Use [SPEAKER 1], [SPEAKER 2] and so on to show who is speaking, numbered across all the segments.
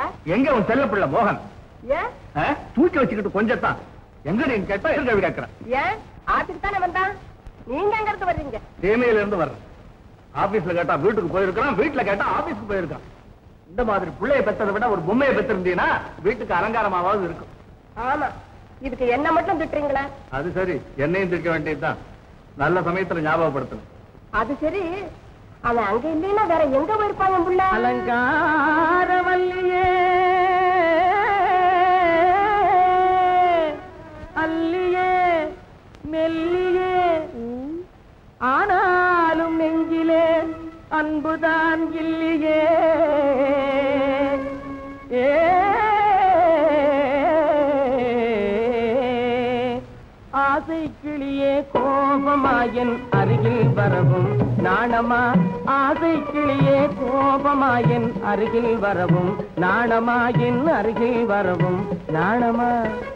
[SPEAKER 1] எங்க உன் செல்ல பிள்ளை மோகன்
[SPEAKER 2] ஏன்
[SPEAKER 1] ஆ? தூக்கி வச்சுக்கிட்டு கொஞ்சத்தான் எங்க நீ கேட்டா எங்க கேள்வி கேட்கிறேன்
[SPEAKER 2] ஏன் ஆத்துக்கு தானே வந்தான் நீங்க எங்க இருந்து வர்றீங்க
[SPEAKER 1] தேமையில இருந்து வர்றேன் ஆபீஸ்ல கேட்டா வீட்டுக்கு போயிருக்கான் வீட்டுல கேட்டா ஆபீஸ்க்கு போயிருக்கான் இந்த மாதிரி பிள்ளைய பெற்றதை விட ஒரு பொம்மையை பெற்றிருந்தீங்கன்னா வீட்டுக்கு அலங்காரமாவது இருக்கும்
[SPEAKER 2] ஆமா இதுக்கு என்ன மட்டும் திட்டுறீங்களா
[SPEAKER 1] அது சரி என்னையும் திரிக்க வேண்டியதுதான் நல்ல சமயத்துல ஞாபகப்படுத்தணும்
[SPEAKER 2] அது சரி அவன் அங்க இல்லைன்னா வேற எங்க போயிருப்பான் என் புள்ள
[SPEAKER 3] அலங்காரவல்லியே அல்லியே மெல்லியே ஆனாலும் நெஞ்சிலே அன்புதான் இல்லையே ஏ ஆசை கிளியே கோபமாயன் அருகில் வரவும் நாணமா ஆசை கிளியே கோபமாயன் அருகில் வரவும் நாணமாயின் அருகில் வரவும் நாணமா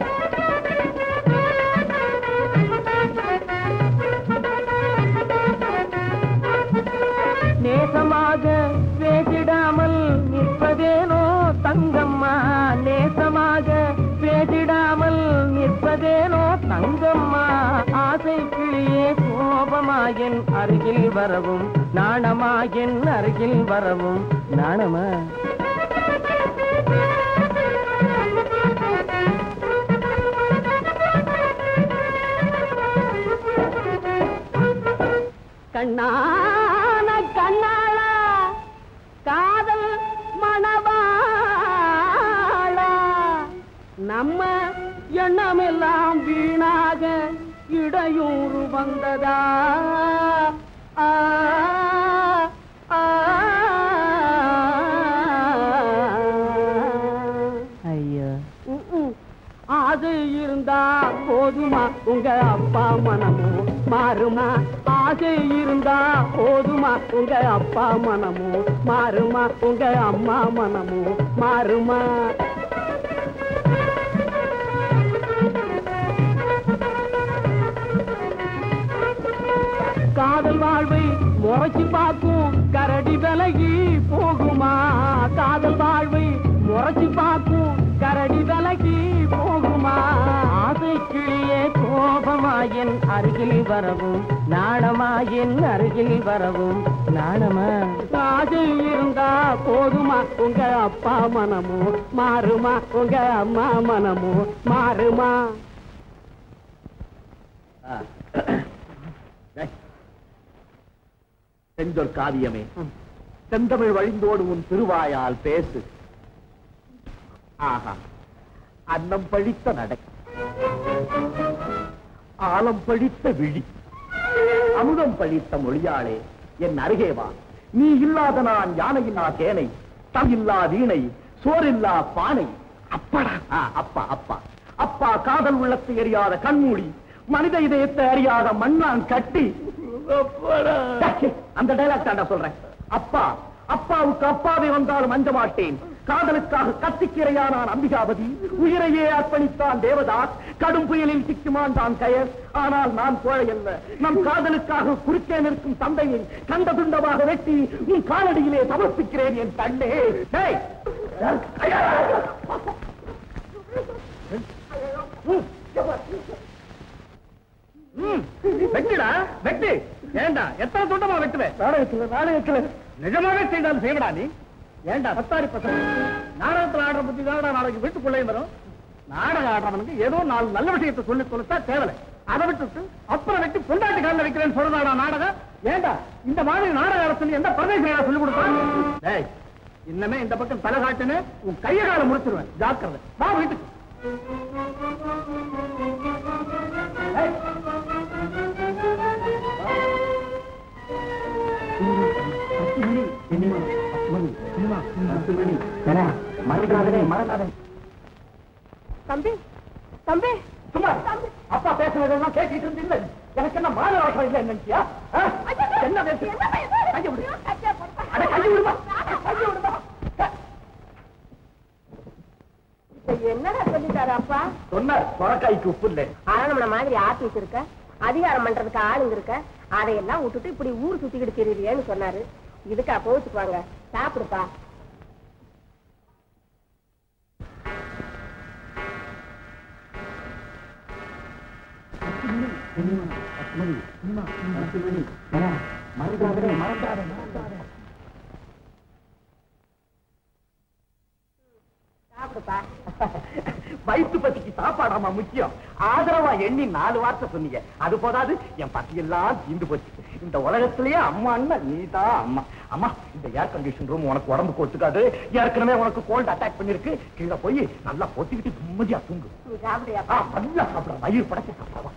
[SPEAKER 3] நேசமாக பேசிடாமல் நிற்பதேனோ தங்கம்மா நேசமாக பேசிடாமல் நிற்பதேனோ தங்கம்மா ஆசை கிளியே கோபமாயன் அருகில் வரவும் நாணமாயின் அருகில் வரவும் நாணமா கண்ணான கண்ணாளா காதல் மணவாளா நம்ம எண்ணமெல்லாம் வீணாக இடையூறு வந்ததா ஆ, ஆ, ஐயா ம்ம். ஆசை இருந்தா போதுமா உங்க அப்பா மனமோ மாறுமா ஆசை இருந்தா போதுமா உங்க அப்பா மனமோ மாறுமா உங்க அம்மா மனமோ மாறுமா காதல் வாழ்வை முறைச்சு பார்க்கும் கரடி விலகி போகுமா காதல் வாழ்வை முறைச்சு பார்க்கும் கரடி விலகி போகுமா ஆசை கிளியே கோபமாயின் அருகில் வரவும் நாணமாயின் அருகில் வரவும் நாணமா ஆசை இருந்தா போதுமா உங்க அப்பா மனமோ மாறுமா உங்க அம்மா மனமோ மாறுமா
[SPEAKER 1] செஞ்சொல் காவியமே செந்தமிழ் வழிந்தோடு உன் திருவாயால் பேசு ஆஹா அன்னம் பழித்த நடை ஆலம் பழித்த விழி அமுதம் பழித்த மொழியாளே என் அருகே வா நீ இல்லாத நான் யானையில்லா தேனை தம் இல்லா வீணை சோறில்லா பானை அப்படா ஆ, அப்பா அப்பா அப்பா காதல் உள்ளத்தை எறியாத கண்மூடி மனித இதயத்தை அறியாத மண்ணான் கட்டி டச்சே, அந்த டைலாக் தாண்டா சொல்றேன் அப்பா அப்பாவுக்கு அப்பாவே வந்தாலும் அஞ்ச மாட்டேன் காதலுக்காக கத்திக்கிரையானான் அம்பிகாபதி உயிரையே அர்ப்பணித்தான் தேவதாஸ் கடும் புயலில் சிக்குமான் கயர் ஆனால் நான் கோழை அல்ல நம் காதலுக்காக குறுக்கே நிற்கும் தந்தையை கண்ட துண்டமாக வெட்டி உன் காலடியிலே சமர்ப்பிக்கிறேன் என் கண்ணே டேய், ஐயா! ம், வெட்டுடா வெட்டு ஏண்டா எத்தனை துண்டமா வெட்டுவேன் நாடகத்துல நாடகத்துல நிஜமாவே செய்தாலும் செய்வடா நீ ஏண்டா பத்தாரி பசங்க நாடகத்துல ஆடுற புத்தி தானடா நாளைக்கு வீட்டுக்குள்ளே வரும் நாடகம் ஆடுறவனுக்கு ஏதோ நாலு நல்ல விஷயத்தை சொல்லி கொடுத்தா தேவலை அதை விட்டுட்டு அப்புறம் வெட்டி பொண்டாட்டி காலில் வைக்கிறேன்னு சொல்றதாடா நாடகம் ஏண்டா இந்த மாதிரி நாடக அரசு எந்த பிரதேசம் சொல்லி கொடுப்பாங்க டேய் இன்னமே இந்த பக்கம் தலை காட்டுன்னு உன் கைய காலை முடிச்சிருவேன் ஜாக்கிரதை வா வீட்டுக்கு ஏய். பத்து மணி சினிமா பத்து மணி சினிமா பத்து மணி மறக்காதே மறக்காதே
[SPEAKER 2] தம்பி தம்பி
[SPEAKER 1] சும்மா அப்பா பேசுனதெல்லாம் கேட்டுட்டு இருந்தீங்க எனக்கு என்ன மாத வாசம் இல்லை நினைச்சியா ஆ? என்ன பேசு கையை விடு அட கையை விடுமா கையை விடுமா
[SPEAKER 2] இப்ப என்னடா சொல்லிட்டாரு அப்பா
[SPEAKER 1] சொன்னார் சொரக்காய்க்கு உப்பு இல்லை
[SPEAKER 2] ஆனா மாதிரி ஆபீஸ் இருக்க அதிகாரம் பண்றதுக்கு ஆளுங்க இருக்க அதையெல்லாம் விட்டுட்டு இப்படி ஊர் சுத்திக்கிட்டு திரியிறியேன்னு சொன்னாரு இதுக்கா போச்சுக்குவாங்க சாப்பிடுப்பா
[SPEAKER 1] மறந்தாதே மறந்தாதே மறந்தாதே
[SPEAKER 2] சாப்பிடுப்பா
[SPEAKER 1] வயிற்று பசிக்கு சாப்பாடாமா முக்கியம் ஆதரவா எண்ணி நாலு வார்த்தை சொன்னீங்க அது போதாது என் பசியெல்லாம் தீந்து போச்சு இந்த உலகத்திலேயே அம்மா அண்ணா நீதான் அம்மா அம்மா இந்த ஏர் கண்டிஷன் ரூம் உனக்கு உடம்புக்கு ஒத்துக்காது ஏற்கனவே உனக்கு கோல்டு அட்டாக் பண்ணிருக்கு கீழே போய் நல்லா பொத்திக்கிட்டு நிம்மதியா தூங்கு
[SPEAKER 2] நீ சாப்பிடுறியா
[SPEAKER 1] ஆ, நல்லா சாப்பிட வயிறு படைச்சு சாப்பிடவா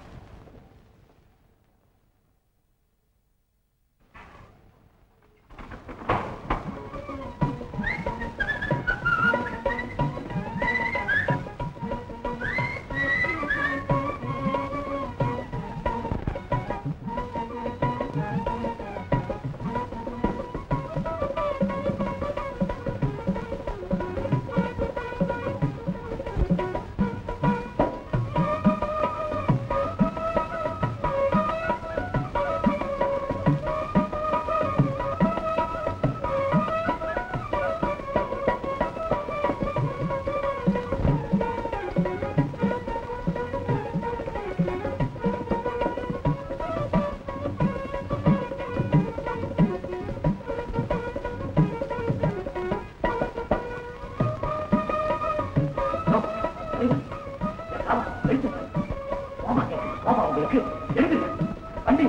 [SPEAKER 1] உங்களுக்கு எழுது வண்டி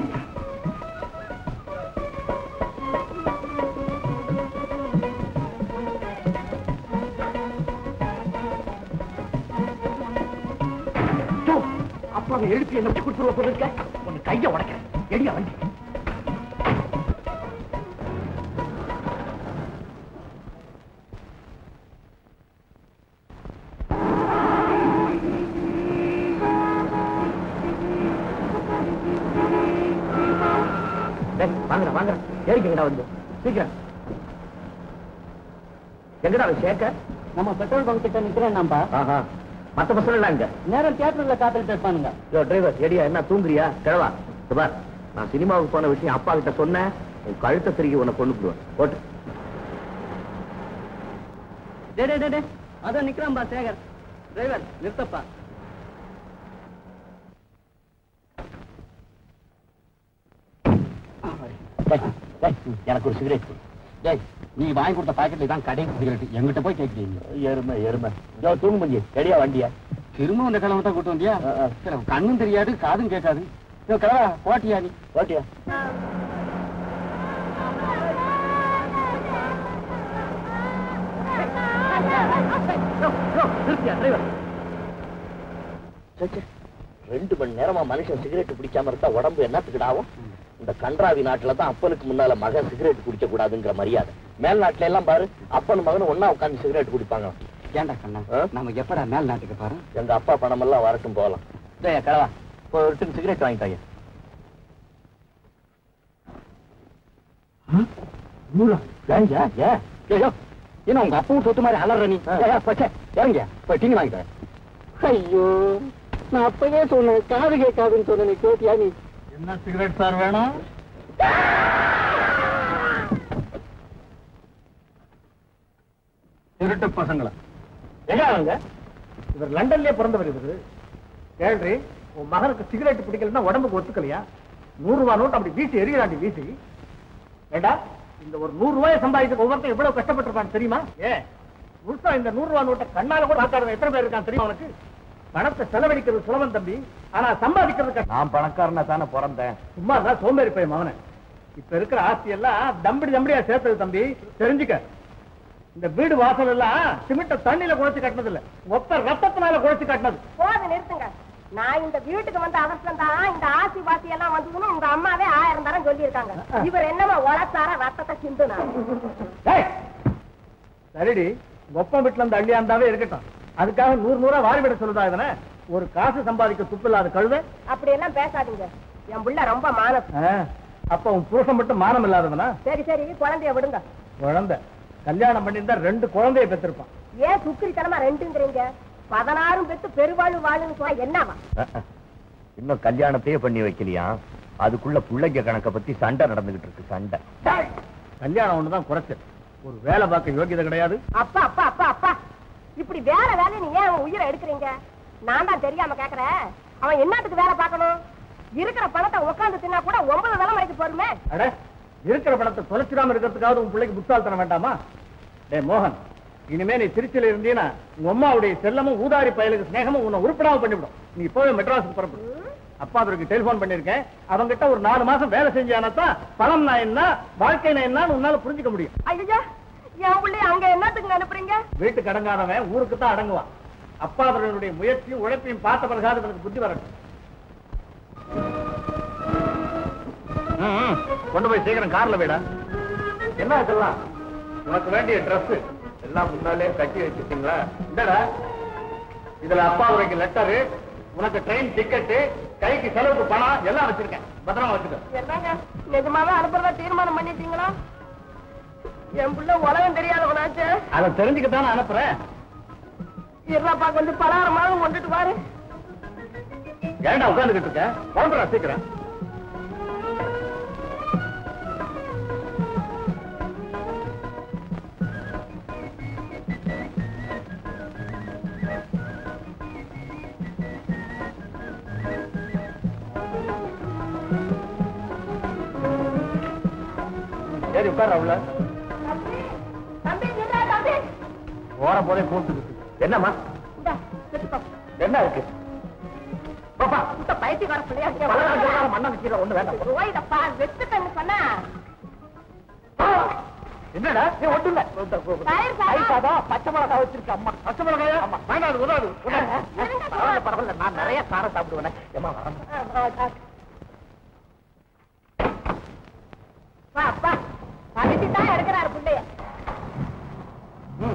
[SPEAKER 1] சோ, அப்பா அவன் எழுப்பி என்ன கொடுத்துருவ போயிருக்க உன் கைய உடைக்கிறேன் எடியா வண்டி டேய், வாங்கடா வாங்கடா ஏறிக்கங்கடா வந்து சீக்கிரம் எங்கடா அவன் சேர்க்க
[SPEAKER 3] நம்ம பெட்ரோல் பங்க் கிட்ட நிக்கிறேன் நம்பா
[SPEAKER 1] ஆஹா மத்த பசங்க எல்லாம் இங்க
[SPEAKER 3] நேரம் தியேட்டர்ல காத்துட்டு இருப்பானுங்க
[SPEAKER 1] யோ டிரைவர் எடியா என்ன தூங்குறியா கிழவா சுபார் நான் சினிமாவுக்கு போன விஷயம் அப்பா கிட்ட சொன்னேன் உன் கழுத்தை திருகி உன்னை கொண்டு போடுவேன் போட்டு
[SPEAKER 3] டே டே டே டே அதான் நிக்கிறான்பா சேகர் டிரைவர் நிறுத்தப்பா
[SPEAKER 1] டேய், டேய், எனக்கு ஒரு சிகரெட்
[SPEAKER 3] டேய் நீ வாங்கி கொடுத்த பாக்கெட்ல தான் கடை சிகரெட் எங்கிட்ட போய் கேட்கிறீங்க
[SPEAKER 1] எருமை எருமை யோ தூங்கு மஞ்சி எடியா வண்டியா
[SPEAKER 3] திரும்ப இந்த கிழமை தான் கூட்டு வந்தியா
[SPEAKER 1] ஆ, ஆ.
[SPEAKER 3] சரி, கண்ணும் தெரியாது காதும் கேட்காது இதோ கிழவா போட்டியா நீ
[SPEAKER 1] ஓட்டியா நிறுத்தியா டிரைவர் ரெண்டு மணி நேரமா மனுஷன் சிகரெட் பிடிக்காம இருந்தா உடம்பு என்னத்துக்குடா ஆகும் இந்த கன்றாவி நாட்டுல தான் அப்பனுக்கு முன்னால மகன் சிகரெட் குடிக்க கூடாதுங்கிற மரியாதை மேல் நாட்டுல எல்லாம் பாரு அப்பனும் மகனும் ஒண்ணா உட்கார்ந்து சிகரெட் குடிப்பாங்க
[SPEAKER 3] ஏன்டா கண்ணா
[SPEAKER 1] ஆ?
[SPEAKER 3] நம்ம எப்படா மேல் நாட்டுக்கு பாரு
[SPEAKER 1] எங்க அப்பா பணம் எல்லாம் வரட்டும் போகலாம் டேய் கிழவா ஒரு டின் சிகரெட் வாங்கிட்டாங்க
[SPEAKER 3] என்ன உங்க அப்பாவும் சொத்து மாதிரி அலற நீ
[SPEAKER 1] ஆ.
[SPEAKER 3] ஏய், ஏய், போச்சே, இறங்கியா போய் டிங்க வாங்கிட்டேன் ஐயோ நான் அப்பவே சொன்னேன் காது கேட்காதுன்னு சொன்ன நீ கேட்டியா நீ
[SPEAKER 1] என்ன சிகரெட் சார் வேணும் திருட்டு பசங்களா எங்க அவங்க இவர் லண்டன்லயே பிறந்தவர் இவரு கேள்றி உன் மகனுக்கு சிகரெட் பிடிக்கலன்னா உடம்புக்கு ஒத்துக்கலையா நூறு ரூபாய் நோட்டு அப்படி வீசி எரியலாண்டி வீசி ஏண்டா இந்த ஒரு நூறு ரூபாயை சம்பாதிக்க ஒவ்வொருத்தன் எவ்வளவு கஷ்டப்பட்டிருப்பான்னு தெரியுமா ஏ முழுசா இந்த நூறு ரூபாய் நோட்டை கண்ணால கூட பார்க்காத எத்தனை பேர் இருக்கான் தெரியுமா உனக்கு பணத்தை செலவழிக்கிறது சுலபம் தம்பி ஆனா சம்பாதிக்கிறது கஷ்டம். நான் பணக்காரனா தானே பிறந்தேன் சும்மா தான் சோம்பேறி போய் மகனை இப்ப இருக்கிற ஆஸ்தி எல்லாம் தம்படி தம்படியா சேர்த்தது தம்பி தெரிஞ்சுக்க இந்த வீடு வாசல் எல்லாம் சிமெண்ட தண்ணியில குழைச்சு கட்டினது இல்ல மொத்த ரத்தத்தினால குழைச்சு கட்டினது
[SPEAKER 2] போது நிறுத்துங்க நான் இந்த வீட்டுக்கு வந்த அவசரம் தான் இந்த ஆசி வாசி எல்லாம் வந்ததுன்னு உங்க அம்மாவே ஆயிரம் தரம் சொல்லியிருக்காங்க இவர் என்னமா உழைச்சார ரத்தத்தை சிந்துனா
[SPEAKER 1] டேய், சரிடி ஒப்பம் வீட்டுல இருந்து அள்ளியா இருந்தாவே இருக்கட்டும் அதுக்காக நூறு நூறா வாரி விட சொல்லுதா இதனை ஒரு காசு சம்பாதிக்க துப்பு இல்லாத கழுத
[SPEAKER 2] அப்படி எல்லாம் பேசாதீங்க என் புள்ள ரொம்ப மானம்
[SPEAKER 1] அப்ப உன் புருஷன் மட்டும் மானம் இல்லாதவனா
[SPEAKER 2] சரி சரி குழந்தைய விடுங்க
[SPEAKER 1] குழந்தை கல்யாணம் பண்ணியிருந்தா ரெண்டு குழந்தைய பெற்றிருப்பான்
[SPEAKER 2] ஏன் சுக்கிரித்தனமா ரெண்டுங்கிறீங்க பதினாறும் பெத்து பெருவாழ் வாழுன்னு சொன்னா என்னவா
[SPEAKER 1] இன்னும் கல்யாணத்தையே பண்ணி வைக்கலையா அதுக்குள்ள பிள்ளைங்க கணக்க பத்தி சண்டை நடந்துகிட்டு இருக்கு சண்டை கல்யாணம் ஒண்ணுதான் குறைச்சல் ஒரு வேலை பார்க்க யோகியதை கிடையாது
[SPEAKER 2] அப்பா அப்பா அப்பா அப்பா இப்படி வேற வேலை நீ ஏன் அவன் உயிரை எடுக்கிறீங்க நான் தான் தெரியாம கேக்குறேன் அவன் என்னத்துக்கு வேலை பார்க்கணும் இருக்கிற பணத்தை உட்கார்ந்து தின்னா கூட ஒன்பது தலைமுறைக்கு போருமே
[SPEAKER 1] அட இருக்கிற பணத்தை தொலைச்சிடாம இருக்கிறதுக்காவது உன் பிள்ளைக்கு புத்தால்தனம் வேண்டாமா டேய் மோகன் இனிமே நீ திருச்சியில இருந்தீன்னா உங்க அம்மாவுடைய செல்லமும் ஊதாரி பயலுக்கு சிநேகமும் உன்னை உருப்படாம பண்ணிவிடும் நீ இப்பவே மெட்ராஸுக்கு புறப்படு அப்பா அவருக்கு டெலிபோன் பண்ணிருக்கேன் அவங்கிட்ட ஒரு நாலு மாசம் வேலை செஞ்சானத்தான் பணம் நான் என்ன வாழ்க்கை நான் என்னன்னு உன்னால புரிஞ்சுக்க முடியும்
[SPEAKER 2] ஐயா என் பிள்ளைய அங்க என்னத்துக்கு அனுப்புறீங்க
[SPEAKER 1] வீட்டுக்கு அடங்காதவன் ஊருக்கு தான் அடங்குவான் அப்பா அவர்களுடைய முயற்சியும் உழைப்பையும் பார்த்த பிறகாது அவனுக்கு புத்தி வரட்டும் ம், ம். கொண்டு போய் சீக்கிரம் கார்ல விட என்ன இதெல்லாம் உனக்கு வேண்டிய Dress எல்லாம் முன்னாலே கட்டி வச்சிருக்கீங்களா இந்தடா இதுல அப்பா உரைக்கு லெட்டரு உனக்கு ட்ரெயின் டிக்கெட்டு கைக்கு செலவுக்கு பணம் எல்லாம் வச்சிருக்கேன் பத்திரமா வச்சுக்க
[SPEAKER 2] என்னங்க நிஜமாவே அனுப்புறதா தீர்மானம் பண்ணிட்டீங்களா என் புள்ள உலகம் தெரியாதவனாச்சு
[SPEAKER 1] அதை தெரிஞ்சுக்கத்தானே அனுப்புறேன்
[SPEAKER 2] இருப்பா கொஞ்சம் பலகாரமாக கொண்டுட்டு பாரு
[SPEAKER 1] ஏன்டா உட்காந்துக்கிட்டு இருக்க கிளம்புறா சீக்கிரம் சரி உட்கார உள்ள
[SPEAKER 2] தம்பி தம்பி நின்றா தம்பி
[SPEAKER 1] ஓர போதே கூப்பிட்டு என்னம்மா
[SPEAKER 2] இந்தா வச்சுக்கோ
[SPEAKER 1] என்ன இருக்கு பாப்பா
[SPEAKER 2] இந்த பைத்தியக்கார பிள்ளையா
[SPEAKER 1] பலகாரம் கிலகாரம் மண்ணா வச்சுக்கிற ஒண்ணு வேண்டாம்
[SPEAKER 2] போயிடப்பா வெச்சுக்கன்னு சொன்னா
[SPEAKER 1] என்னடா நீ ஒட்டு இல்ல
[SPEAKER 2] தயிர் சாதம்.
[SPEAKER 1] தயிர் சாதம் பச்சை மிளகாய் வச்சிருக்க அம்மா பச்சை மிளகாயா ஆமா வேண்டாம் அது உதாது உதாது. பரவாயில்ல பரவாயில்ல நான் நிறைய காரம் சாப்பிடுவேன் ஏமா வரேன்
[SPEAKER 2] வா அப்பா பகுதி தான் எடுக்கிறாரு பிள்ளைய
[SPEAKER 1] ம்.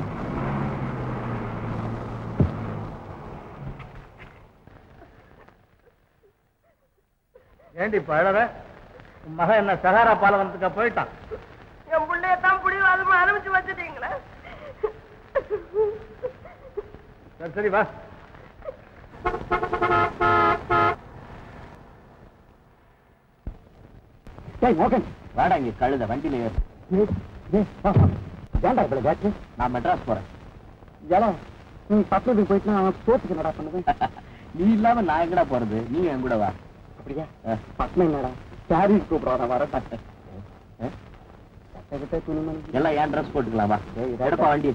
[SPEAKER 1] ஏண்டி பழற உன் மகன் என்ன சகாரா பாலவனத்துக்கா போயிட்டான்
[SPEAKER 2] என் பிள்ளைய தான் புடிவாதமா அனுப்பிச்சு வச்சுட்டீங்களே
[SPEAKER 1] சரி சரி வா
[SPEAKER 3] டேய் மோகன்
[SPEAKER 1] வாடா இங்க கழுத வண்டியில ஏறு
[SPEAKER 3] ஏய், ஏய், வா, வா. ஏன்டா இவ்வளவு கேட்டு
[SPEAKER 1] நான் மெட்ராஸ் போறேன்
[SPEAKER 3] ஏல நீ பட்டணத்துக்கு போயிட்டு நான் சோத்துக்கு என்னடா பண்ணுவேன்
[SPEAKER 1] நீ இல்லாம நான் எங்கடா போறது நீ என் கூட வா
[SPEAKER 3] அப்படியா பட்டணம் என்னடா சாரீஸ் கூப்பிடுறா வர சட்டை கிட்ட துணிமணி
[SPEAKER 1] எல்லாம் ஏன் ட்ரெஸ் போட்டுக்கலாம் வா
[SPEAKER 3] ஏய், இதா
[SPEAKER 1] எடுப்பா வண்டி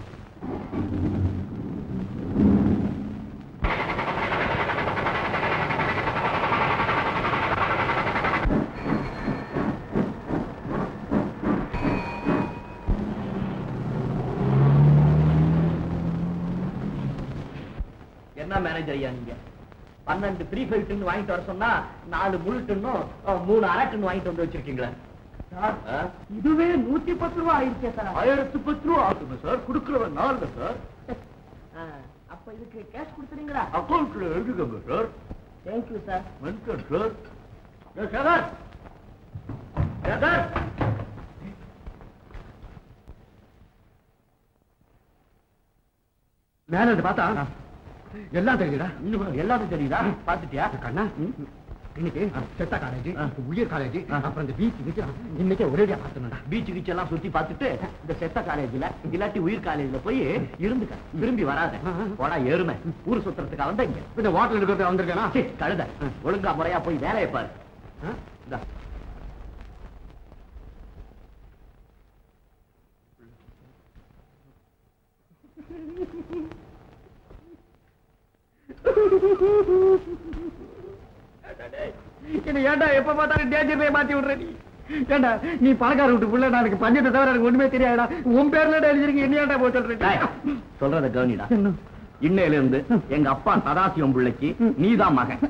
[SPEAKER 1] என்ன மேனேஜர் ஐயா நீங்க பன்னெண்டு த்ரீ ஃபைவ் டின் வாங்கிட்டு வர சொன்னா நாலு முழு டின்னும் அஹ், மூணு அரை டின் வாங்கிட்டு வந்து வச்சிருக்கீங்களே ஆ?
[SPEAKER 3] இதுவே நூத்தி பத்து ரூபா ஆயிடுச்சே சார்
[SPEAKER 1] ஆயிரத்து பத்து ரூபா ஆகுங்க சார் கொடுக்கிறவன் நான் இல்ல சார்
[SPEAKER 3] அப்ப இதுக்கு கேஷ் கொடுத்துறீங்களா
[SPEAKER 1] அக்கௌண்ட்ல எழுதுங்க sir
[SPEAKER 3] thank you sir
[SPEAKER 1] welcome sir ஏ, சேகர் சேகர்
[SPEAKER 3] மேல இருந்து பார்த்தா எல்லாம் தெரியுதா
[SPEAKER 1] இன்னும் எல்லாரும் தெரியுதா பாத்துட்டியா
[SPEAKER 3] கண்ணா இன்னைக்கு செத்த காலேஜ்
[SPEAKER 1] ஆ.
[SPEAKER 3] உயர் காலேஜ்
[SPEAKER 1] ஆ.
[SPEAKER 3] அப்புறம் இந்த பீச் கீச் இன்னைக்கே ஒரேடியா பார்த்தணும்டா
[SPEAKER 1] பீச் கீச் எல்லாம் சுத்தி பார்த்துட்டு இந்த செத்த காலேஜ்ல இல்லாட்டி உயிர் காலேஜ்ல போய் இருந்துக்க திரும்பி வராத
[SPEAKER 3] ஆ, ஆ.
[SPEAKER 1] போடா எருமை ஊர் சுத்துறதுக்காக வந்த இங்க
[SPEAKER 3] இந்த வாட்டர் இருக்கிறது வந்திருக்கேனா
[SPEAKER 1] சீ, கழுத ஒழுங்கா முறையா போய் வேலையை பாரு
[SPEAKER 3] ஆ?
[SPEAKER 1] இந்தா.
[SPEAKER 3] என்ன ஏன்டா எப்ப பார்த்தாலும் டேஞ்சர்லயே மாத்தி விடுற நீ ஏன்டா நீ பணக்கார விட்டு புள்ள நான் எனக்கு பஞ்சத்தை தவிர எனக்கு ஒண்ணுமே தெரியாதா உன் பேர்ல எழுதிருக்கு என்ன ஏன்டா போய்
[SPEAKER 1] டேய்,
[SPEAKER 3] சொல்றேன்
[SPEAKER 1] சொல்றத கவனிடா
[SPEAKER 3] என்ன?
[SPEAKER 1] இன்னையில இருந்து எங்க அப்பா சதாசிவம் பிள்ளைக்கு நீதான் மகன்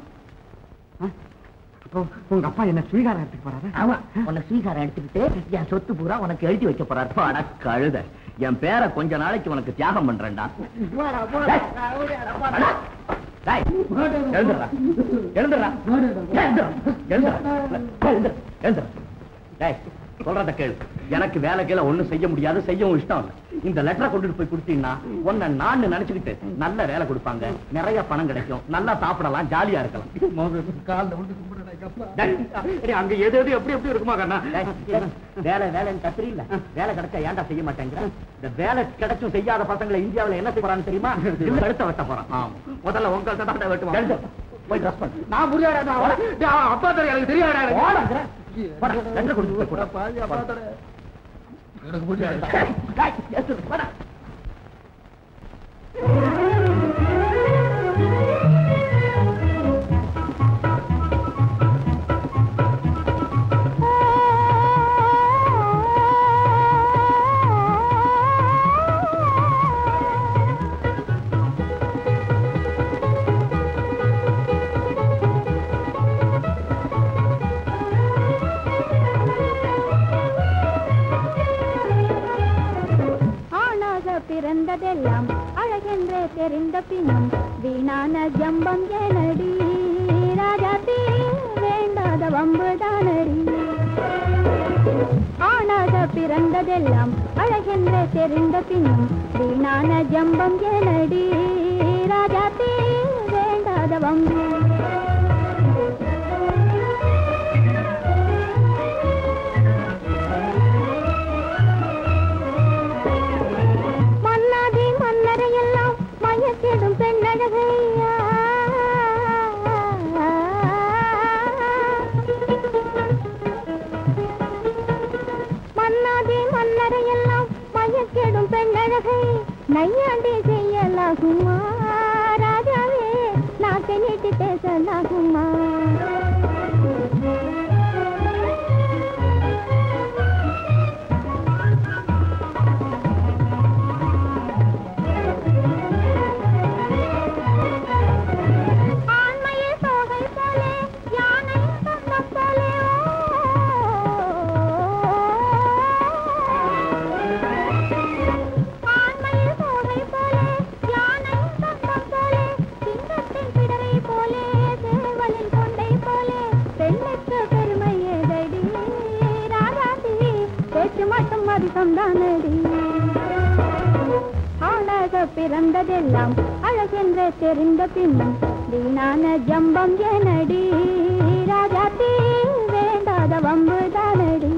[SPEAKER 3] அப்போ உங்க அப்பா என்ன ஸ்வீகாரம் எடுத்துக்கு போறாரு
[SPEAKER 1] ஆமா உன்னை ஸ்வீகாரம் எடுத்துக்கிட்டு என் சொத்து பூரா உனக்கு எழுதி வைக்க போறாரு அட கழுத என் பேரை கொஞ்ச நாளைக்கு உனக்கு தியாகம் பண்றேன்டா டேய். அட. டேய், எழுந்துடுறா. எழுந்துடுறா. எழுந்துடுறா. எழுந்துடுறா. எழுந்துடு. எழுந்துடு. டேய், சொல்றத கேளு எனக்கு வேலை கீழே ஒண்ணும் செய்ய முடியாது செய்யவும் இஷ்டம் இல்ல இந்த லெட்டரை கொண்டுட்டு போய் கொடுத்தீங்கன்னா உன்னை நான் நினைச்சுக்கிட்டு நல்ல வேலை கொடுப்பாங்க நிறைய பணம் கிடைக்கும் நல்லா சாப்பிடலாம் ஜாலியா இருக்கலாம்
[SPEAKER 3] காலில் விட்டு கும்பிடுறா எங்க அப்பா.
[SPEAKER 1] டேய்,
[SPEAKER 3] டேய், அங்க எது எது எப்படி எப்படி இருக்குமா கண்ணா
[SPEAKER 1] டேய், டேய், வேலை வேலைன்னு கத்துறீ இல்ல வேலை கிடைச்சா ஏன்டா செய்ய மாட்டேங்கிற இந்த வேலை கிடைச்சும் செய்யாத பசங்களை இந்தியாவுல என்ன செய்ய போறான்னு தெரியுமா இந்த கழுத்தை வெட்ட போறான் ஆமா. முதல்ல உங்கள்கிட்ட தான் வெட்டுவான் போய் ட்ரெஸ் பண்ணு
[SPEAKER 3] நான் புரியாடா நான் வரேன். டேய், அவன் அப்பா தர எனக்கு தெரியாடா எனக்கு.
[SPEAKER 1] போடாங்கிற. போடா, லெட்டர் கொடுத்து போய் கொடு.
[SPEAKER 3] பாவி, அப்பா தர. எனக்கு புரியாடா
[SPEAKER 1] டேய், ஏசு, போடா.
[SPEAKER 4] ஆணாக பிறந்ததெல்லாம் அழகென்றே தெரிந்த பின்னும் வீணான ஜம்பம் எனடி ராஜாத்தி வேண்டாத வம்புதானடி ஆணாக பிறந்ததெல்லாம் அழகென்றே தெரிந்த பின்னும் வீணான ஜம்பம் எனடி ராஜாத்தி வேண்டாத வம்பு மன்னாதி மன்னரையெல்லாம் மயக்கிடும் பெண்ணழகையா மன்னாதி மன்னரையெல்லாம் மயக்கிடும் பெண்ணழகை நையாண்டி செய்யலாகுமா ராஜாவே நாக்கை நீட்டி பேசலாகுமா ஆண்மையில் தோகை போலே யானையின் சொந்தம் போலே ஆண்மையில் தோகை போலே யானையின் சொந்தம் போலே சிங்கத்தின் பிடரை போலே சேவலின் கொண்டை போலே பெண்ணுக்கு பெருமை ஏதடி ராஜாதி பேச்சு மட்டும் அதிகம் தானடி ஆளாக பிறந்ததெல்லாம் அழகென்றே தெரிந்த பின்னும் வீணான ஜம்பம் எனடி ராஜாத்தி வேண்டாத வம்பு தானடி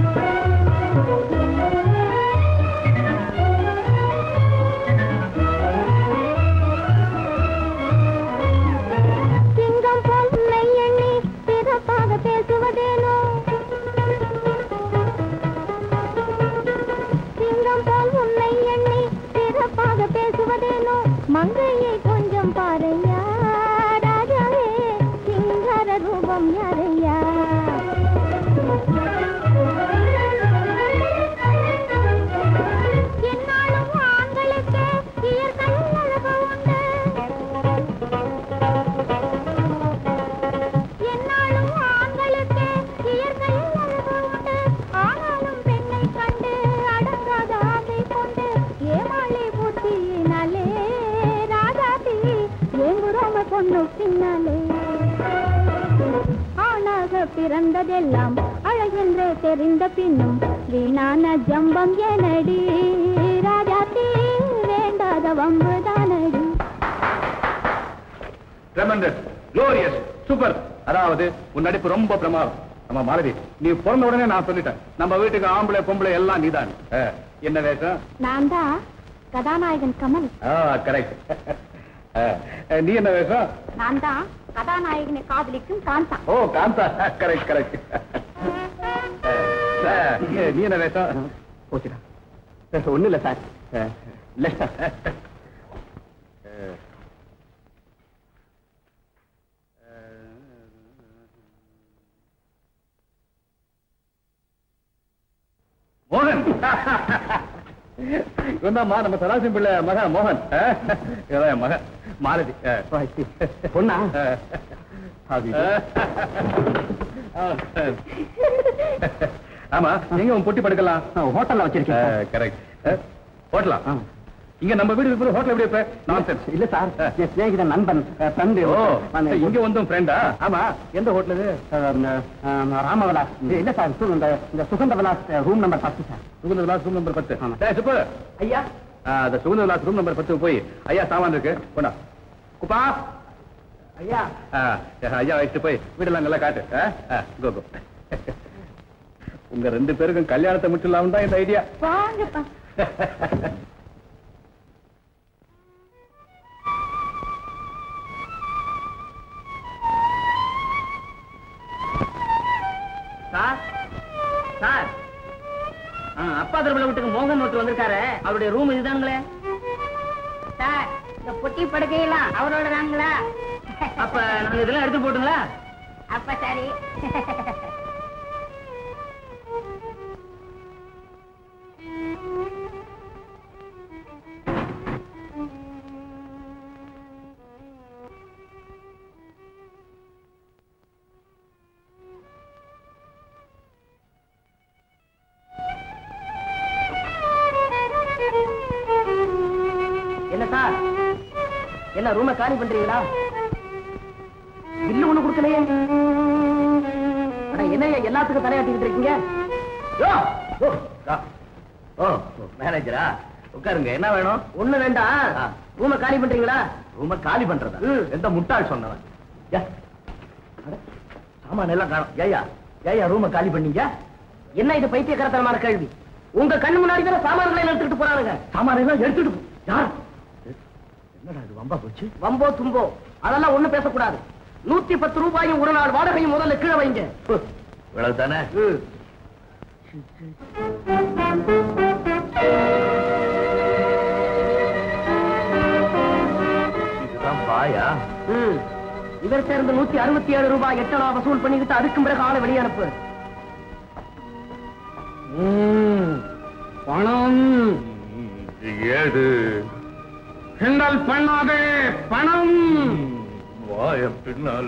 [SPEAKER 4] சிங்கம் போல் உன்னை எண்ணி சிறப்பாக பேசுவதேனோ சிங்கம் போல் உன்னை எண்ணி சிறப்பாக பேசுவதேனோ மங்கையை கொஞ்சம் பாரையா ராஜாவே சிங்கார ரூபம் யாரையா என்னாலும் ஆண்களுக்கு இயற்கை அழகு உண்டு என்னாலும் ஆண்களுக்கு இயற்கையில் அழகு உண்டு ஆனாலும் பெண்ணை கண்டு அடங்காத ஆசை கொண்டு ஏமாளி புத்தியினாலே ராஜாதி ஏங்குறோம பொண்ணு பின்னாலே ஆணாக பிறந்ததெல்லாம் அழகென்றே தெரிந்த பின்னும் வீணான ஜம்பம் எனடி ராஜாத்தி வேண்டாத வம்புதானடி
[SPEAKER 1] Tremendous, glorious, super. அதாவது உன் நடிப்பு ரொம்ப பிரமாதம் நம்ம மாலதி நீ பிறந்த உடனே நான் சொல்லிட்டேன் நம்ம வீட்டுக்கு ஆம்பளை பொம்பளை எல்லாம் நீதான் ஆ, என்ன வேஷம்
[SPEAKER 4] நான் தான் கதாநாயகன் கமல்
[SPEAKER 1] கரெக்ட் நீ என்ன வேஷம்
[SPEAKER 4] நான் தான் கதாநாயகனை காதலிக்கும் காந்தா
[SPEAKER 1] ஓ காந்தா கரெக்ட் கரெக்ட் நீ என்ன வேஷம் போச்சுடா ஒண்ணு இல்ல சார் இல்ல மோகன் இவன்தாம்மா நம்ம சதாசிவம் பிள்ளை மகன் மோகன் இவன் என் மகன் மாலதி பொண்ணா ஆமா எங்க உன் பொட்டி படுக்கலாம் ஹோட்டல்ல வச்சிருக்கேன் கரெக்ட் ஹோட்டலா இங்க நம்ம வீடு இருக்கிற ஹோட்டல் எப்படி இருப்ப நான்சென்ஸ் இல்ல சார் என் சிநேகிதன் நண்பன் ஃப்ரெண்டு ஓ இங்க வந்தும் ஃப்ரெண்டா ஆமா எந்த ஹோட்டல் இது ராமவிலாஸ் இல்ல சார் இந்த இந்த சுகந்த விலாஸ் ரூம் நம்பர் பத்து sir Sugandha Vilas room number பத்து சரி சுப்பு ஐயா அந்த சுகந்த விலாஸ் ரூம் நம்பர் பத்து போய் ஐயா சாமான் இருக்கு போடா குப்பா ஐயா ஐயா வச்சுட்டு போய் வீடெல்லாம் நல்லா காட்டு கோ கோ உங்க ரெண்டு பேருக்கும் கல்யாணத்தை மட்டும் இல்லாம தான் இந்த ஐடியா
[SPEAKER 4] வாங்கப்பா
[SPEAKER 3] இருக்காரு அவருடைய ரூம் இதுதானுங்களே
[SPEAKER 2] சார் இந்த பொட்டி படுக்கையெல்லாம் அவரோட தானுங்களா
[SPEAKER 3] அப்ப நாங்க இதெல்லாம் எடுத்து போட்டுங்களா
[SPEAKER 2] அப்ப சரி
[SPEAKER 3] என்ன சார் என்ன ரூமை காலி பண்றீங்களா பில்லு ஒண்ணு கொடுக்கலையே அட என்ன எல்லாத்துக்கும் தலையாட்டிக்கிட்டு இருக்கீங்க யோ, ஓ, ஆ. ஓ மேனேஜரா உட்காருங்க என்ன வேணும் ஒண்ணு வேண்டாம் ரூமை காலி பண்றீங்களா ரூமை காலி பண்றதா எந்த முட்டாள் சொன்னவன் ஏ, அட, சாமான் எல்லாம் காணும் ஏயா ஏயா ரூமை காலி பண்ணீங்க என்ன இது பைத்தியக்காரத்தனமான கேள்வி உங்க கண்ணு முன்னாடி தானே சாமான்களை எடுத்துக்கிட்டு போறானுங்க சாமான எல்லாம் எடுத்துட்டு போ- யார் என்னடா இது வம்பா போச்சு வம்போ தும்போ அதெல்லாம் ஒண்ணும் பேசக்கூடாது நூத்தி பத்து ரூபாயும் ஒரு நாள் வாடகையும் முதல்ல கீழே வைங்க
[SPEAKER 1] இவ்வளவு தானே இதுதான் பாயா
[SPEAKER 3] ம். இவர் சேர்ந்து நூத்தி அறுபத்தி ஏழு ரூபாய் எட்டனா வசூல் பண்ணிக்கிட்டு அதுக்கும் பிறகு ஆளை வெளியே அனுப்பு
[SPEAKER 5] பணம்
[SPEAKER 1] ஏது
[SPEAKER 5] கிண்டல் பண்ணாதே பணம்
[SPEAKER 1] வாய பின்னால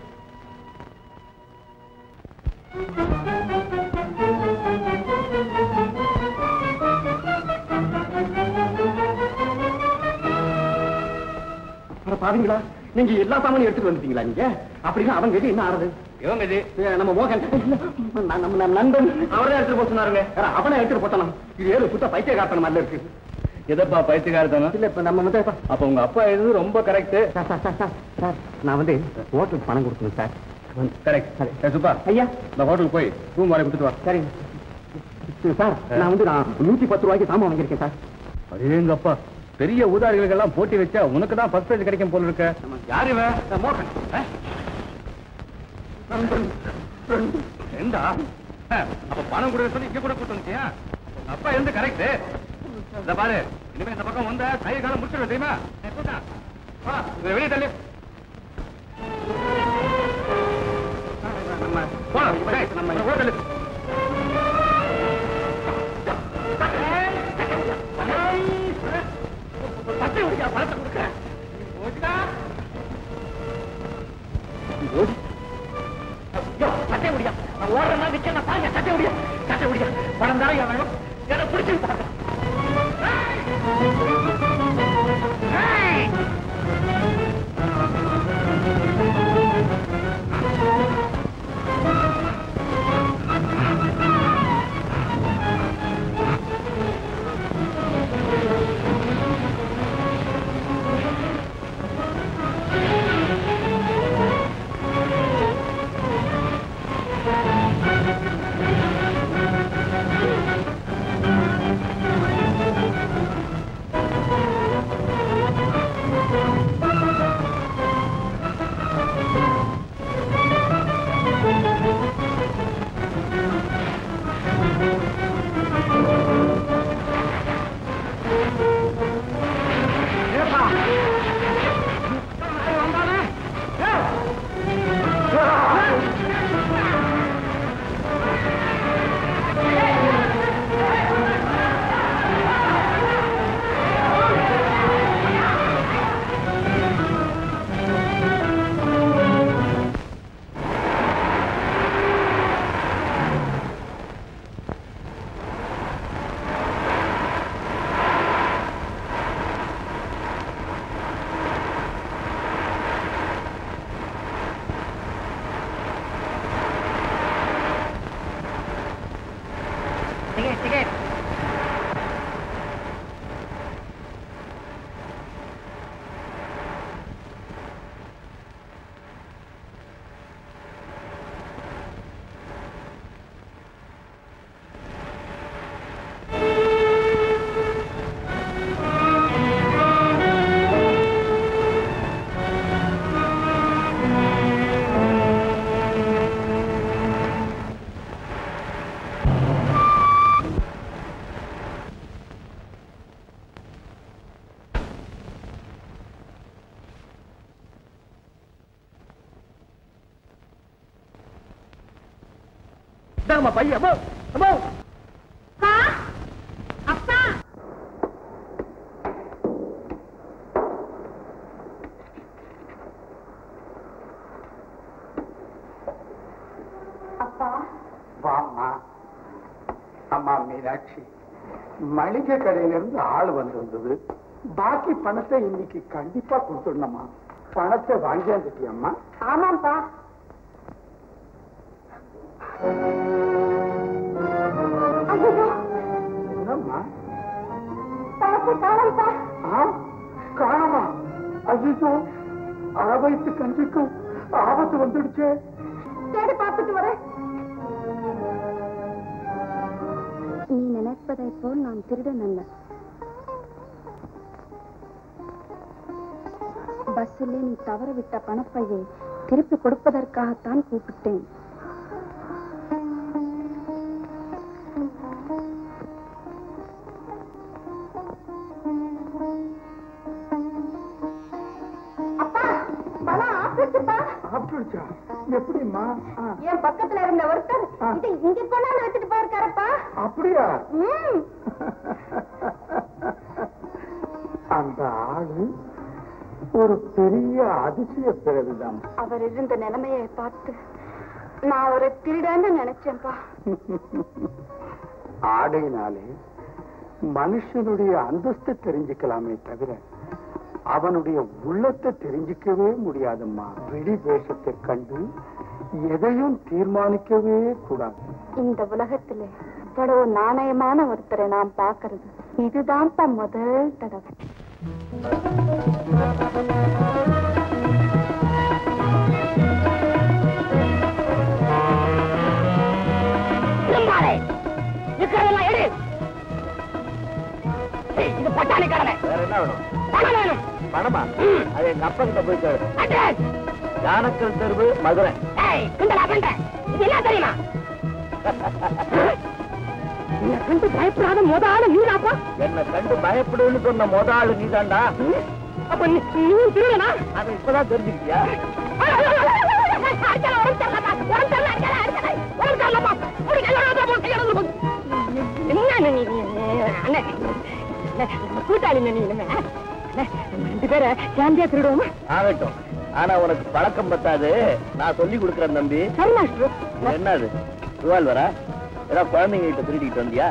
[SPEAKER 3] அட பாருங்களா நீங்க எல்லா சாமானும் எடுத்துட்டு வந்துட்டீங்களா நீங்க அப்படின்னா அவங்க இது என்ன ஆறுது
[SPEAKER 1] இவங்க இது
[SPEAKER 3] ஏ, நம்ம மோகன் இல்ல, நம்ம நம்ம நண்பன் அவரே எடுத்துட்டு போக சொன்னாருங்க அட, அவனே எடுத்துட்டு போட்டான் இது ஏழு சுத்த பைத்திய காட்டணும் மாதிரி இருக்கு
[SPEAKER 1] எதப்பா பைத்தியக்காரத்தனம்
[SPEAKER 3] இல்ல இப்ப நம்ம வந்து
[SPEAKER 1] அப்ப உங்க அப்பா எழுது ரொம்ப correct
[SPEAKER 3] sir, sir, sir, sir, sir, நான் வந்து ஹோட்டலுக்கு பணம் கொடுக்கணும் சார்
[SPEAKER 1] கரெக்ட் சரி சுப்பா
[SPEAKER 3] ஐயா
[SPEAKER 1] இந்த ஹோட்டலுக்கு போய் ரூம் வாடகை கொடுத்துட்டு வா
[SPEAKER 3] சரிங்க சார் நான் வந்து நான் நூத்தி பத்து ரூபாய்க்கு சாமான் வாங்கியிருக்கேன் சார்
[SPEAKER 1] அதேங்கப்பா பெரிய ஊதாரிகளுக்கு எல்லாம் போட்டி வச்சா உனக்கு தான் ஃபர்ஸ்ட் பிரைஸ் கிடைக்கும் போல இருக்க யார் இவன்
[SPEAKER 3] நான் மோகன்
[SPEAKER 1] ஆ? ஏண்டா ஆ, அப்ப பணம் கொடுக்க சொல்லி இங்க கூட கூட்டு வந்துட்டியா உங்க அப்பா இருந்து கரெக்ட் இந்த பாரு இனிமே இந்த பக்கம் வந்தா கை காலம் முடிச்சிருவேன் தெரியுமா ஏய், கூட்டா. வா, இதை வெளியே தள்ளு நம்ம போலாம் டேய், நம்ம ஹோட்டலு பத்து முடியா பணத்தை கொடுக்குறேன் ஓடிடா ஓடி ஐயோ, சட்டை முடியா நான் ஓடுறேன்னா நிக்க நான் பாருங்க சட்டை முடியா சட்டை முடியா பணம் தானே வேணும் என்ன பிடிச்சு பாருங்க
[SPEAKER 2] டிக்கெட் டிக்கெட்
[SPEAKER 1] இந்தாங்கம்மா பையன் அம்மா அம்மா
[SPEAKER 2] அப்பா
[SPEAKER 5] வாம்மா அம்மா மீனாட்சி மளிகை கடையில இருந்து ஆள் வந்திருந்தது பாக்கி பணத்தை இன்னைக்கு கண்டிப்பா கொடுத்துடணுமா பணத்தை வாங்கியாந்துட்டியம்மா
[SPEAKER 2] ஆமாப்பா
[SPEAKER 5] என்னம்மா
[SPEAKER 2] பணத்தை காணப்பா
[SPEAKER 5] ஆ? காணமா ஐயோ அரவயத்து கஞ்சிக்கும் ஆபத்து வந்துடுச்சே
[SPEAKER 2] தேடி பார்த்துட்டு வரேன்
[SPEAKER 4] நீ நினைப்பதைப் போல் நான் திருடன் அல்ல பஸ்ஸிலே நீ தவறவிட்ட பணப்பையை திருப்பி கொடுப்பதற்காகத்தான் கூப்பிட்டேன்
[SPEAKER 2] அப்பா பணம் ஆப்பிடுச்சுப்பா
[SPEAKER 5] சாப்பிட்டுடுச்சா எப்படிம்மா ஆ,
[SPEAKER 2] என் பக்கத்துல இருந்த ஒருத்தர்
[SPEAKER 5] ஆ.
[SPEAKER 2] இதை இங்க கொண்டாந்து வச்சுட்டு போயிருக்காரப்பா
[SPEAKER 5] அப்படியா
[SPEAKER 2] ம்
[SPEAKER 5] அந்த ஆளு ஒரு பெரிய அதிசய பிறவிதான்
[SPEAKER 4] அவர் இருந்த நிலைமையை பார்த்து நான் ஒரு திருடன்னு நினைச்சேன்ப்பா
[SPEAKER 5] ஆடையினாலே மனுஷனுடைய அந்தஸ்தை தெரிஞ்சுக்கலாமே தவிர அவனுடைய உள்ளத்தை தெரிஞ்சிக்கவே முடியாதம்மா வெளி வேஷத்தை கண்டு எதையும் தீர்மானிக்கவே கூடாது
[SPEAKER 4] இந்த உலகத்திலே இவ்வளவு நாணயமான ஒருத்தரை நான் பார்க்கிறது இதுதான்ப்பா முதல் தடவை
[SPEAKER 3] திரும்பாதே இருக்கிறதெல்லாம் எடு ஏய், இது பட்டாணி கடலை
[SPEAKER 1] வேற என்ன வேணும்
[SPEAKER 3] பணம் வேணும்
[SPEAKER 1] பணமா அது எங்க அப்பா கிட்ட போய் கேளு
[SPEAKER 3] அட்ரஸ்
[SPEAKER 1] யானக்கல் தெருவு மதுரை
[SPEAKER 3] ஏய் கிண்டலா பண்ற இது என்ன தெரியுமா என்ன கண்டு பயப்படாத முதல்ல நீதாப்பா
[SPEAKER 1] என்ன கண்டு பயப்படுன்னு சொன்ன முத ஆளு நீதான்டா
[SPEAKER 3] அப்ப நீ நீ திருடனா
[SPEAKER 1] அதை இப்பதான் தெரிஞ்சுக்கிட்டியா
[SPEAKER 3] கூட்டாளி நீ இனிமே நம்ம ரெண்டு பேரை சாந்தியா திருடுவோமா
[SPEAKER 1] ஆகட்டும் ஆனா உனக்கு பழக்கம் பத்தாது நான் சொல்லி கொடுக்குறேன் தம்பி
[SPEAKER 3] சரி மாஸ்டர்
[SPEAKER 1] இது என்னது ரிவால்வரா ஏதாவது குழந்தைங்க கிட்ட திருடிட்டு வந்தியா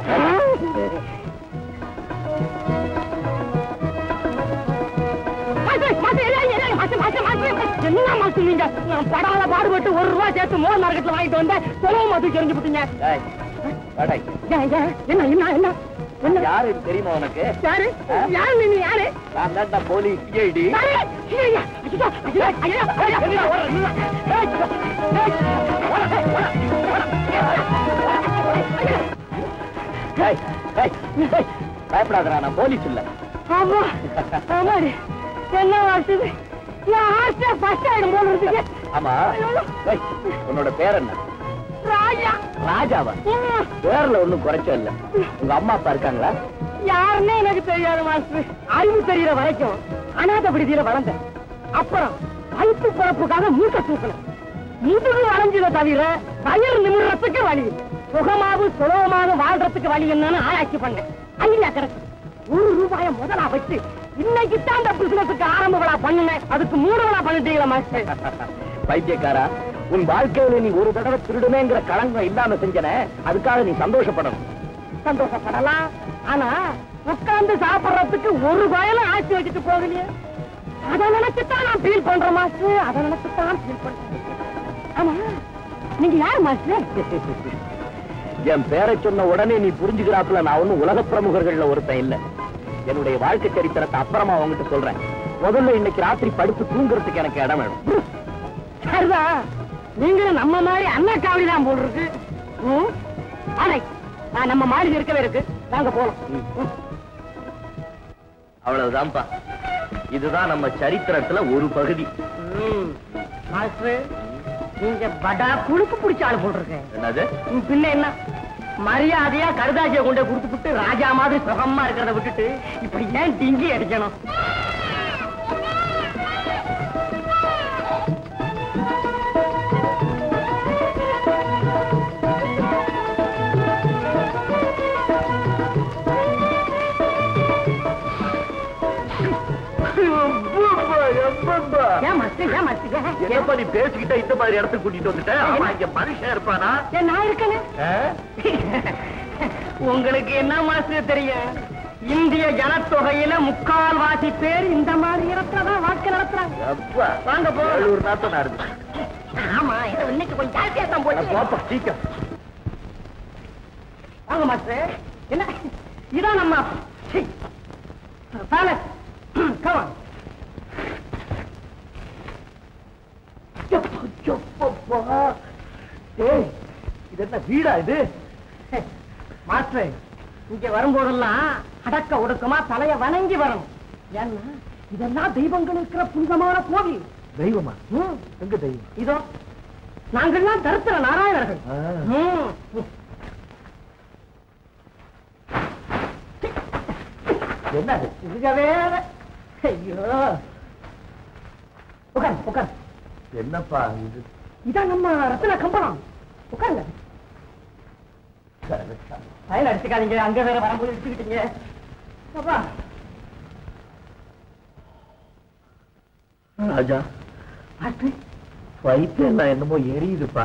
[SPEAKER 3] என்ன மாசம் நீங்க நான் படாத பாடுபட்டு ஒரு ரூபாய் சேர்த்து மோர் மார்க்கெட்ல வாங்கிட்டு வந்தேன் செலவு மாத்து தெரிஞ்சு விட்டீங்க
[SPEAKER 1] ஏய், அடை,
[SPEAKER 3] ஏன், ஏன், என்ன என்ன என்ன என்ன
[SPEAKER 1] யாருன்னு தெரியுமா உனக்கு
[SPEAKER 3] யாரு யாரு நீ யாரு
[SPEAKER 1] நான் தான்டா போலீஸ் சிஐடி
[SPEAKER 3] யாரு? ஐயா, ஐயா, ஐயா, ஐயா, ஐயா, ஐயா, ஓட, நில்லு. ஏய், ஏய், ஓட, ஏய், ஓட.
[SPEAKER 1] பயப்படாதடா நான் போலீஸ் இல்ல
[SPEAKER 3] ஆமா ஆமாடி என்ன வாசுது என் ஆசை ஃபர்ஸ்ட் ஆயிடும் போல இருக்கு
[SPEAKER 1] ஆமா ஏய், உன்னோட பேர் என்ன
[SPEAKER 3] ராஜா
[SPEAKER 1] ராஜாவா
[SPEAKER 3] ம்,
[SPEAKER 1] பேர்ல ஒண்ணும் குறைச்ச இல்ல உங்க அம்மா அப்பா இருக்காங்களா
[SPEAKER 3] யாருன்னே எனக்கு தெரியாது மாஸ்டர் அறிவு தெரியற வரைக்கும் அநாத விடுதியில வளர்ந்தேன் அப்புறம் வயிற்று பிறப்புக்காக மூக்க தூக்கணும் முதுகு வளைஞ்சத தவிர வயிறு நிமிடத்துக்கு வழி இல்லை. சுகமாவு சுலபமாக வாழ்றதுக்கு வழி என்னன்னு ஆராய்ச்சி பண்ணேன் ஐயா கிடக்கு ஒரு ரூபாய முதலா வச்சு இன்னைக்கு தான் அந்த பிசினஸுக்கு ஆரம்ப விழா பண்ணினேன் அதுக்கு மூணு விழா பண்ணிட்டீங்களா மாஸ்டர்
[SPEAKER 1] பைத்தியக்காரா உன் வாழ்க்கையில நீ ஒரு தடவை திருடுமேங்கிற களங்கம் இல்லாம செஞ்சன அதுக்காக நீ சந்தோஷப்படணும்
[SPEAKER 3] சந்தோஷப்படலாம் ஆனா உட்கார்ந்து சாப்பிடுறதுக்கு ஒரு வயலும் ஆட்சி வச்சுட்டு போகலையே அதை நினைச்சுதான் நான் ஃபீல் பண்றேன் மாஸ்டர் அதை நினைச்சுதான் ஃபீல் பண்றேன் ஆமா நீங்க யார் மாஸ்டர்
[SPEAKER 1] என் பேரை சொன்ன உடனே நீ புரிஞ்சுக்கிறாப்புல நான் ஒண்ணும் உலக பிரமுகர்கள்ல ஒருத்தன் இல்ல என்னுடைய வாழ்க்கை சரித்திரத்தை அப்புறமா உங்ககிட்ட சொல்றேன் முதல்ல இன்னைக்கு ராத்திரி படுத்து தூங்குறதுக்கு எனக்கு இடம் வேணும்
[SPEAKER 3] சரிதான் நீங்களும் நம்ம மாதிரி அண்ணா காவடி தான் போல் இருக்கு ம்? அடை நான் நம்ம மாளிகை இருக்கவே இருக்கு வாங்க போலாம் ம்.
[SPEAKER 1] அவ்வளவுதான்ப்பா இதுதான் நம்ம சரித்திரத்துல ஒரு பகுதி
[SPEAKER 3] ம். மாஸ்டர் நீங்க படா குழுக்கு பிடிச்ச ஆளு போல் இருக்கேன்
[SPEAKER 1] என்னது
[SPEAKER 3] ம், பின்ன என்ன மரியாதையா கடுதாசியை கொண்டு கொடுத்துட்டு ராஜா மாதிரி சுகமா இருக்கிறத விட்டுட்டு இப்படி ஏன் டிங்கி அடிக்கணும்
[SPEAKER 2] ஏன் மாஸ்டர் ஏன் மாஸ்டர் ஏன்?
[SPEAKER 1] என்னப்பா நீ பேசிக்கிட்ட இந்த மாதிரி இடத்துக்கு கூட்டிட்டு வந்துட்ட அவன் இங்க மனுஷன் இருப்பானா
[SPEAKER 2] ஏன் நான் இருக்கேனே
[SPEAKER 1] ஆ?
[SPEAKER 2] உங்களுக்கு என்ன மாஸ்டர் தெரியும் இந்திய ஜனத்தொகையில முக்கால்வாசி பேர் இந்த மாதிரி இடத்துல தான் வாழ்க்கை நடத்துறாங்க
[SPEAKER 1] அப்பா,
[SPEAKER 2] வாங்க போ.
[SPEAKER 1] ஏழூர் நாத்தம் நாடுது
[SPEAKER 2] ஆமா இது இன்னைக்கு கொஞ்சம் ஜாஸ்தியா தான் போச்சு
[SPEAKER 1] போப்பா சீக்கிரம்
[SPEAKER 2] வாங்க மாஸ்டர் என்ன இதான் நம்ம பேலஸ் கமான்
[SPEAKER 1] எப்பா, எப்பப்பா. டேய், இது என்ன வீடா இது
[SPEAKER 2] மாஸ்டர் இங்க வரும்போதெல்லாம் அடக்க ஒடுக்கமா தலைய வணங்கி வரணும் ஏன்னா இதெல்லாம் தெய்வங்கள் இருக்கிற புனிதமான கோவில்
[SPEAKER 1] தெய்வமா
[SPEAKER 2] ம்,
[SPEAKER 1] எங்க தெய்வம்
[SPEAKER 2] இதோ நாங்கள்லாம் தருத்திர நாராயணர்கள்
[SPEAKER 1] ஆ.
[SPEAKER 2] ம்.
[SPEAKER 1] என்னது
[SPEAKER 2] இதுக வேற ஐயோ உட்கார் உட்கார்
[SPEAKER 1] என்னப்பா இது
[SPEAKER 2] இதான் நம்ம ரத்ன கம்பளம் உட்காருங்க பயன் அடிச்சுக்காதீங்க அங்க வேற வரும்போது எடுத்துக்கிட்டீங்க அப்பா
[SPEAKER 1] ராஜா
[SPEAKER 2] மாஸ்டர்
[SPEAKER 1] வயிற்று எல்லாம் என்னமோ எரியுதுப்பா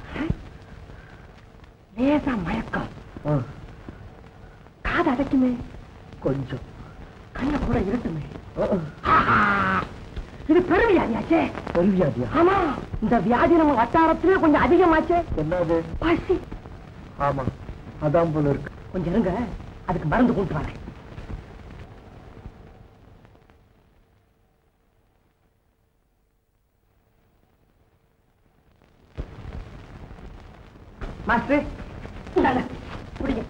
[SPEAKER 2] லேசா மயக்கம்
[SPEAKER 1] ஆ,
[SPEAKER 2] காது அடைக்குமே
[SPEAKER 1] கொஞ்சம்
[SPEAKER 2] கண்ண கூட இருட்டுமே
[SPEAKER 1] ஆ,
[SPEAKER 2] ஆஹா! இது பெருவியாதியாச்சே
[SPEAKER 1] பெருவியாதியா
[SPEAKER 2] ஆமா இந்த வியாதி நம்ம வட்டாரத்திலே கொஞ்சம் அதிகமாச்சே
[SPEAKER 1] என்னது
[SPEAKER 2] பசி
[SPEAKER 1] ஆமா அதான் போல இருக்கு
[SPEAKER 2] கொஞ்சம் இருங்க அதுக்கு மருந்து கொண்டு வரேன் மாஸ்டர் இந்தாங்க, குடிங்க.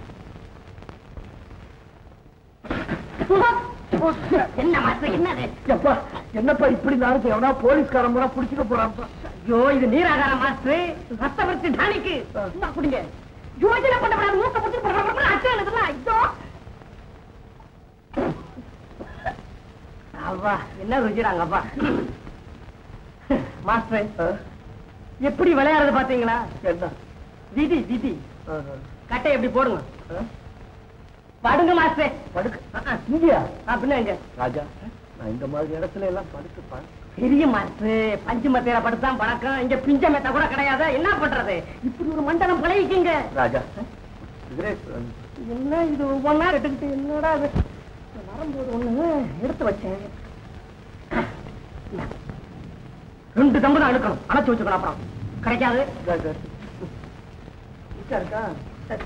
[SPEAKER 2] என்ன மாஸ்டர் என்னது
[SPEAKER 1] எப்பா என்னப்பா இப்படி நாளைக்கு எவனா போலீஸ்காரன் பூரா புடிச்சுக்க போறான்ப்பா
[SPEAKER 2] ஐயோ இது நீராகார மாஸ்டர் ரத்த வச்சு டானிக்கு இந்தா குடிங்க யோஜனை பண்ணப்படாது மூக்க புடிச்சு போடுறாங்க அச்சம் இதெல்லாம் இதோ அவ்வா என்ன ருச்சிடாங்க அப்பா மாஸ்டர்
[SPEAKER 1] ஆ,
[SPEAKER 2] எப்படி விளையாடுறது பாத்தீங்களா
[SPEAKER 1] என்ன
[SPEAKER 2] விதி விதி
[SPEAKER 1] ஆஹா.
[SPEAKER 2] கட்டை எப்படி போடுங்க
[SPEAKER 1] ஆ,
[SPEAKER 2] படுங்க மாஸ்டர்
[SPEAKER 1] படுக்க இங்கயா
[SPEAKER 2] அப்படின்னா எங்க
[SPEAKER 1] ராஜா நான் இந்த மாதிரி இடத்துல எல்லாம் படுத்துப்பா
[SPEAKER 2] பெரிய மாஸ்டர் பஞ்சு மத்தையில படுத்தான் பழக்கம் இங்க பிஞ்ச மெத்த கூட கிடையாது என்ன பண்றது இப்படி ஒரு மண்டலம் பழகிக்கீங்க
[SPEAKER 1] ராஜா சிகரெட்
[SPEAKER 2] என்ன இது ஒவ்வொன்னா எடுத்துக்கிட்டு என்னடா இது வரும்போது ஒண்ணு எடுத்து வச்சேன் இந்தா. ரெண்டு தம்பு தான் எடுக்கணும் அணைச்சு வச்சுக்கணும் அப்புறம் கிடைக்காது
[SPEAKER 1] ராஜா
[SPEAKER 2] இருக்கா, இருக்கா சரி.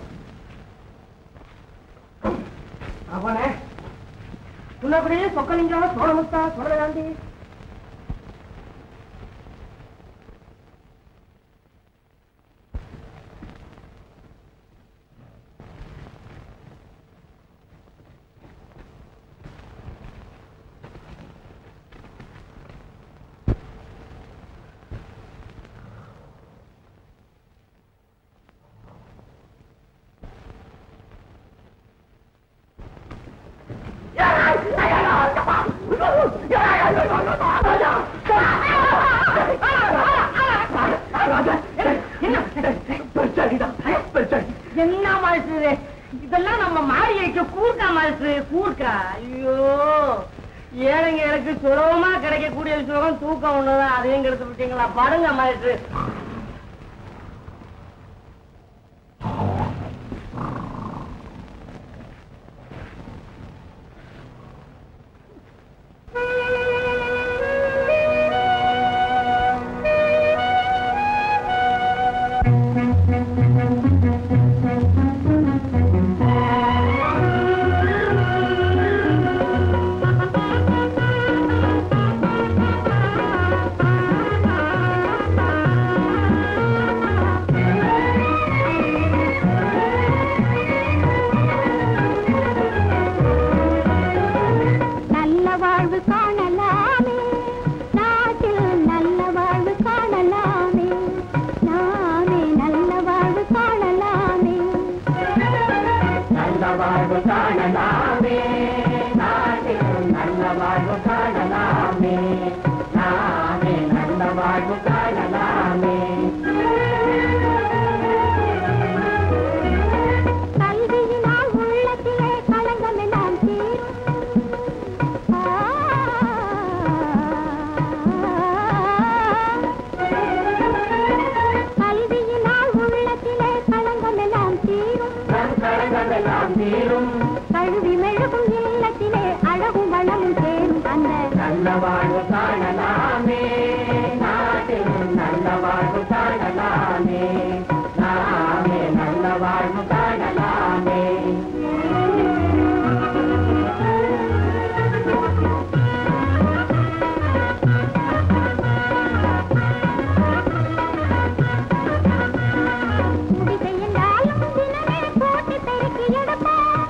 [SPEAKER 2] அவனே உள்ளபடியே சொக்கலிங்கம் சோழமுத்தா சோழகாந்தி என்ன மாசு இதெல்லாம் நம்ம மாரியைக்கு கூர்க்கா மாசு கூர்க்கா ஐயோ ஏழைங்க எனக்கு சுலபமா கிடைக்கக்கூடிய சுகம் தூக்கம் ஒண்ணுதான் அதையும் கெடுத்து விட்டீங்களா படுங்க மாசு
[SPEAKER 4] நல்ல வாழ்வு காணலாமே நாட்டில் நல்ல வாழ்வு காணலாமே நாமே நல்ல வாழ்வு காணலாமே
[SPEAKER 2] நல்ல வாழ்வு காணலாமே நாட்டில் நல்ல வாழ்வு காணலாமே நாமே நல்ல வாழ்வு காணலாமே
[SPEAKER 4] கல்வியினால் உள்ளத்திலே களங்கம் எல்லாம் தீரும் ஆ,
[SPEAKER 3] வாழ்வு காணலாமே நாமே நல்ல வாழ்வு காணலாமே
[SPEAKER 4] குடிசையிலாலும் தினமே போட்டி பெருக்கி எடுப்போம்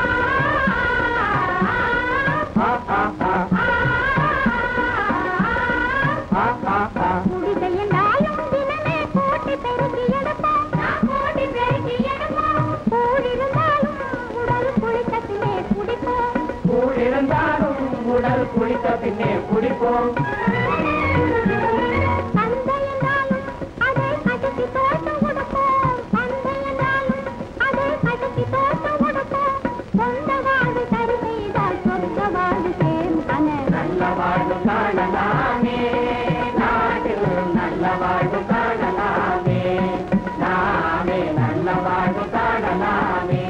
[SPEAKER 4] குடிசையிலாலும் தினமே போட்டி பெருக்கி எடுப்போம் போட்டி பெருக்கி எடுப்போம் கூடிருந்தாலும் உடல் குளித்த பின்னே குடிப்போம்
[SPEAKER 3] இருந்தாலும் உடல் குளித்த பின்னே குடிப்போம்
[SPEAKER 4] சந்தையினாலும் அதை அடக்கி தோட்டம் கொடுப்போம் சந்தையினாலும் அதை அடக்கி தோட்டம் கொடுப்போம் சொந்த வாழ்வு சரி செய்தால் சொந்த வாழ்வு சேரும் அன
[SPEAKER 3] நல்ல வாழ்வு காணலாமே நாட்டில் நல்ல வாழ்வு காணலாமே நாமே நல்ல வாழ்வு காணலாமே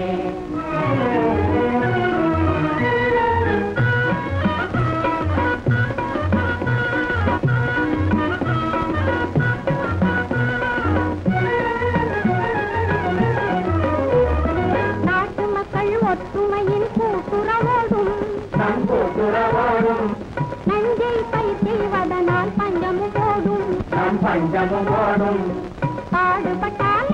[SPEAKER 4] நாட்டு மக்கள் ஒற்றுமையின் கூட்டுறவோடும்
[SPEAKER 3] நம் கூட்டுறவோடும்
[SPEAKER 4] நஞ்சை பயிர் செய்வதனால் பஞ்சமும் போடும்
[SPEAKER 3] நம் பஞ்சமும் ஓடும்
[SPEAKER 4] பாடுபட்டாலே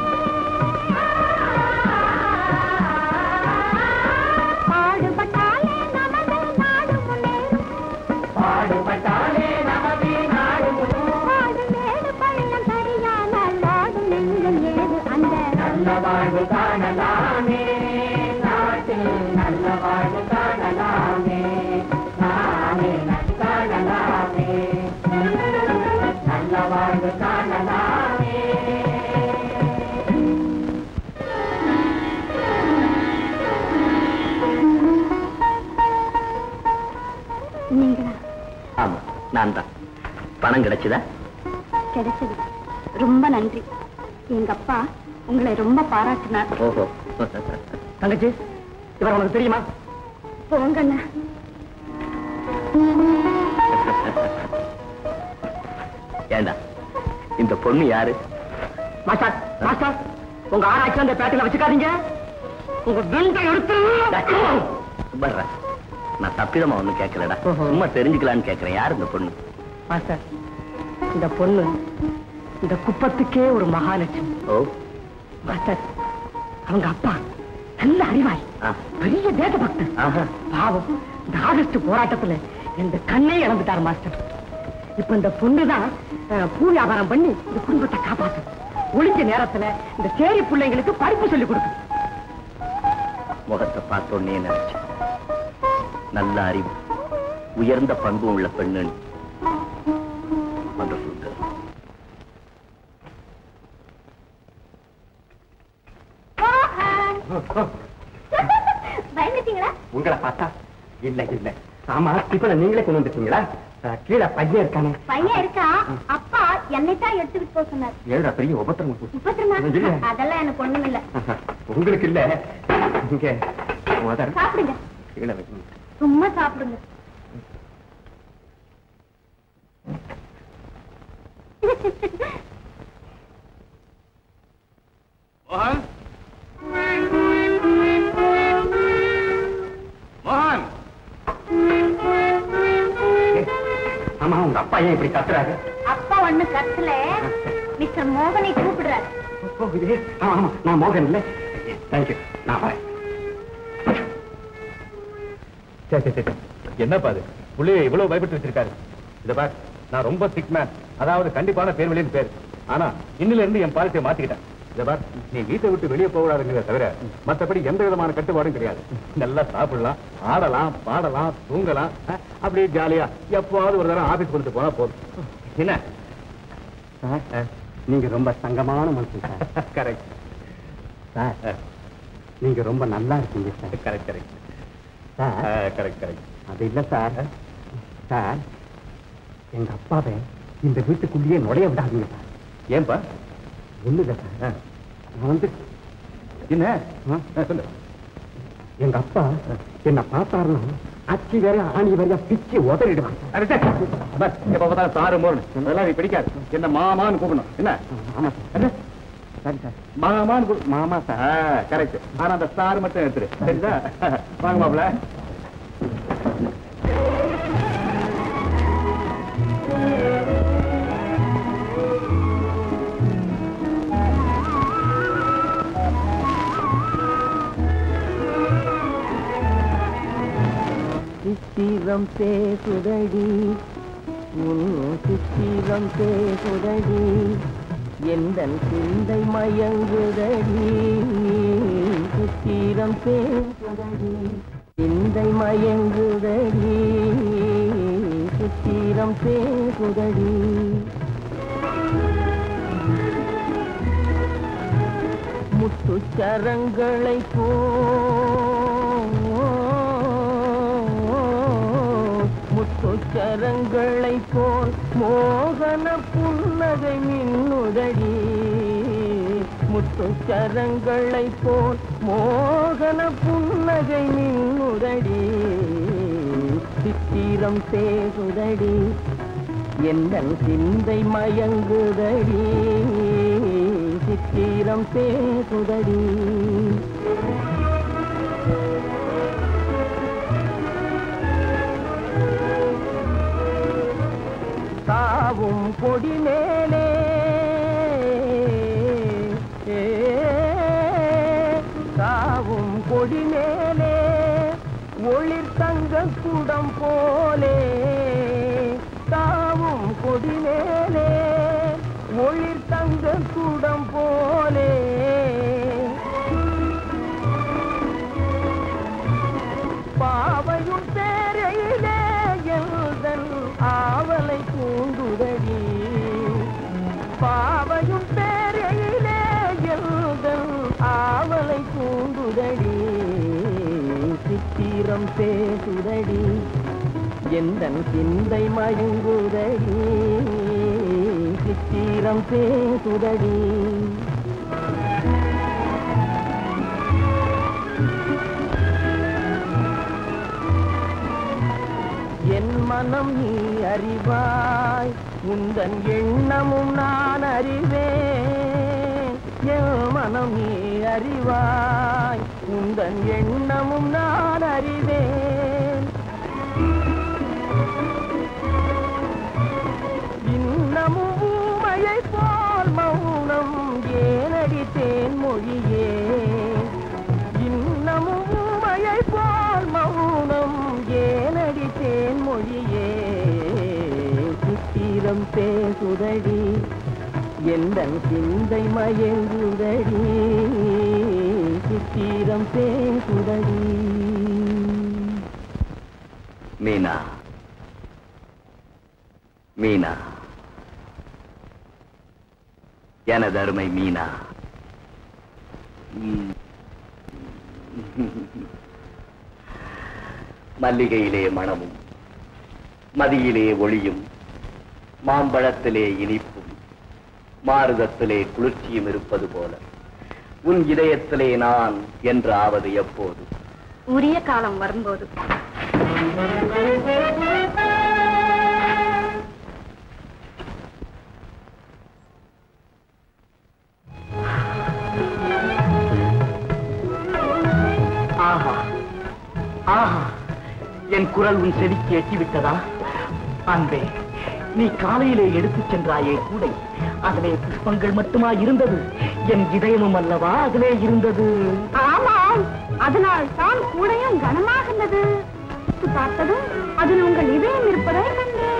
[SPEAKER 4] பாடுபட்டாலே நமது நாடு முன்னேறும்
[SPEAKER 3] பாடுபட்டாலே நமது நாடு முழுவதும்
[SPEAKER 4] பாடு மேடு பள்ளம் சரியானால் வாடும் நெஞ்சம் ஏது அந்த
[SPEAKER 3] நல்ல வாழ்வு காணலாமே நாட்டில் நல்ல வாழ்வு காணலாமே நாமே நல்ல காணலாமே நல்ல வாழ்வு காணலாமே
[SPEAKER 4] நீங்களா
[SPEAKER 3] ஆமா நான் தான் பணம் கிடைச்சதா
[SPEAKER 4] கிடைச்சது ரொம்ப நன்றி எங்க அப்பா உங்களை ரொம்ப பாராட்டினார்
[SPEAKER 3] ஓஹோ
[SPEAKER 2] தங்கச்சி இவர் உனக்கு தெரியுமா
[SPEAKER 4] போங்கண்ணா
[SPEAKER 3] ஏண்டா இந்த பொண்ணு யாரு
[SPEAKER 2] மாஸ்டர் மாஸ்டர் உங்க ஆராய்ச்சி அந்த பேட்டையில வச்சுக்காதீங்க உங்க வெண்டை எடுத்து
[SPEAKER 3] சுப்பர்றா நான் தப்பிதமா ஒண்ணும் கேட்கலடா
[SPEAKER 2] ஓஹோ.
[SPEAKER 3] சும்மா தெரிஞ்சுக்கலான்னு கேட்கறேன் யாரு இந்த பொண்ணு
[SPEAKER 2] மாஸ்டர் இந்த பொண்ணு இந்த குப்பத்துக்கே ஒரு மகாலட்சுமி
[SPEAKER 3] ஓ
[SPEAKER 2] மாஸ்டர் அவங்க அப்பா நல்ல அறிவாளி
[SPEAKER 3] ஆ.
[SPEAKER 2] பெரிய தேசபக்தன்
[SPEAKER 3] ஆஹா.
[SPEAKER 2] பாவம் இந்த ஆகஸ்ட் போராட்டத்துல இந்த கண்ணே இழந்துட்டார் மாஸ்டர் இப்ப இந்த பொண்ணுதான் அஹ், பூ வியாபாரம் பண்ணி இந்த குடும்பத்தை காப்பாத்து ஒளிஞ்ச நேரத்துல இந்த சேரி பிள்ளைங்களுக்கு படிப்பு சொல்லி கொடுக்கு
[SPEAKER 3] முகத்தை பார்த்தோன்னே நினைச்சேன் நல்ல அறிவு உயர்ந்த பண்பும் உள்ள பெண்ணு Wonderful girl.
[SPEAKER 4] பயந்துட்டீங்களா
[SPEAKER 5] உங்களை பார்த்தா இல்ல இல்ல ஆமா டிஃபனை நீங்களே கொண்டு வந்துட்டீங்களா அஹ், கீழே பையன் இருக்கானே
[SPEAKER 4] பையன் இருக்கா அப்பா என்னை தான் எடுத்துக்கிட்டு போக சொன்னார்
[SPEAKER 5] ஏழா பெரிய உபத்திரம்
[SPEAKER 4] முப்பத்திரமா
[SPEAKER 5] இல்ல.
[SPEAKER 4] அதெல்லாம் எனக்கு ஒண்ணும் இல்ல
[SPEAKER 5] உங்களுக்கு இல்ல இங்க முதல்
[SPEAKER 4] சாப்பிடுங்க
[SPEAKER 5] கீழே வைக்கணும்
[SPEAKER 4] சும்மா சாப்பிடுங்க
[SPEAKER 5] மோகன் மோகன் ஆமா உங்க அப்பா ஏன் இப்படி கத்துறாரு
[SPEAKER 4] அப்பா ஒண்ணு கத்துல மிஸ்டர் மோகனை கூப்பிடுறாரு
[SPEAKER 5] ஓ, இது ஆமா ஆமா நான் மோகன் இல்ல தேங்க்யூ நான் வரேன்
[SPEAKER 6] சரி சரி சரி என்னப்பா அது புள்ளைய இவ்வளவு பயப்பட்டு வச்சிருக்காரு இத பார் நான் ரொம்ப சிக் மேன் அதாவது கண்டிப்பான பேர் வெளியின் பேர் ஆனா இன்னில இருந்து என் பாலிசியை மாத்திக்கிட்டேன் இத பார் நீ வீட்டை விட்டு வெளியே போகக்கூடாதுங்கிறத தவிர மத்தபடி எந்த விதமான கட்டுப்பாடும் கிடையாது நல்லா சாப்பிடலாம் ஆடலாம் பாடலாம் தூங்கலாம் அஹ், அப்படியே ஜாலியா எப்பவாவது ஒரு தடவை ஆபீஸ் வந்துட்டு போனா போதும் என்ன
[SPEAKER 5] சார் நீங்க ரொம்ப சங்கமான மனுஷன் சார்
[SPEAKER 6] கரெக்ட்
[SPEAKER 5] சார் நீங்க ரொம்ப நல்லா இருக்கீங்க sir
[SPEAKER 6] correct correct
[SPEAKER 5] sir
[SPEAKER 6] correct correct
[SPEAKER 5] அது இல்ல சார் சார் எங்க அப்பாவை இந்த வீட்டுக்குள்ளேயே நுழைய விடாதீங்க சார்
[SPEAKER 6] ஏன்பா
[SPEAKER 5] ஒண்ணு இல்ல சார் நான் வந்து
[SPEAKER 6] என்ன
[SPEAKER 5] ஆ,
[SPEAKER 6] ஆ, சொல்லு
[SPEAKER 5] எங்க அப்பா என்ன பார்த்தாருன்னா அச்சி வேற ஆணி வேற பிச்சு உதறிடுவான்
[SPEAKER 6] எப்ப பார்த்தாலும் சாரு மோர்னு அதெல்லாம் நீ பிடிக்காது என்ன மாமான்னு கூப்பிடணும் என்ன
[SPEAKER 5] ஆமா சார் சரி சார்
[SPEAKER 6] மாமான்னு கூப்பிடு
[SPEAKER 5] மாமா சார்
[SPEAKER 6] கரெக்ட் ஆனா அந்த ஸ்டார் மட்டும் எடுத்துரு சரிதா வாங்க மாப்பிள
[SPEAKER 2] சித்திரம் பேசுதடி உன் சித்திரம் பேசுதடி எந்த சிந்தை மயங்குதடி சித்திரம் பேசுதடி சிந்தை மயங்குதடி சித்திரம் பேசுதடி முத்துச்சரங்களை போ முத்துச்சரங்களை போல் மோகன புன்னகை மின்னுதடி முத்துச்சரங்களை போல் மோகன புன்னகை மின்னுதடி சித்திரம் பேசுதடி எந்தன் சிந்தை மயங்குதடி சித்திரம் பேசுதடி தாவும் கொடி மேலே ஏ, தாவும் கொடி மேலே ஒளிர் தங்க குடம் போலே தாவும் கொடி மேலே ஒளிர் தங்க குடம் போலே பாவையும் பேரையிலே எழுதல் ஆவலை தூண்டுதடி பாவையும் பேரையிலே எழுதல் ஆவலை தூண்டுதடி சித்திரம் பேசுதடி எந்தன் சிந்தை மயங்குதடி சித்திரம் பேசுதடி என் மனம் நீ அறிவாய் உந்தன் எண்ணமும் நான் அறிவேன் என் மனம் நீ அறிவாய் உந்தன் எண்ணமும் நான் அறிவேன் இன்னமும் ஊமையை போல் மௌனம் ஏனடித்தேன் மொழியே இன்னமும் ஊமையை போல் மௌனம் ஏனடித்தேன் மொழியே சித்திரம் பேசுதடி எந்தன் சிந்தை மயங்குதடி சித்திரம் பேசுதடி
[SPEAKER 3] மீனா மீனா எனது அருமை மீனா ம். மல்லிகையிலே மணமும் மதியிலே ஒளியும் மாம்பழத்திலே இனிப்பும் மாருதத்திலே குளிர்ச்சியும் இருப்பது போல உன் இதயத்திலே நான் என்று ஆவது எப்போது
[SPEAKER 4] உரிய காலம் வரும்போது
[SPEAKER 1] ஆஹா ஆஹா என் குரல் உன் செவிக்கு எட்டிவிட்டதா அன்பே நீ காலையிலே எடுத்துச் சென்றாயே கூடை அதிலே புஷ்பங்கள் மட்டுமா இருந்தது என் இதயமும் அல்லவா அதிலே இருந்தது
[SPEAKER 4] ஆமாம் அதனால் தான் கூடையும் கனமாகின்றது பார்த்ததும் அதில் உங்கள் இதயம் இருப்பதை கண்டேன்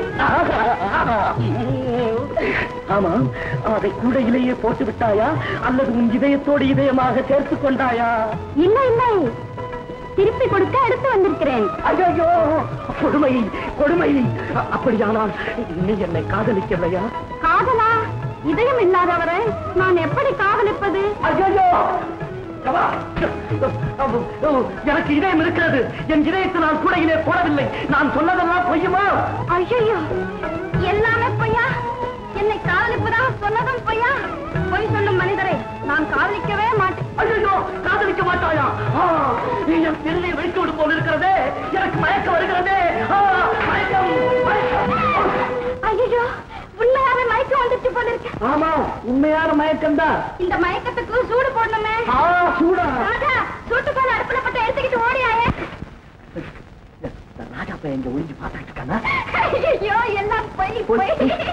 [SPEAKER 1] ஆமா அதை கூடையிலேயே போட்டு விட்டாயா அல்லது உன் இதயத்தோடு இதயமாக சேர்த்துக் கொண்டாயா
[SPEAKER 4] இல்லை இல்லை திருப்பி கொடுக்க எடுத்து வந்திருக்கிறேன்
[SPEAKER 1] ஐயோ கொடுமை கொடுமை அ- அப்படியானால் நீ என்னை காதலிக்கவில்லையா
[SPEAKER 4] காதலா இதயம் இல்லாதவரை நான் எப்படி காதலிப்பது
[SPEAKER 1] ஐயோ எனக்கு இதயம் இருக்கிறது என் இதயத்தை நான் கூடையிலே போடவில்லை நான் சொன்னதெல்லாம் பொய்யுமா
[SPEAKER 4] ஐயோ எல்லாமே பொய்யா என்னை காதலிப்பதாக சொன்னதும் பொய்யா பொய் சொல்லும் மனிதரை நான் காதலிக்கவே மாட்டேன்
[SPEAKER 1] ஐயோ காதலிக்க மாட்டாயா ஆ, நீ என் திருநை வைத்து விடு போல் இருக்கிறதே எனக்கு மயக்கம் வருகிறதே ஆ, மயக்கம் மயக்கம்
[SPEAKER 4] ஐயோ உண்மையாவே மயக்கம் வந்துச்சு போல இருக்கு
[SPEAKER 1] ஆமா உண்மையான மயக்கம் தான்
[SPEAKER 4] இந்த மயக்கத்துக்கு சூடு போடணுமே
[SPEAKER 1] ஆ சூடா
[SPEAKER 4] ராஜா சூட்டு போல அடுப்புல பட்டு எடுத்துக்கிட்டு ஓடியாயே
[SPEAKER 1] ராஜா பையன் இங்க ஒளிஞ்சு பார்த்துட்டு இருக்கானா
[SPEAKER 4] ஐயோ எல்லாம் போய் போய்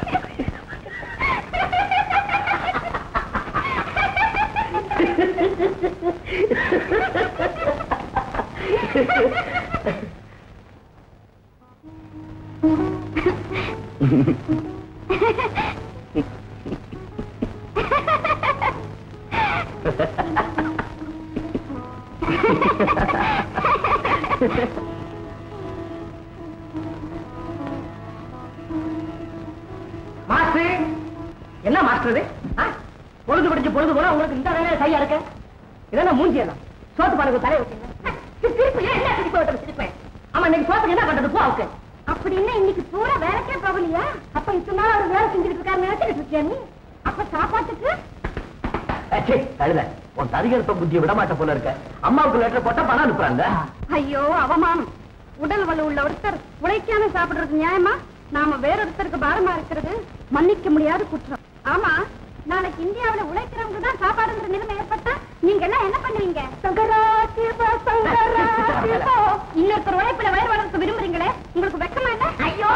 [SPEAKER 2] மாஸ்டர் என்ன மாஸ்டர் இது ஆ? பொழுது படிச்சு பொழுது போனா உங்களுக்கு இந்த வேலையை சரியா இருக்க இதெல்லாம் மூஞ்சியெல்லாம் சோத்து பானுக்கு தலையை வைக்கீங்க திருப்பி ஏன் என்ன திருப்பி விட்டு திருப்பேன் ஆமா இன்னைக்கு சோத்துக்கு என்ன பண்றது போ அவக்கு
[SPEAKER 4] அப்படின்னா இன்னைக்கு பூரா வேலைக்கே போகலையா அப்ப இத்தனை நாள் அவர் வேலை செஞ்சுட்டு இருக்காரு நினைச்சிட்டு இருக்கியா நீ அப்ப சாப்பாட்டுக்கு
[SPEAKER 1] ஏச்சே, கழுத உன் ததிகரப்ப புத்தியை விட மாட்ட போல இருக்க அம்மாவுக்கு லெட்டர் போட்டா பணம் அனுப்புறாங்க
[SPEAKER 4] ஐயோ அவமானம் உடல் வலு உள்ள ஒருத்தர் உழைக்காம சாப்பிடுறது நியாயமா நாம வேறொருத்தருக்கு பாரமா இருக்கிறது மன்னிக்க முடியாத குற்றம் ஆமா நாளைக்கு இந்தியாவுல உழைக்கிறவங்க தான் சாப்பாடுங்கிற நிலைமை ஏற்பட்டா நீங்க எல்லாம் என்ன பண்ணுவீங்க சங்கரா சிவா, சங்கரா சிவா. இன்னொருத்தர் உழைப்புல வயிறு வளர்க்க விரும்புறீங்களே உங்களுக்கு வெக்கமா இல்ல ஐயோ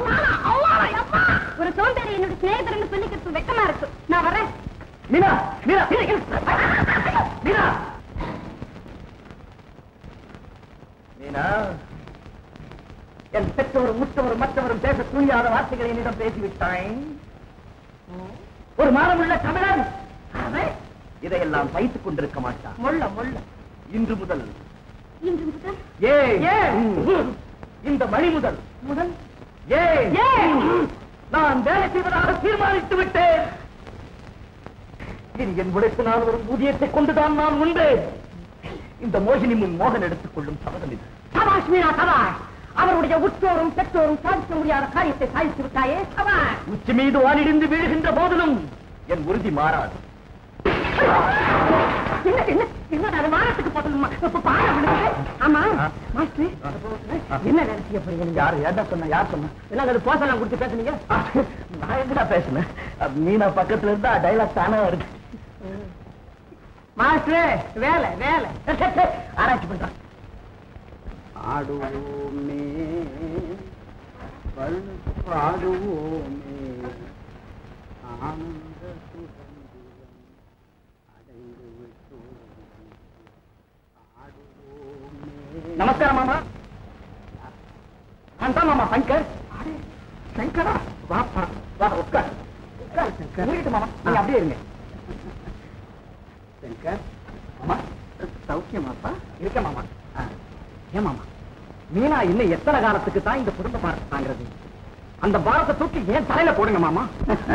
[SPEAKER 4] ஒரு சோம்பேறி என்னோட சிநேகிதர்னு சொல்லிக்கிறது வெக்கமா இருக்கு நான் வரேன்
[SPEAKER 1] மீனா மீனா மீனா மீனா என் பெற்றோரும் முற்றவரும் மற்றவரும் பேச துணியாத வார்த்தைகளை என்னிடம் பேசிவிட்டாய் ஒரு மானமுள்ள தமிழன் அவன் இதையெல்லாம் சகித்துக் கொண்டிருக்க மாட்டான்
[SPEAKER 2] முள்ள முள்ள
[SPEAKER 1] இன்று முதல்
[SPEAKER 4] இன்று முதல்
[SPEAKER 1] ஏ
[SPEAKER 2] ஏன்?
[SPEAKER 1] இந்த மணி முதல்
[SPEAKER 2] முதல்
[SPEAKER 1] ஏ
[SPEAKER 2] ஏன்?
[SPEAKER 1] நான் வேலை செய்வதாக தீர்மானித்து விட்டேன் இனி என் உழைப்பினால் வரும் ஊதியத்தை கொண்டுதான் நான் உண்டேன் இந்த மோகினி முன் மோகன் எடுத்துக் கொள்ளும் சபதம் இது
[SPEAKER 2] சபாஷ் மீனா சபாஷ் அவருடைய உற்றோரும் பெற்றோரும் சாதிக்க முடியாத காரியத்தை சாதித்து விட்டாயே சபாஷ்
[SPEAKER 1] உச்சி மீது வானிடிந்து வீழுகின்ற போதிலும் என் உறுதி மாறாது
[SPEAKER 2] என்ன என்ன என்ன அது வானத்துக்கு போட்டணுமா இப்ப பாட விடுங்க ஆமா
[SPEAKER 1] ஆ.
[SPEAKER 2] மாஸ்டர் என்ன வேலை செய்ய போறீங்க நீங்க
[SPEAKER 1] யார் ஏதா சொன்ன யார் சொன்ன
[SPEAKER 2] என்ன அது போசலாம் கொடுத்து பேசுனீங்க
[SPEAKER 1] நான் எங்கடா பேசுனேன் மீனா பக்கத்துல இருந்தா டைலாக் தானே வருது
[SPEAKER 2] மாஸ்டர் வேலை வேலை ஆராய்ச்சி பண்றான்
[SPEAKER 5] ஆடுவோமே பாடுவோமே ஆனந்த சுதந்திரம் அடைந்து விட்டோம் ஆடுவோமே
[SPEAKER 1] நமஸ்காரம் மாமா நான் தான் மாமா சங்கர் சங்கரா வாப்பா வா உட்கார் உட்கார் சங்கர் இருக்கட்டும் மாமா நீங்க அப்படியே இருங்க சங்கர் மாமா சௌக்கியமாப்பா இருக்க மாமா ஆ, ஏன் மாமா மீனா இன்னும் எத்தனை காலத்துக்கு தான் இந்த குடும்ப பாரத்தை தாங்கிறது அந்த பாரத்தை தூக்கி ஏன் தலையில போடுங்க மாமா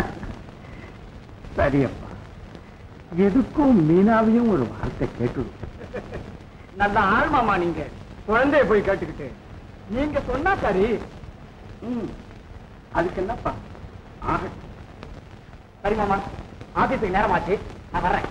[SPEAKER 5] சரியப்பா எதுக்கும் மீனாவையும் ஒரு வார்த்தை கேட்டு
[SPEAKER 1] நல்ல ஆள் மாமா நீங்க குழந்தைய போய் கேட்டுக்கிட்டு நீங்க சொன்னா சரி
[SPEAKER 5] ம் அதுக்கு என்னப்பா
[SPEAKER 1] ஆக. சரி மாமா ஆபீஸுக்கு நேரமாச்சு நான் வர்றேன்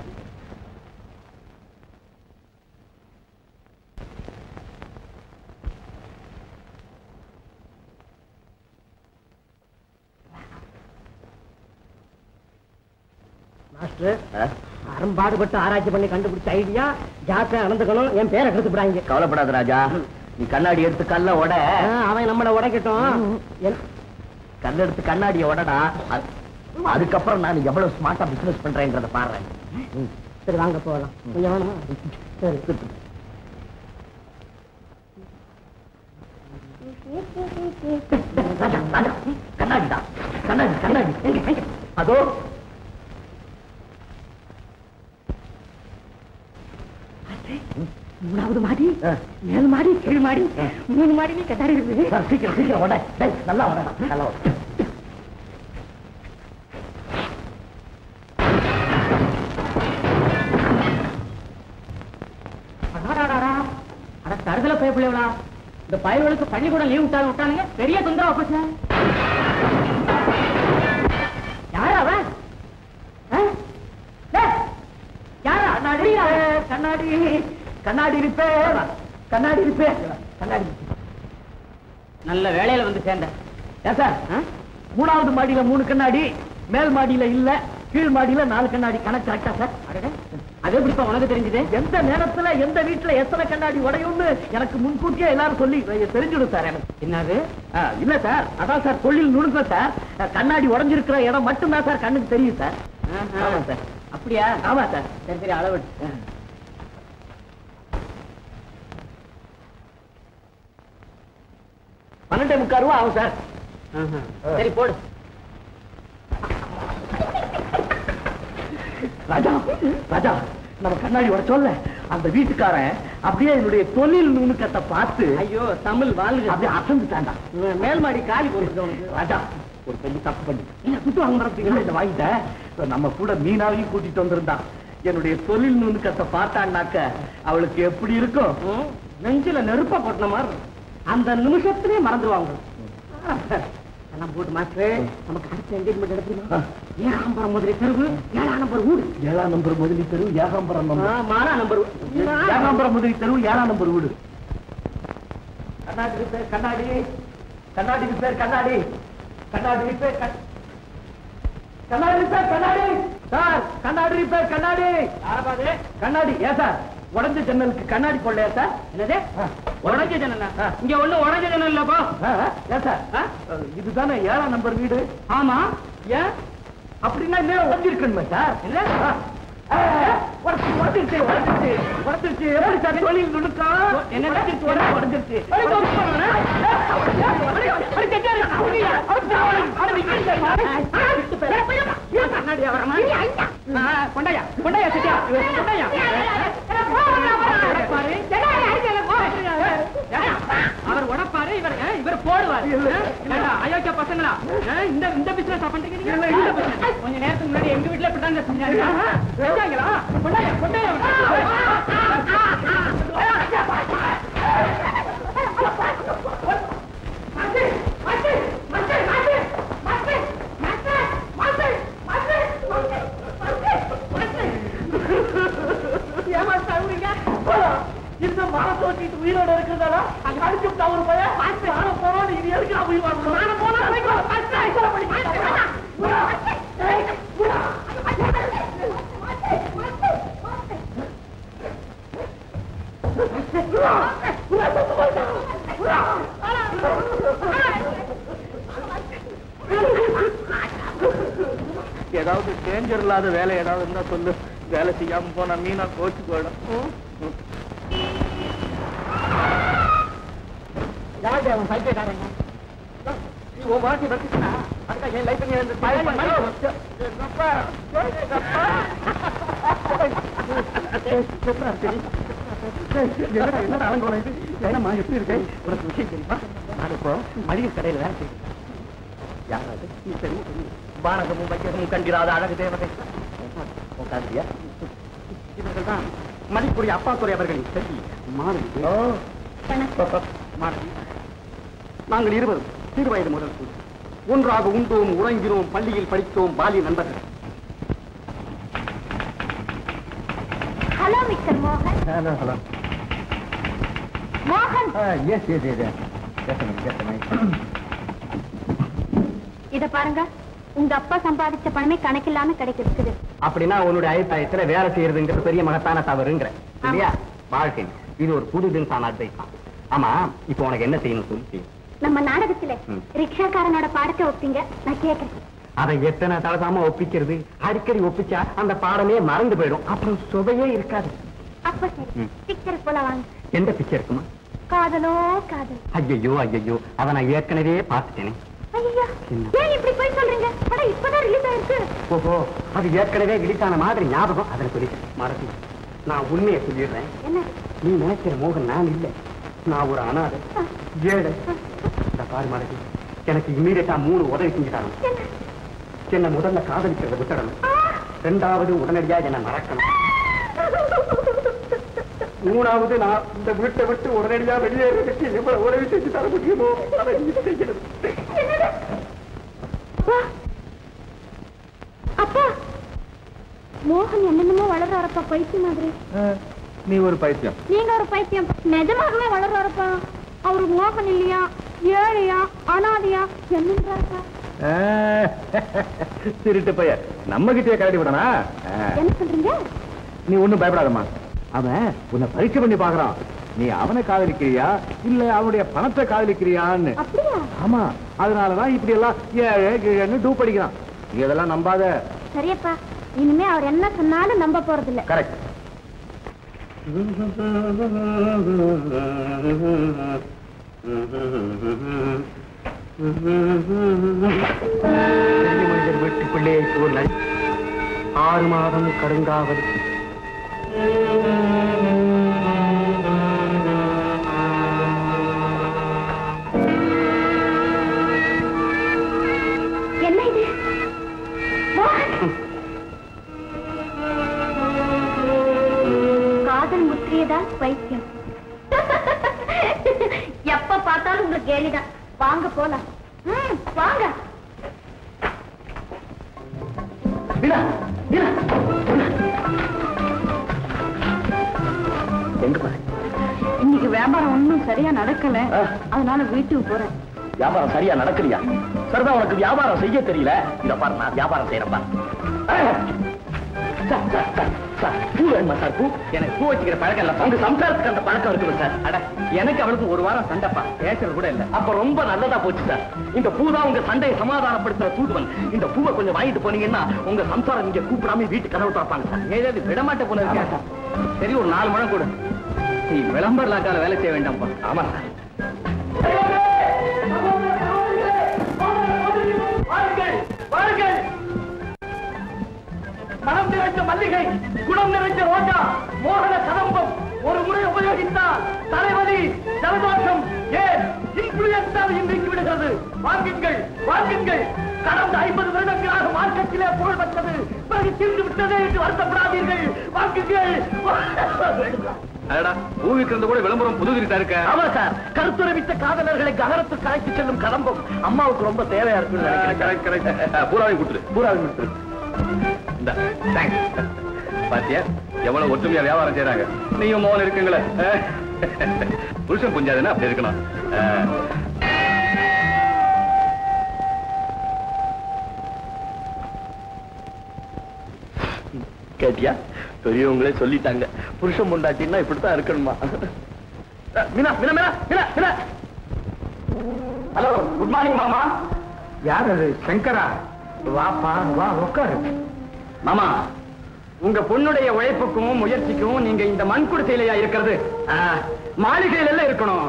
[SPEAKER 2] மாஸ்டர் அரும்பாடுபட்டு ஆராய்ச்சி பண்ணி கண்டுபிடிச்ச ஐடியா ஜாக்கிரதை அளந்துக்கணும் என் பேரை கெடுத்து விடாங்க
[SPEAKER 1] கவலைப்படாத ராஜா நீ கண்ணாடி எடுத்து கல்ல உட
[SPEAKER 2] அவன் நம்மளை உடைக்கட்டும் என்-
[SPEAKER 1] கல் எடுத்து கண்ணாடிய உடடா அது- அதுக்கப்புறம் நான் எவ்வளவு ஸ்மார்ட்டா பிசினஸ் பண்றேன்றத பாடுறேன்
[SPEAKER 2] சரி வாங்க போகலாம் கொஞ்சம் வேணுமா சரி
[SPEAKER 1] ராஜா ராஜா கண்ணாடி தான் கண்ணாடி கண்ணாடி எங்க எங்க அதோ
[SPEAKER 2] மூணாவது மாடி
[SPEAKER 1] ஆ.
[SPEAKER 2] மேல் மாடி கீழ் மாடி மூணு மாடி கட்டாரி இருக்குது
[SPEAKER 1] சார், சீக்கிரம் சீக்கிரம் உட டேய், நல்லா உட நல்லா உட
[SPEAKER 2] அடாடாடாடா. அட தருதல போய் பிள்ளைகளா இந்த பயல்களுக்கு பள்ளிக்கூடம் லீவ் விட்டாங்க விட்டானுங்க பெரிய தொந்தரவு போச்சு யாரு அவன் ஆ? டேய், யாரா
[SPEAKER 1] கண்ணாடி கண்ணாடி கண்ணாடி ரிப்பேர் கண்ணாடி ரிப்பேர் கண்ணாடி
[SPEAKER 2] நல்ல வேலையில வந்து சேர்ந்தேன்
[SPEAKER 1] ஏன் சார் மூணாவது மாடியில மூணு கண்ணாடி மேல் மாடியில இல்ல கீழ் மாடியில நாலு கண்ணாடி கணக்கு கரெக்டா சார்
[SPEAKER 2] அடடே, அது எப்படிப்பா உனக்கு தெரிஞ்சது
[SPEAKER 1] எந்த நேரத்துல எந்த வீட்டுல எத்தனை கண்ணாடி உடையும்னு எனக்கு முன்கூட்டியே எல்லாரும் சொல்லி தெரிஞ்சிடும் சார் எனக்கு
[SPEAKER 2] என்னது
[SPEAKER 1] ஆ, இல்ல சார் அதான் சார் தொழில் நுணுக்கம் சார் கண்ணாடி உடைஞ்சிருக்கிற இடம் மட்டும்தான் சார் கண்ணுக்கு தெரியும் சார்
[SPEAKER 2] ஆஹா.
[SPEAKER 1] ஆமா சார்
[SPEAKER 2] அப்படியா
[SPEAKER 1] ஆமா சார்
[SPEAKER 2] சரி சரி அளவு
[SPEAKER 1] பன்னெண்டே முக்கால் ரூபா ஆகும் சார்
[SPEAKER 2] சரி போடு
[SPEAKER 1] ராஜா ராஜா நம்ம கண்ணாடி உடைச்சோல்ல அந்த வீட்டுக்காரன் அப்படியே என்னுடைய தொழில் நுணுக்கத்தை பார்த்து
[SPEAKER 2] ஐயோ தமிழ் வாழ்க
[SPEAKER 1] அப்படியே அசந்துட்டான்டா
[SPEAKER 2] மேல் மாடி காலி போட்டு உனக்கு
[SPEAKER 1] ராஜா ஒரு பெரிய தப்பு பண்ணி இல்ல சுத்து வாங்க மறந்தீங்களா இந்த வாங்கிட்ட நம்ம கூட மீனாவையும் கூட்டிட்டு வந்திருந்தான் என்னுடைய தொழில் நுணுக்கத்தை பார்த்தான்னாக்க அவளுக்கு எப்படி இருக்கும்
[SPEAKER 2] ம், நெஞ்சில நெருப்பா கொட்டின மாதிரி அந்த நிமிஷத்திலே மறந்துடுவாங்க எல்லாம் போட்டு மாஸ்டர் நமக்கு அடுத்த என்கேஜ்மெண்ட் எடுத்துக்கணும் ஏழாம்பரம் முதலி தெருவு ஏழாம் நம்பர் வீடு
[SPEAKER 1] ஏழாம் நம்பர் முதலி தெரு ஏகாம்பரம் நம்பர்
[SPEAKER 2] மாறா நம்பர்
[SPEAKER 1] ஏகாம்பரம் முதலி தெரு ஏழாம் நம்பர் வீடு கண்ணாடி பேர் கண்ணாடி கண்ணாடி பேர் கண்ணாடி கண்ணாடி பேர் கண்- கண்ணாடி ரிப்பேர் கண்ணாடி சார் கண்ணாடி ரிப்பேர் கண்ணாடி யாரப்பாது கண்ணாடி ஏன் சார் உடஞ்ச ஜன்னலுக்கு கண்ணாடி போடலையா சார்
[SPEAKER 2] என்னது
[SPEAKER 1] ஆ.
[SPEAKER 2] உடஞ்ச ஜன்னல்
[SPEAKER 1] ஆ.
[SPEAKER 2] இங்க ஒண்ணு உடஞ்ச ஜன்னல் இல்லப்பா
[SPEAKER 1] ஆ, ஆ, ஏன் சார்
[SPEAKER 2] ஆ?
[SPEAKER 1] இதுதானே ஏழாம் நம்பர் வீடு
[SPEAKER 2] ஆமா
[SPEAKER 1] ஏன் அப்படின்னா இன்னும் உடஞ்சிருக்கணுமே சார் இல்ல ஆ, ஆ, உடச்சு- உடஞ்சிருச்சு உடஞ்சிருச்சு உடஞ்சிருச்சு எப்படி சார் தொழில் நுணுக்கம்
[SPEAKER 2] என்ன?
[SPEAKER 1] உடஞ்சிருச்சு உடஞ்சிருச்சு, உடஞ்சிருச்சு கண்ணாடி அவரமா கொண்டாயா கொண்டாயா சத்யா கொண்டாயா
[SPEAKER 2] அவர் உடப்பாரு இவர் ஆ, இவர் போடுவார் ஏண்டா, அயோக்கிய பசங்களா ஆ, இந்த இந்த பிசினஸ் பண்றீங்க நீங்க? இந்த business. கொஞ்ச நேரத்துக்கு முன்னாடி எங்க வீட்டுல இப்படிதான் செஞ்சாங்க செஞ்சாங்களா கொண்டாயா கொண்டாயா
[SPEAKER 1] ஏமா தவிரீங்க இந்த மரம் தோட்டிட்டு உயிரோட இருக்கிறதால அங்க அடிச்சு விட்டா ஒரு பையன் நானும் போறோம் இது எதுக்கு நான் உயிர் வாங்கணும் நானும் போனா ஏதாவது டேஞ்சர் இல்லாத வேலை ஏதாவது இருந்தா சொல்லு வேலை செய்யாம போனா மீனா கோச்சு போயிடும் யாரு அவன் பைத்தியக்காரங்க நீ உன் வாட்டி வச்சுக்கா அதுக்கா என் லைஃப் நீ வந்து பாய் பண்ணி என்னப்பா என்னப்பா என்னடா என்னடா அலங்கோலம் இது என்னம்மா எப்படி இருக்கு உனக்கு விஷயம் தெரியுமா நான் இப்போ மளிகை கடையில் வேலை செய்யறேன் யாராவது நீ தெரியும் தெரியும் பாரதமும் வைக்கமும் கண்டிராத அழகு தேவதை உட்காந்தியா இவர்கள் தான் மதிப்புடைய அப்பாத்துறை அவர்களின் செல்வி மாணவி மாணவி நாங்கள் இருவரும் சிறு வயது முதல் கூடி ஒன்றாக உண்டோம் உறங்கினோம் பள்ளியில் படித்தோம் பாலிய நண்பர்கள்
[SPEAKER 4] ஹலோ மிஸ்டர் மோகன்
[SPEAKER 1] ஹலோ ஹலோ
[SPEAKER 4] மோகன்
[SPEAKER 1] எஸ் எஸ் எஸ்
[SPEAKER 4] இத பாருங்க உங்க அப்பா சம்பாதிச்ச பணமே கணக்கில்லாம கிடைக்கிறது
[SPEAKER 3] அப்படின்னா உன்னுடைய அபிப்பிராயத்துல வேலை செய்யறதுங்கிறது பெரிய மகத்தான தவறுங்கிற இல்லையா வாழ்க்கை இது ஒரு புது தினசான அட்வைஸ் தான் ஆமா இப்போ உனக்கு என்ன செய்யணும் சொல்லி செய்யும்
[SPEAKER 4] நம்ம நாடகத்துல
[SPEAKER 3] ம்.
[SPEAKER 4] ரிக்ஷாக்காரனோட பாடத்தை ஒப்பிங்க நான் கேட்கறேன்
[SPEAKER 3] அதை எத்தனை தளசாம ஒப்பிக்கிறது அடிக்கடி ஒப்பிச்சா அந்த பாடமே மறந்து போயிடும் அப்புறம் சுவையே இருக்காது
[SPEAKER 4] அப்ப சரி
[SPEAKER 3] ம்.
[SPEAKER 4] பிக்சருக்கு போல வாங்க
[SPEAKER 3] எந்த பிச்சை இருக்குமா
[SPEAKER 4] காதலோ காதல்
[SPEAKER 3] ஐயோ ஐயோ அதை நான் ஏற்கனவே பார்த்துட்டேனே
[SPEAKER 4] ஐயா
[SPEAKER 3] என்ன?
[SPEAKER 4] ஏன் இப்படி போய் சொல்றீங்க படம் இப்பதான் ரிலீஸ் ஆயிருக்கு
[SPEAKER 3] ஓஹோ அது ஏற்கனவே இடித்தான மாதிரி ஞாபகம் அதில் சொல்லி மறந்து நான் உண்மையை சொல்லிடுறேன்
[SPEAKER 4] என்ன
[SPEAKER 3] நீ நினைக்கிற மோகன் நான் இல்லை நான் ஒரு அனாதை ஏழை இந்த பாரு மறதி எனக்கு இம்மீடியட்டா மூணு உதவி செஞ்சுட்டாங்க என்ன முதல்ல காதலிக்கிறத விட்டுடணும் ரெண்டாவது உடனடியா என்ன மறக்கணும் மூணாவது நான் இந்த வீட்டை விட்டு உடனடியா வெளியேறதுக்கு எவ்வளவு உதவி செஞ்சு தர முடியுமோ அதை நீ செய்யணும்
[SPEAKER 4] அப்பா அப்பா மோகன் என்னென்னமோ வளர்றாரப்பா பைத்தியம் மாதிரி
[SPEAKER 6] நீ ஒரு பைத்தியம்
[SPEAKER 4] நீங்க ஒரு பைத்தியம் நிஜமாகவே வளர்றாரப்பா அவரு மோகன் இல்லையா ஏழையா அனாதையா என்னன்றாருப்பா
[SPEAKER 6] திருட்டு பையன் நம்ம கிட்டே கழட்டி விடனா
[SPEAKER 4] என்ன சொல்றீங்க
[SPEAKER 6] நீ ஒண்ணும் பயப்படாதம்மா அவன் உன்னை பரீட்சை பண்ணி பாக்குறான் நீ அவனை காதலிக்கிறியா இல்ல அவனுடைய பணத்தை காதலிக்கிறியான்னு
[SPEAKER 4] அப்படியா
[SPEAKER 6] ஆமா அதனாலதான் இப்படி எல்லாம் ஏழை கீழன்னு டூப் அடிக்கிறான் நீ இதெல்லாம் நம்பாத
[SPEAKER 4] சரியப்பா இனிமே அவர் என்ன சொன்னாலும் நம்ப போறதில்ல
[SPEAKER 6] கரெக்ட்
[SPEAKER 3] மனிதர் வீட்டுக்குள்ளே சூழ்நிலை ஆறு மாதம் கடுங்காவல்
[SPEAKER 4] என்ன இது மோகன்! காதல் முற்றியதால் பைத்தியம் எப்ப பார்த்தாலும் உங்களுக்கு கேலிதான் வாங்க போலாம் ம், வாங்க
[SPEAKER 3] வீணா வீணா எங்க பாரு
[SPEAKER 2] இன்னைக்கு வியாபாரம் ஒண்ணும் சரியா நடக்கல
[SPEAKER 3] ஆ.
[SPEAKER 2] அதனால வீட்டுக்கு போறேன்
[SPEAKER 3] வியாபாரம் சரியா நடக்கலையா சரிதான் உனக்கு வியாபாரம் செய்ய தெரியல இத பாரு நான் வியாபாரம் செய்யறேன் பாரு ஆ. சார், சார், சார், சார், பூ வேணுமா சார் பூ எனக்கு பூ வச்சுக்கிற பழக்கம் இல்ல உங்க சம்சாரத்துக்கு அந்த பழக்கம் இருக்குது சார் அட எனக்கு அவளுக்கு ஒரு வாரம் சண்டைப்பா பேசுறது கூட இல்ல அப்ப ரொம்ப நல்லதா போச்சு சார் இந்த பூ தான் உங்க சண்டையை சமாதானப்படுத்துற தூதுவன் இந்த பூவை கொஞ்சம் வாங்கிட்டு போனீங்கன்னா உங்க சம்சாரம் இங்க கூப்பிடாம வீட்டு கதவு திறப்பாங்க சார் ஏதாவது விடமாட்ட போல இருக்கா சரி ஒரு நாலு முழம் கொடு நீ விளம்பர லாக்கால வேலை செய்ய வேண்டாம்ப்பா ஆமா சார் வாருங்கள் வாருங்கள் மனம் நிறைந்த மல்லிகை குணம் நிறைந்த ரோஜா மோகன கதம்பம் ஒரு முறை உபயோகித்தால் தலைவலி ஜலதோஷம் ஏன் இன்ஃபுளுயன்ஸாவையும் நீக்கிவிடுகிறது வாங்குங்கள் வாங்குங்கள் கடந்த ஐம்பது வருடங்களாக மார்க்கெட்டிலே புகழ் பெற்றது பிறகு தீர்ந்து விட்டதே என்று வருத்தப்படாதீர்கள் வாங்குங்கள்
[SPEAKER 6] அடடா பூவிக்கு இருந்த கூட விளம்பரம் புதுகிரிட்டா இருக்க
[SPEAKER 3] ஆமா சார் கருத்துரவித்த காதலர்களை ககரத்து கலைத்து செல்லும் கதம்பம் அம்மாவுக்கு ரொம்ப தேவையா இருக்குன்னு நினைக்கிறேன்
[SPEAKER 6] கரெக்ட் கரெக்ட் பூராவை கொடுத்துரு
[SPEAKER 3] பூராவை கொடுத்துரு
[SPEAKER 6] இந்த தேங்க்ஸ் பாத்தியா எவ்வளவு ஒற்றுமையா வியாபாரம் செய்யறாங்க நீயும் மோகன் இருக்குங்களே புருஷன் புஞ்சாதுன்னா அப்படி இருக்கணும் அஹ்,
[SPEAKER 3] கேட்டியா பெரியவங்களே சொல்லிட்டாங்க புருஷன் பொண்டாட்டின்னா இப்படித்தான் இருக்கணுமா அஹ், Meena Meena Meena Meena Meena hello good morning மாமா
[SPEAKER 5] யார் அது சங்கரா வாப்பா வா உட்காரு
[SPEAKER 3] மாமா உங்க பொண்ணுடைய உழைப்புக்கும் முயற்சிக்கும் நீங்க இந்த மண் குடிசையிலையா இருக்கிறது ஆ, மாளிகையில எல்லாம் இருக்கணும்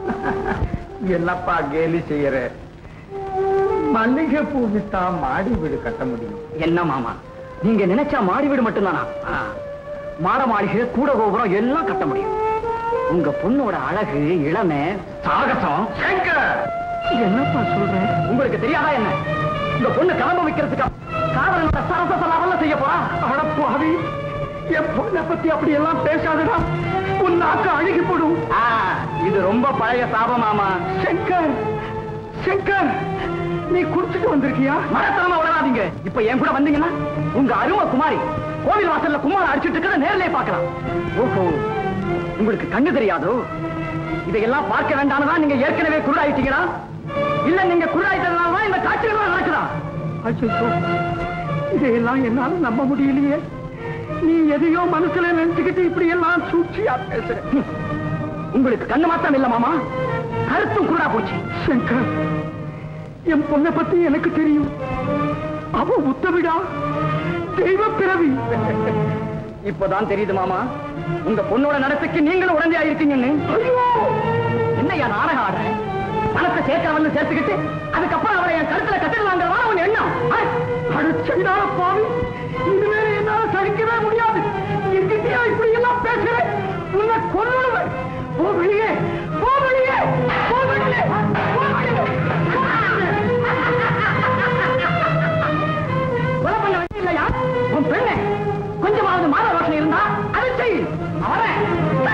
[SPEAKER 5] என்னப்பா கேலி செய்யற மல்லிகை பூ வித்தா மாடி வீடு கட்ட முடியும்
[SPEAKER 3] என்ன மாமா நீங்க நினைச்சா மாடி வீடு மட்டும்தானா ஆ, மாட மாளிகை கூட கோபுரம் எல்லாம் கட்ட முடியும் உங்க பொண்ணோட அழகு இளமை சாகசம்
[SPEAKER 5] என்னப்பா சொல்ற
[SPEAKER 3] உங்களுக்கு தெரியாதா என்ன உங்க பொண்ணு கிளம்ப வைக்கிறதுக்கு காதலனோட சரச சலாவெல்லாம் செய்ய போறா
[SPEAKER 5] அடப்பாவி என் பொண்ணை பத்தி அப்படி எல்லாம் பேசாதடா உன் நாக்கு அழுகி போடும்
[SPEAKER 3] ஆ, இது ரொம்ப பழைய சாபம் மாமா
[SPEAKER 5] சங்கர் சங்கர் நீ குடிச்சிட்டு வந்திருக்கியா
[SPEAKER 3] மரத்தனமா விடாதீங்க இப்ப என் கூட வந்தீங்கன்னா உங்க அருமை குமாரி கோவில் வாசல்ல குமார அடிச்சிட்டு இருக்கிற நேரிலே பார்க்கலாம் ஓஹோ உங்களுக்கு கண்ணு தெரியாதோ இதையெல்லாம் பார்க்க வேண்டாம்னு நீங்க ஏற்கனவே குருடாயிட்டீங்களா இல்ல நீங்க குருடாயிட்டதுனால தான் இந்த காட்சிகள் நடக்குதா
[SPEAKER 5] அச்சோ இதையெல்லாம் என்னால நம்ப முடியலையே நீ எதையோ மனசுல நினைச்சுக்கிட்டு இப்படி எல்லாம் சூழ்ச்சியா பேசுற
[SPEAKER 3] ஹம். உங்களுக்கு கண்ணு மாத்திரம் இல்ல மாமா கருத்தும் குருடா போச்சு
[SPEAKER 5] சங்கர் என் பொண்ணை பத்தி எனக்கு தெரியும் அவ உத்தவிடா தெய்வ பிறவி
[SPEAKER 3] இப்பதான் தெரியுது மாமா உங்க பொண்ணோட நடத்தைக்கு நீங்களும் உடந்தையா இருக்கீங்கன்னு
[SPEAKER 5] ஐயோ
[SPEAKER 3] என்னையா நாடகம் ஆடுறேன் பணத்தை சேர்க்க வந்து சேர்த்துக்கிட்டு அதுக்கப்புறம் அவரை என் கருத்துல கட்டிடலாங்கிறதா உன் எண்ணம் ஆ?
[SPEAKER 5] அடிச்சவிடாத பாவி இனிமேல என்னால சகிக்கவே முடியாது எங்கிட்டயா இப்படி எல்லாம் பேசுறேன் உன்னை கொல்லுவேன் போ வெளியே போ வெளியே போ வெளியே போ வெளியே
[SPEAKER 3] கொலை பண்ண வேண்டிய இல்லையா உன் பெண்ணு கொஞ்சமாவது மான ரோஷனை இருந்தா அதை செய் அவரேன்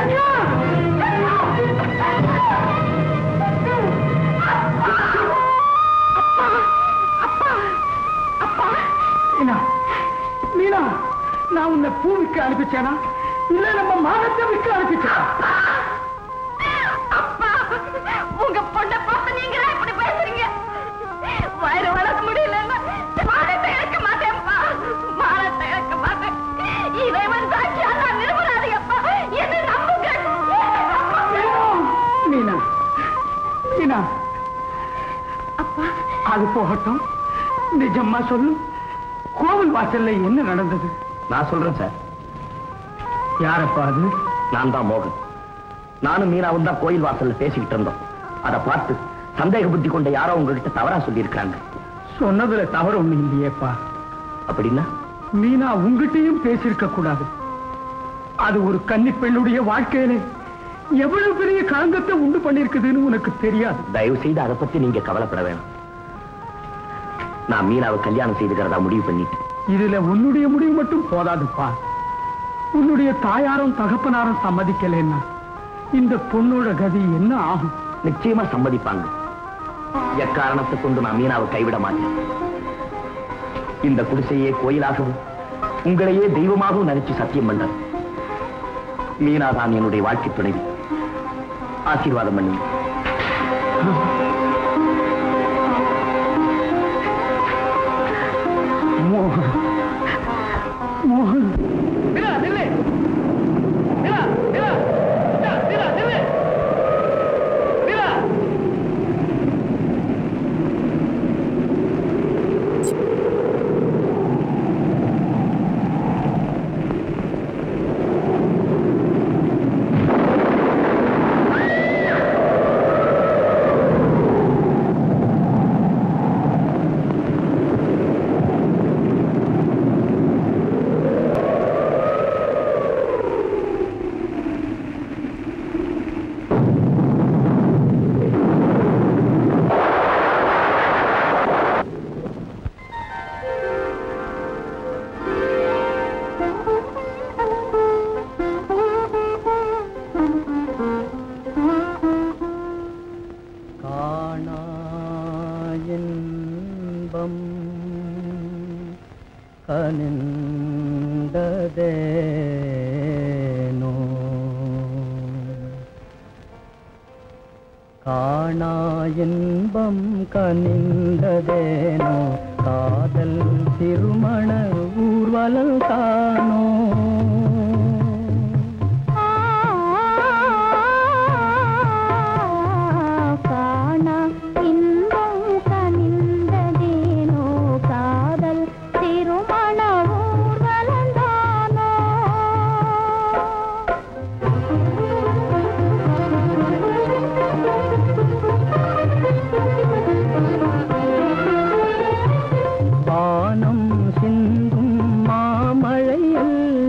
[SPEAKER 5] மீனா மீனா நான் உன்னை பூ விற்க அனுப்பிச்சேனா இல்ல நம்ம மானத்தை விற்க அனுப்பிச்சேனா
[SPEAKER 4] அப்பா உங்க பொண்ணை பார்த்து நீங்களா இப்படி பேசுறீங்க வயிறு வளர்க்க முடியலன்னா மானத்தை இழக்க மாட்டேன்ப்பா மானத்தை இழக்க மாட்டேன் இறைவன் சாட்சியா நான் நிரபராதியப்பா என்ன நம்புங்க என்னை நம்புங்க.
[SPEAKER 5] மீனா மீனா
[SPEAKER 4] அப்பா
[SPEAKER 5] அது போகட்டும் நிஜமா சொல்லு கோவில் வாசல்ல என்ன நடந்தது
[SPEAKER 1] நான் சொல்றேன் சார்
[SPEAKER 5] யாரப்பா அது
[SPEAKER 1] நான் தான் மோகன் நானும் மீனாவும் தான் கோயில் வாசல்ல பேசிக்கிட்டு இருந்தோம் அதை பார்த்து சந்தேக புத்தி கொண்ட யாரோ உங்ககிட்ட தவறா சொல்லியிருக்காங்க
[SPEAKER 5] சொன்னதுல தவறு ஒண்ணு இல்லையேப்பா
[SPEAKER 1] அப்படின்னா
[SPEAKER 5] மீனா உங்ககிட்டயும் பேசியிருக்க கூடாது அது ஒரு கன்னி பெண்ணுடைய வாழ்க்கையில எவ்வளவு பெரிய களங்கத்தை உண்டு பண்ணிருக்குதுன்னு உனக்கு தெரியாது
[SPEAKER 1] தயவு செய்து அதை பத்தி நீங்க கவலைப்பட வேணாம் நான் மீனாவை கல்யாணம் செய்துக்கிறதா முடிவு பண்ணிட்டேன்
[SPEAKER 5] இதுல உன்னுடைய முடிவு மட்டும் போதாதுப்பா உன்னுடைய தாயாரும் தகப்பனாரும் சம்மதிக்கலைன்னா இந்த பொண்ணோட கதி என்ன ஆகும்
[SPEAKER 1] நிச்சயமா சம்மதிப்பாங்க எக்காரணத்தை கொண்டு நான் மீனாவை கைவிட மாட்டேன் இந்த குடிசையே கோயிலாகவும் உங்களையே தெய்வமாகவும் நினைச்சு சத்தியம் பண்றேன் மீனா தான் என்னுடைய வாழ்க்கை துணைவி ஆசீர்வாதம் பண்ணுங்க
[SPEAKER 5] மோகன் மோகன்
[SPEAKER 3] காணாயின்பம் கனிந்ததேனோ காணாயின்பம் கனிந்ததேனோ காதல் திருமண ஊர்வலம் காணோ
[SPEAKER 4] காண இன்பம் கனிந்ததேனோ காதல் திருமண ஊர்வலந்தானோ
[SPEAKER 3] வானம் சிந்தும் மாமழையில்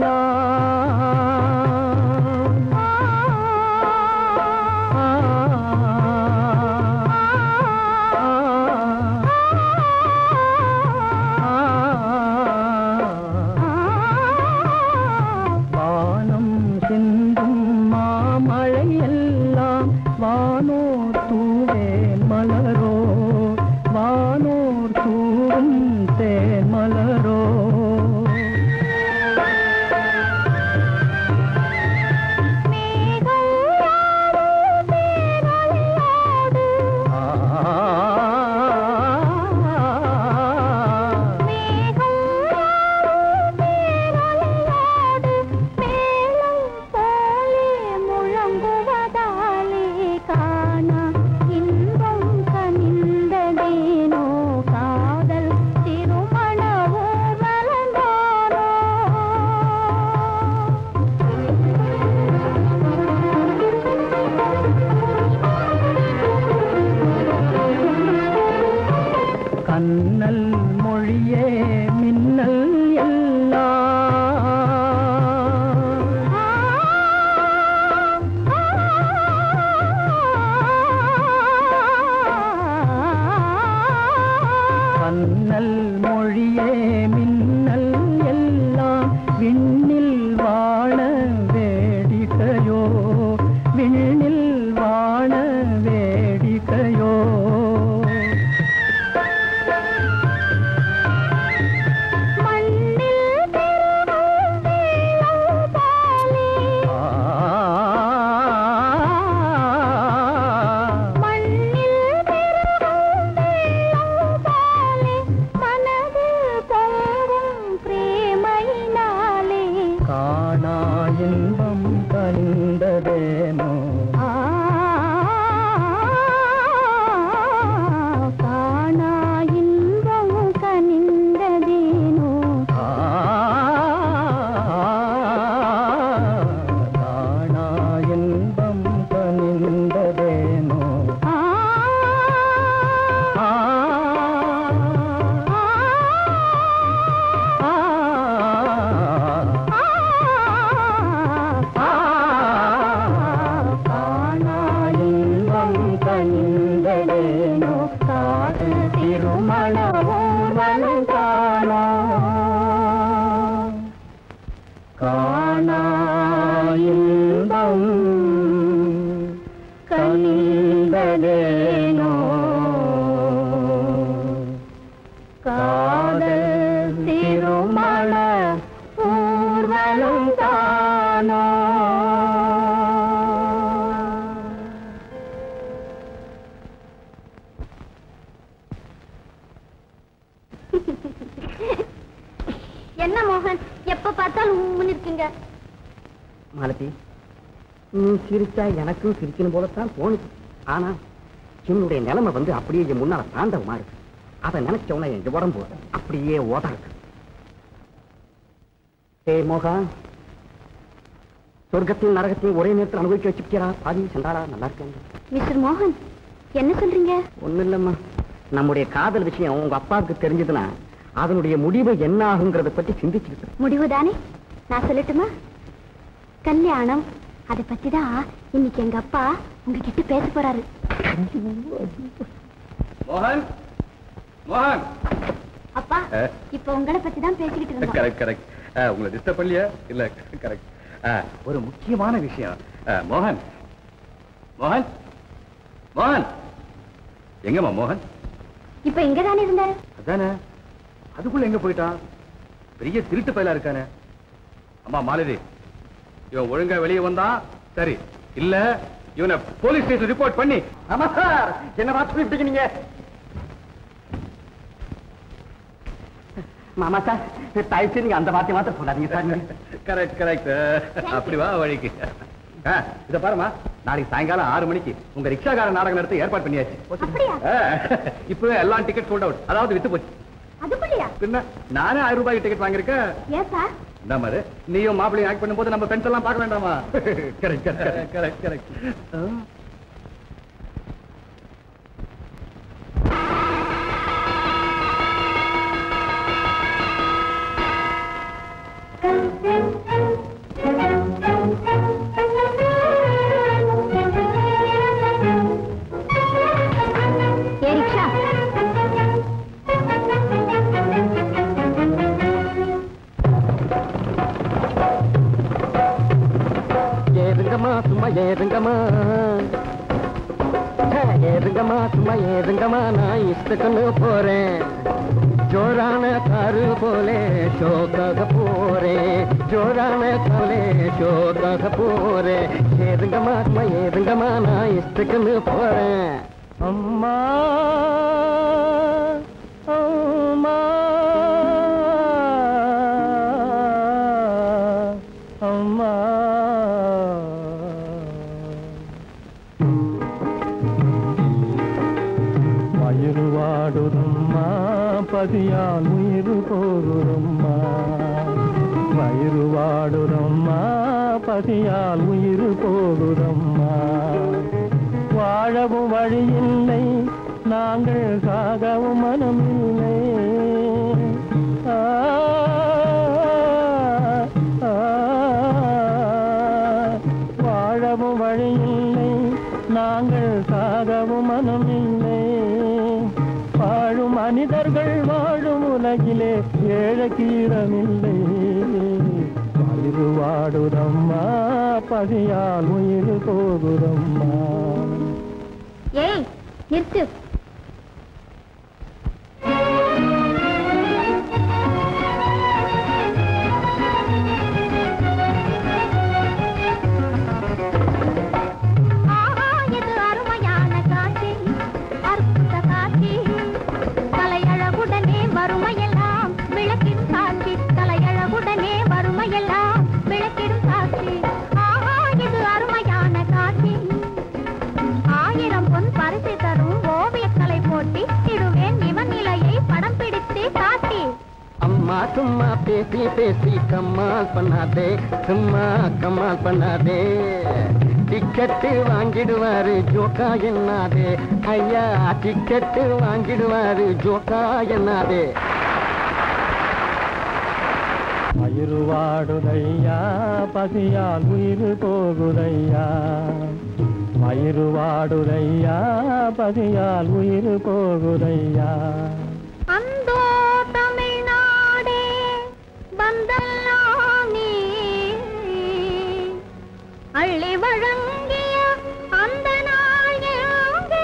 [SPEAKER 1] காணா இன்பம் கண்டதேனோ
[SPEAKER 4] காணா இன்பம் கனிந்ததேனோ
[SPEAKER 1] காணா இன்பம் கனிந்ததேனோ இன்பம் கனிந்ததேனோ காது திருமண ஊர்வலம் காணோ காணா இன்பம் கனிந்ததேனோ காதல் திருமண ஊர்வலம் காணோ
[SPEAKER 4] என்ன மோகன் எப்ப பார்த்தாலும் உம்முன்னு இருக்கீங்க
[SPEAKER 3] மாலதி நீ சிரிச்சா எனக்கும் சிரிக்கணும் போலத்தான் தோணுது ஆனா என்னுடைய நிலைமை வந்து அப்படியே என் முன்னால தாண்டவமா இருக்கு அதை நினைச்ச உடனே என் உடம்பு அப்படியே ஓதா இருக்கு ஏய் மோகா சொர்க்கத்தையும் நரகத்தையும் ஒரே நேரத்தில் அனுபவிக்க வச்சுக்கிறா பாதி சண்டாளா நல்லா இருக்கேன்
[SPEAKER 4] மிஸ்டர் மோகன் என்ன சொல்றீங்க
[SPEAKER 3] ஒண்ணும் இல்லம்மா நம்முடைய காதல் விஷயம் உங்க அப்பாவுக்கு தெரிஞ்சதுன்னா அதனுடைய முடிவு என்ன ஆகுங்கிறத பத்தி சிந்திச்சுக்கிட்டு இருக்கேன்.
[SPEAKER 4] முடிவுதானே நான் சொல்லட்டுமா கல்யாணம் அதை பத்தி தான் இன்னைக்கு எங்க அப்பா உங்ககிட்ட பேச போறாரு
[SPEAKER 6] மோகன் மோகன்
[SPEAKER 4] அப்பா
[SPEAKER 6] ஆ.
[SPEAKER 4] இப்ப உங்களை பத்தி தான் பேசிக்கிட்டு இருந்தோம்
[SPEAKER 6] கரெக்ட் கரெக்ட் உங்களை டிஸ்டர்ப் பண்ணலையா இல்ல கரெக்ட் ஒரு முக்கியமான விஷயம் அஹ், மோகன் மோகன் மோகன் எங்கம்மா மோகன்
[SPEAKER 4] இப்ப இங்க தானே இருந்தாரு
[SPEAKER 6] அதானே அதுக்குள்ள எங்க போயிட்டான் பெரிய திருட்டு பயலா இருக்கானே அம்மா மாலதி இவன் ஒழுங்கா வெளியே வந்தா சரி இல்ல இவனை போலீஸ் ஸ்டேஷன் ரிப்போர்ட் பண்ணி
[SPEAKER 3] ஆமா சார் என்ன பார்த்து இப்படி நீங்க மாமா சார் தயவுசெய்து நீங்க அந்த வார்த்தை மாத்திரம் சொல்லாதீங்க சார்
[SPEAKER 6] கரெக்ட் கரெக்ட் அப்படி வா வழிக்கு ஆ, இத பாருமா நாளைக்கு சாயங்காலம் ஆறு மணிக்கு உங்க ரிக்ஷாக்கார நாடகம் நடத்த ஏற்பாடு பண்ணியாச்சு
[SPEAKER 4] அப்படியா
[SPEAKER 6] ஆ, இப்பவே எல்லாம் டிக்கெட் சோல்ட் அவுட் அதாவது வித்து போச்சு
[SPEAKER 4] அதுக்குள்ளயா
[SPEAKER 6] பின்ன நானே ஆயிரம் ரூபாய்க்கு டிக்கெட் வாங்கியிருக்கேன்
[SPEAKER 4] ஏன் சார்
[SPEAKER 6] இந்த மாதிரி நீயும் மாப்பிளையும் ஆக்ட் பண்ணும்போது நம்ம ஃப்ரெண்ட்ஸ் எல்லாம் பார்க்க வேண்டாமா கரெக்ட் கரெக்ட் கரெக்ட் கரெக்ட்
[SPEAKER 4] ஏ ரிக்ஷா
[SPEAKER 3] ஏறுங்கம்மா சும்மா ஏறுங்கம்மா ஹே, ஏறுங்கம்மா சும்மா ஏறுங்கம்மா நான் இஷ்டக்குன்னு போறேன் ஜோரான காரு போலே ஷோக்காக போறேன் ஜோரான காலே ஷோக்காக போறேன் ஏறுங்கம்மா சும்மா ஏறுங்கம்மா நான் இஷ்டக்குன்னு போறேன் அம்மா அம்மா அம்மா மயிறு வாடுறம்மா பதியால் உயிர் போகுறம்மா மயிறு வாடுறம்மா பதியால் உயிர் போகுறம்மா வாழவும் வழியில்லை நாங்கள் சாகவும் மனமில்லை ஆ, ஆ, வாழவும் வழியில்லை நாங்கள் சாகவும் மனமில்லை வாழும் மனிதர்கள் வாழும் உலகிலே ஏழக்கீரமில்லை வயிறு வாடுதம்மா பகையால் உயிர் போகுதம்மா
[SPEAKER 4] ஏய் நிறுத்து ஆஹா, இது அருமையான காட்சி, அற்புத காட்சி. கலையழகுடனே வறுமையெல்லாம் விளக்கின் சாட்சி தலையழகுடனே வறுமையெல்லாம்
[SPEAKER 3] சும்மா பேசி பேசி கம்மால் பண்ணாதே சும்மா கம்மால் பண்ணாதே டிக்கெட்டு வாங்கிடுவாரு ஜோக்கா என்னாதே ஐயா டிக்கெட்டு வாங்கிடுவாரு ஜோக்கா என்னாதே
[SPEAKER 7] மயிருவாடுதையா பசியால் உயிர் போகுதையா மயிருவாடுதையா பசியால் உயிர் போகுதையா
[SPEAKER 4] அந்தோ தமிழ்நாடே வந்தெல்லாம் நீ அள்ளி வழங்கிய அந்த நாள் எங்கே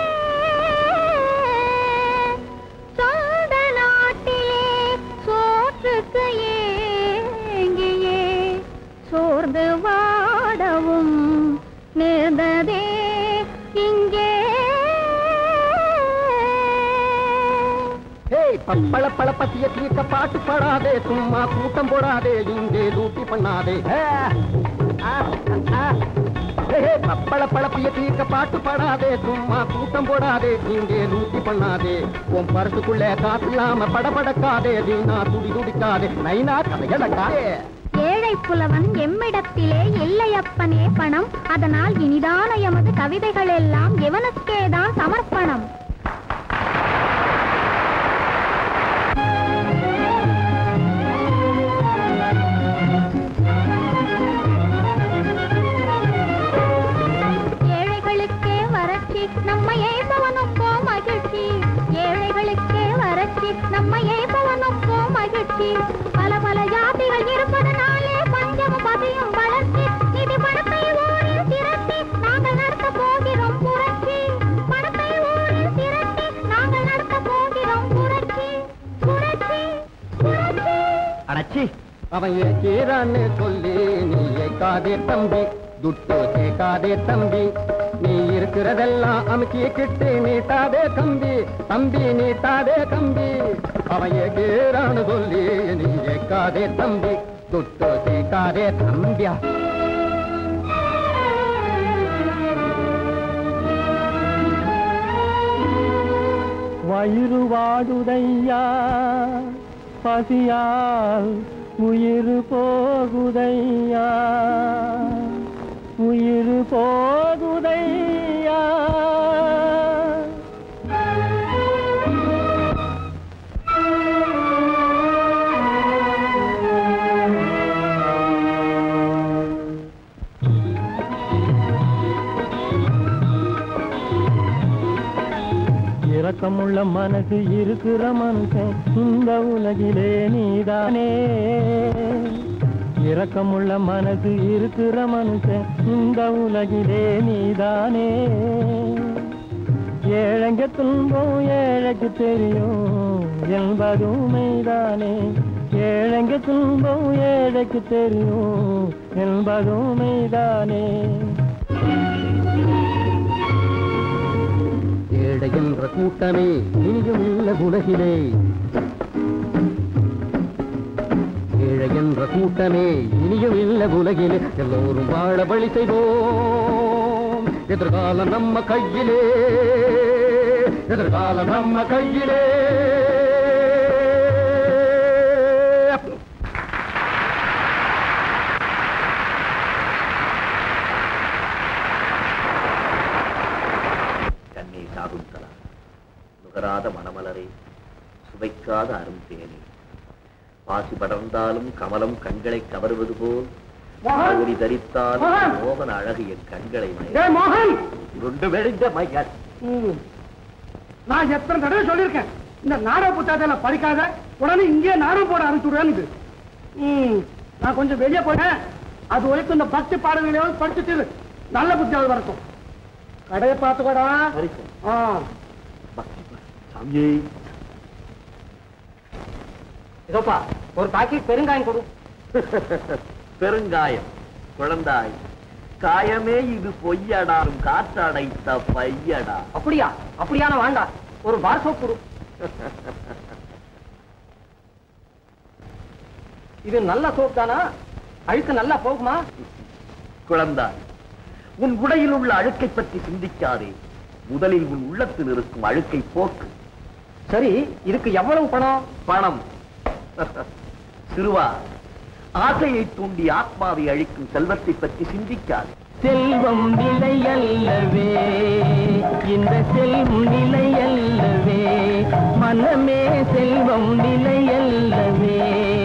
[SPEAKER 4] சொந்த நாட்டிலே சோற்றுக்கு ஏங்கியே சோர்ந்து வாடவும் நேர்ந்ததே இங்கே
[SPEAKER 3] ஏய் பப்பள பழ பத்திய தீர்க்க பாட்டு பாடாதே சும்மா கூட்டம் போடாதே இங்கே லூட்டி பண்ணாதே ஆ, ஆ, ஆ. ஏய், ஏய், பப்பள பழப்பிய தீர்க்க பாட்டு பாடாதே சும்மா கூட்டம் போடாதே இங்கே லூட்டி பண்ணாதே உன் பரசுக்குள்ள காசு இல்லாம படபடக்காதே வீணா துடி துடிக்காதே நைனா கதையடக்காதே
[SPEAKER 4] ஏழை புலவன் எம்மிடத்திலே இல்லையப்பனே பணம் அதனால் இனிதான எமது கவிதைகள் எல்லாம் எவனுக்கேதான் சமர்ப்பணம் ஏழைகளுக்கே வறட்சி நம்ம ஏய்பவனுக்கோ மகிழ்ச்சி ஏழைகளுக்கே வறட்சி நம்ம ஏய்பவனுக்கோ மகிழ்ச்சி பல பல ஜாதிகள் இருப்பதனாலே பஞ்சமும் பசியும் வளர்ச்சி நிதி பணத்தை ஊரில் திரட்டி நாங்கள் நடத்த போகிறோம் புரட்சி பணத்தை ஊரில் திரட்டி நாங்கள் நடத்த போகிறோம் புரட்சி புரட்சி புரட்சி
[SPEAKER 3] அடச்சி அவன் ஏறான்னு சொல்லி நீ ஏக்காதே தம்பி துட்டு கேட்காதே தம்பி நீ இருக்கிறதெல்லாம் அமுக்கிக்கிட்டு நீட்டாதே தம்பி தம்பி நீட்டாதே தம்பி அவன் ஏறான்னு சொல்லி நீ ஏக்காதே தம்பி துட்டு கேட்காதே தம்பியா
[SPEAKER 7] வயிறு வாடுதையா பசியால் உயிர் போகுதையா உயிர் போகுதையா இரக்கமுள்ள மனசு இருக்கிற மனுஷன் இந்த உலகிலே நீதானே இரக்கமுள்ள மனசு இருக்கிற மனுஷன் இந்த உலகிலே நீதானே ஏழைங்க துன்பம் ஏழைக்கு தெரியும் என்பதும் மெய்தானே ஏழைங்க துன்பம் ஏழைக்கு தெரியும் என்பதும் மெய்தானே
[SPEAKER 3] ஏழை என்ற கூட்டமே இனியும் இல்ல உலகிலே ஏழை என்ற கூட்டமே இனியும் இல்ல உலகிலே எல்லோரும் வாழ வழி செய்வோம் எதிர்காலம் நம்ம கையிலே எதிர்காலம் நம்ம கையிலே
[SPEAKER 1] கண்ணே சாகுந்தலா நுகராத மணமலரே சுவைக்காத அருந்தேனே பாசி படர்ந்தாலும் கமலம் கண்களை கவருவது போல்
[SPEAKER 5] மோகன்!
[SPEAKER 1] ஒளி தரித்தாலும்
[SPEAKER 5] மோகன்!
[SPEAKER 1] மோகன அழகு என் கண்களை
[SPEAKER 5] டேய் மோகன்
[SPEAKER 1] குண்டு வெடிந்த மையர்
[SPEAKER 5] ம். நான் எத்தனை தடவை சொல்லியிருக்கேன் இந்த நாடக புத்தகத்துல படிக்காத உடனே இங்கே நாடகம் போட ஆரம்பிச்சுடுறேன்னு ம் நான் கொஞ்சம் வெளியே போனேன் அது வரைக்கும் இந்த பக்தி பாடல்களையாவது படிச்சுட்டு இரு. நல்ல புத்தியாவது வரட்டும் கடையை பார்த்துக்கோடா
[SPEAKER 1] சரி
[SPEAKER 5] ஆ
[SPEAKER 1] சாமியே
[SPEAKER 2] இதோப்பா ஒரு பாக்கெட் பெருங்காயம் கொடு
[SPEAKER 1] பெருங்காயம் குழந்தாய் காயமே இது பொய்யடாரும் காற்றடைத்த பையடா
[SPEAKER 2] அப்படியா அப்படியான வேண்டாம் ஒரு பார் சோப் கொடு இது நல்ல சோப் தானா அழுக்கு நல்லா போகுமா
[SPEAKER 1] குழந்தாய் உன் உடையில் உள்ள அழுக்கை பற்றி சிந்திக்காதே முதலில் உன் உள்ளத்தில் இருக்கும் அழுக்கை போக்கு
[SPEAKER 2] சரி இதுக்கு எவ்வளவு பணம்
[SPEAKER 1] பணம் சிறுவா ஆசையை தூண்டி ஆத்மாவை அழிக்கும் செல்வத்தை பற்றி சிந்திக்காது
[SPEAKER 7] செல்வம் நிலையல்லவே இந்த செல்வம் நிலையல்லவே மனமே செல்வம் நிலையல்லவே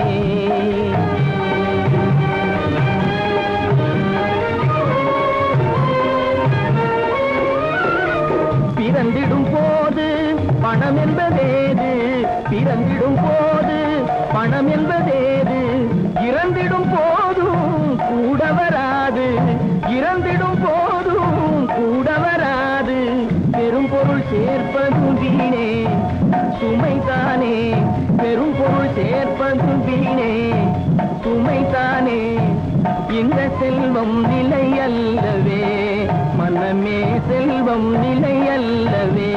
[SPEAKER 7] பிறந்திடும் போது பணம் என்பதேது பிறந்திடும் போது பணம் என்பதேது இறந்திடும் போதும் கூட வராது இறந்திடும் போதும் கூட வராது பெரும் பொருள் சேர்ப்பதும் வீணே சுமைதானே பெரும் பொருள் சேர்ப்பதும் வீணே சுமைதானே இந்த செல்வம் நிலை அல்லவே மனமே செல்வம் நிலை அல்லவே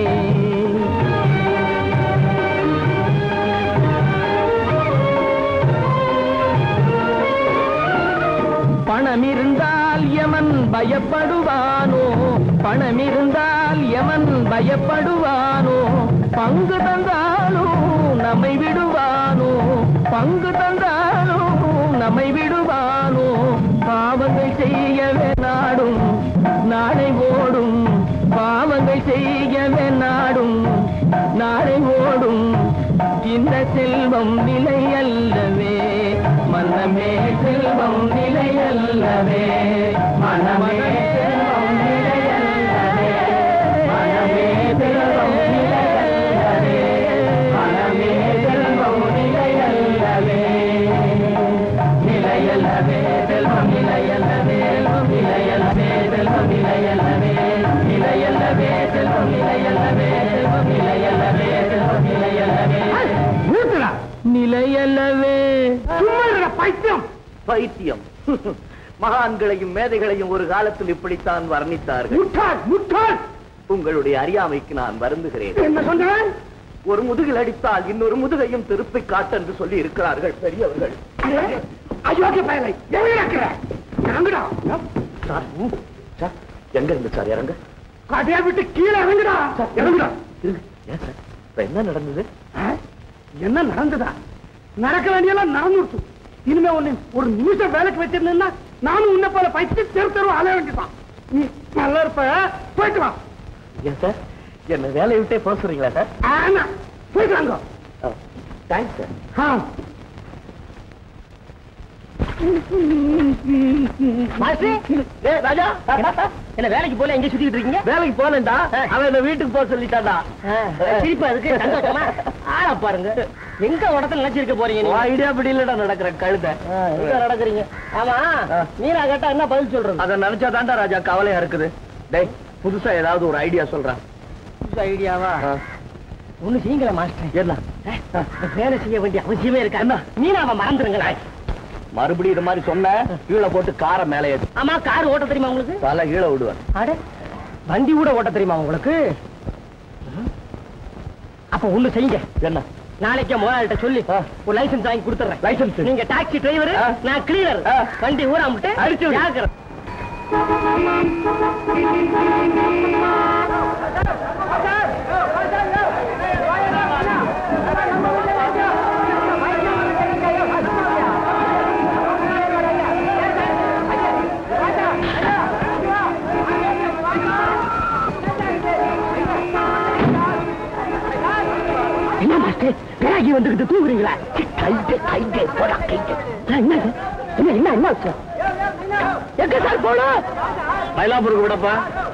[SPEAKER 7] பணம் இருந்தால் யமன் பயப்படுவானோ பணம் இருந்தால் யமன் பயப்படுவானோ பங்கு தந்தாலும் நம்மை விடுவானோ பங்கு தந்தாலும் நம்மை விடுவானோ பாவங்கள் செய்யவே நாடும் நாளை ஓடும் பாவங்கள் செய்யவே நாடும் நாளை ஓடும் இந்த செல்வம் நிலை அல்லவே மனமே செல்வம் நிலை அல்லவே மனமே செல்வம் நிலை அல்லவே மனமே செல்வம் நிலை அல்லவே மனமே செல்வம் நிலை அல்லவே நிலையல்லவே செல்வம் நிலையல்லவே நிலையல்லவே செல்வம் நிலையல்லவே நிலையல்லவே செல்வம் நிலையல்லவே செல்வம் நிலையல்லவே செல்வம் நிலையல்லவே
[SPEAKER 5] நிறுத்துடா
[SPEAKER 7] நிலையல்லவே
[SPEAKER 5] சும்மா இருடா, பைத்தியம்
[SPEAKER 1] பைத்தியம் மகான்களையும் மேதைகளையும் ஒரு காலத்தில் இப்படித்தான் வர்ணித்தார்கள்
[SPEAKER 5] முட்டாள் முட்டாள்
[SPEAKER 1] உங்களுடைய அறியாமைக்கு நான் வருந்துகிறேன்
[SPEAKER 5] என்ன சொன்னேன்
[SPEAKER 1] ஒரு முதுகில் அடித்தால் இன்னொரு முதுகையும் திருப்பி காட்டு என்று சொல்லி இருக்கிறார்கள் பெரியவர்கள்
[SPEAKER 5] அயோக்கிய பயலை எங்க இருக்கிற இறங்குடா
[SPEAKER 1] சார், சார், எங்க இருந்து சார் இறங்க
[SPEAKER 5] கடையை விட்டு கீழே இறங்குடா இறங்குடா
[SPEAKER 1] இருங்க. ஏன் சார் இப்ப என்ன நடந்தது
[SPEAKER 5] ஆ? என்ன நடந்ததா நடக்க வேண்டியெல்லாம் நடந்துருச்சு இனிமே உன்னை ஒரு நிமிஷம் வேலைக்கு வச்சிருந்தேன்னா நானும் உன்னை போல பைத்து தெரு தெரு அலைய வேண்டியதான் நீ நல்லா இருப்ப போயிட்டு வா
[SPEAKER 1] ஏன் சார் என்ன வேலையை விட்டே போக சொல்றீங்களா சார்
[SPEAKER 5] ஆனா போயிட்டு வாங்க
[SPEAKER 1] தேங்க்ஸ் சார்
[SPEAKER 5] ஆ.
[SPEAKER 7] ராஜா என்ன வேலைக்கு போல எங்க சுத்திட்டு இருக்கீங்க
[SPEAKER 1] வேலைக்கு போனேன்டா அவன் என்ன வீட்டுக்கு போக சொல்லிட்டான்டா
[SPEAKER 7] சிரிப்பா இருக்கு சந்தோஷமா ஆளா பாருங்க எங்க இடத்துல நினைச்சிருக்க போறீங்க நீங்க
[SPEAKER 1] ஐடியா படியிலடா நடக்கிற கழுத
[SPEAKER 7] ஆ, எங்க நடக்குறீங்க ஆமா மீனா கேட்டா என்ன பதில் சொல்றது
[SPEAKER 1] அத நினைச்சா தாண்டா ராஜா கவலையா இருக்குது டேய் புதுசா ஏதாவது ஒரு ஐடியா சொல்றேன்
[SPEAKER 7] புது ஐடியாவா ஒண்ணு செய்யுங்களா மாஸ்டர்
[SPEAKER 1] என்ன
[SPEAKER 7] வேலை செய்ய வேண்டிய அவசியமே இருக்கா என்ன மீனாவை மறந்துருங்களா
[SPEAKER 1] மறுபடியும் இது மாதிரி சொன்ன கீழே போட்டு காரை மேலே ஏத்து
[SPEAKER 7] ஆமா கார் ஓட்ட தெரியுமா உங்களுக்கு
[SPEAKER 1] தலை கீழே விடுவேன்
[SPEAKER 7] அட வண்டி கூட ஓட்ட தெரியுமா உங்களுக்கு அப்ப ஒண்ணு செய்யுங்க
[SPEAKER 1] என்ன
[SPEAKER 7] நாளைக்கே முதலாளிட்ட சொல்லி
[SPEAKER 1] ஆ.
[SPEAKER 7] ஒரு லைசென்ஸ் வாங்கி கொடுத்துறேன்
[SPEAKER 1] லைசென்ஸ்
[SPEAKER 7] நீங்க டாக்ஸி டிரைவர்
[SPEAKER 1] ஆ.
[SPEAKER 7] நான் கிளீனர்
[SPEAKER 1] ஆ.
[SPEAKER 7] வண்டி ஊராமட்டு
[SPEAKER 1] அடிச்சு விடு.
[SPEAKER 7] ஜாக்கிரதை. என்ன மாஸ்டர் பிராகி வந்துகிட்டு தூங்குறீங்களா கைட்டு கைட்டு போடா கைட்டு என்ன இது? என்ன என்ன என்ன ஆச்சு? எங்க சார் போனோம்
[SPEAKER 1] மயிலாப்பூருக்கு விடப்பா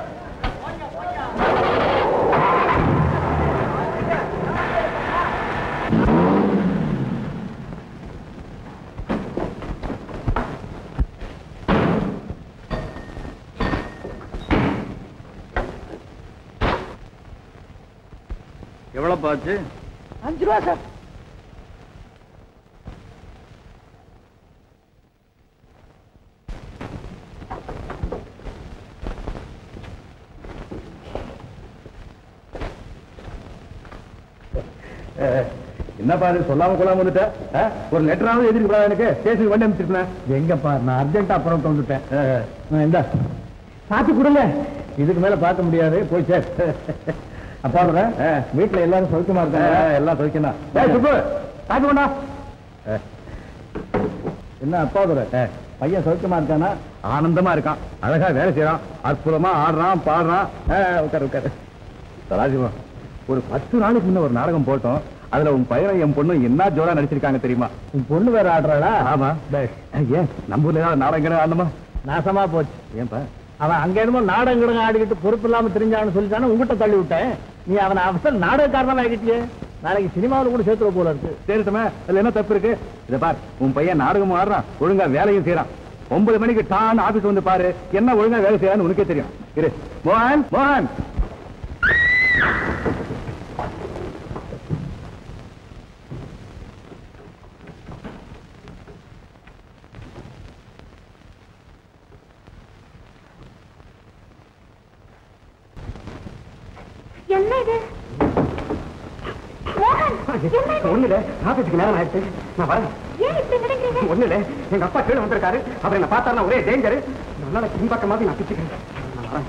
[SPEAKER 1] எவ்வளவு ஆச்சு
[SPEAKER 7] அஞ்சு ரூபா சார்
[SPEAKER 6] என்னப்பா இது சொல்லாம கொள்ளாம வந்துட்ட ஆ? ஒரு லெட்டராவது எழுதிருக்கூடாது எனக்கு ஸ்டேஷனுக்கு வண்டி அனுப்பிச்சிருப்பேன்
[SPEAKER 5] எங்கப்பா நான் அர்ஜென்ட்டா அப்புறம் வந்துட்டேன்
[SPEAKER 6] இந்த
[SPEAKER 5] பார்த்து கொடுங்க
[SPEAKER 6] இதுக்கு மேல பார்க்க முடியாது போய் சேர் அப்பா வீட்டுல எல்லாரும் சௌக்கியமா இருக்காங்க எல்லாம் சௌக்கியம் தான் சுப்பு காசு கொண்டா என்ன அப்பா துரை பையன் சௌக்கியமா இருக்கானா ஆனந்தமா இருக்கான் அழகா வேலை செய்யறான் அற்புதமா ஆடுறான் பாடுறான் ஆ, உட்காரு உட்காரு சதாசிவா ஒரு பத்து நாளைக்கு முன்ன ஒரு நாடகம் போட்டோம் அதுல உன் பையன் என் பொண்ணு என்ன ஜோரா நடிச்சிருக்காங்க தெரியுமா உன் பொண்ணு வேற ஆடுறாளா ஆமா ஏன் நம்ம ஊர்ல ஏதாவது நாடகம் ஆடணுமா
[SPEAKER 1] நாசமா போச்சு
[SPEAKER 6] ஏன்பா
[SPEAKER 1] அவன் அங்க என்னமோ நாடகம் ஆடிக்கிட்டு பொறுப்பு இல்லாம தெரிஞ்சான்னு சொல்லிட்டானே உங்ககிட்ட தள்ளி விட்டேன் நீ அவனை அவசர நாடகக்காரனா ஆகிட்டியே நாளைக்கு சினிமாவில் கூட சேர்த்துற போல இருக்கு
[SPEAKER 6] சரிட்டுமே அதுல என்ன தப்பு இருக்கு இத பார் உன் பையன் நாடகமும் ஆடுறான் ஒழுங்கா வேலையும் செய்யறான் ஒன்பது மணிக்கு டான் ஆபீஸ் வந்து பாரு என்ன ஒழுங்கா வேலை செய்யறான்னு உனக்கே தெரியும் இரு மோகன் மோகன்
[SPEAKER 4] என்ன இது மோகன் என்ன இது?
[SPEAKER 6] ஒண்ணுல ஆபீஸுக்கு நேரம் ஆயிடுச்சு நான் வரேன்
[SPEAKER 4] ஏன் இப்படி நடக்கிறீங்க
[SPEAKER 6] ஒண்ணுல எங்க அப்பா கீழே வந்திருக்காரு அவர் என்ன பார்த்தாருன்னா ஒரே டேஞ்சர் அதனால பின்பக்கமாக நான் பிச்சுக்கிறேன் நான் வரேன்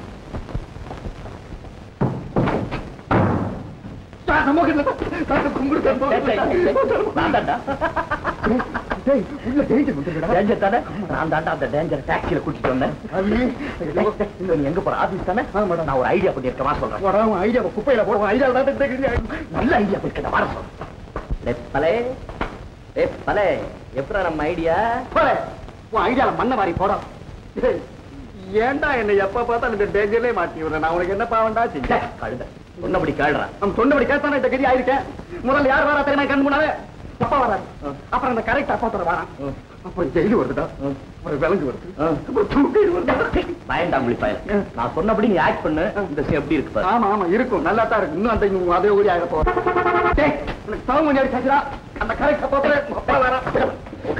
[SPEAKER 6] உள்ள டேஞ்சர் வந்துருக்கா
[SPEAKER 3] டேஞ்சர் தானே நான் தாண்டா அந்த டேஞ்சர் டாக்ஸில கூட்டிட்டு வந்தேன் இல்ல, நீ எங்க போற ஆபீஸ் தானே நான் ஒரு ஐடியா பண்ணிருக்கேன் வா சொல்றேன்
[SPEAKER 6] ஐடியா குப்பையில போடுவோம் ஐடியா
[SPEAKER 3] நல்ல ஐடியா பண்ணிருக்கேன் வர சொல்றேன் லெப்பலே லெப்பலே எப்படா நம்ம ஐடியா
[SPEAKER 6] உன் ஐடியால மண்ணை வாரி போட ஏன்டா என்னை எப்ப பார்த்தாலும் இந்த டேஞ்சர்லயே மாட்டி விடுறேன் நான் உனக்கு என்ன பாவண்டா செஞ்சேன்
[SPEAKER 3] கழுத சொன்னபடி கேள்றான்
[SPEAKER 6] நம்ம சொன்னபடி கேட்டானே இந்த கதி ஆயிருக்கேன் முதல்ல யார் வரா தெரியுமா கண் முன்னாலே அப்பா வராரு அப்புறம் அந்த கரெக்ட் அப்பா தர வரான் அப்புறம் ஜெயிலு வருதுடா அப்புறம் விளங்கு வருது அப்புறம் தூக்கிட்டு வருது
[SPEAKER 3] பயன்டா முழிப்பாய நான் சொன்னபடி நீ ஆக்ட் பண்ணு இந்த சீன் எப்படி இருக்கு பாரு
[SPEAKER 6] ஆமா ஆமா இருக்கும் நல்லா தான் இருக்கு இன்னும் அந்த இன்னும் அதே ஊடி ஆக போறேன் டேய் உனக்கு தவம் கொஞ்சம் அடிச்சாச்சுடா அந்த கரெக்ட் அப்பா தர அப்பா வரான்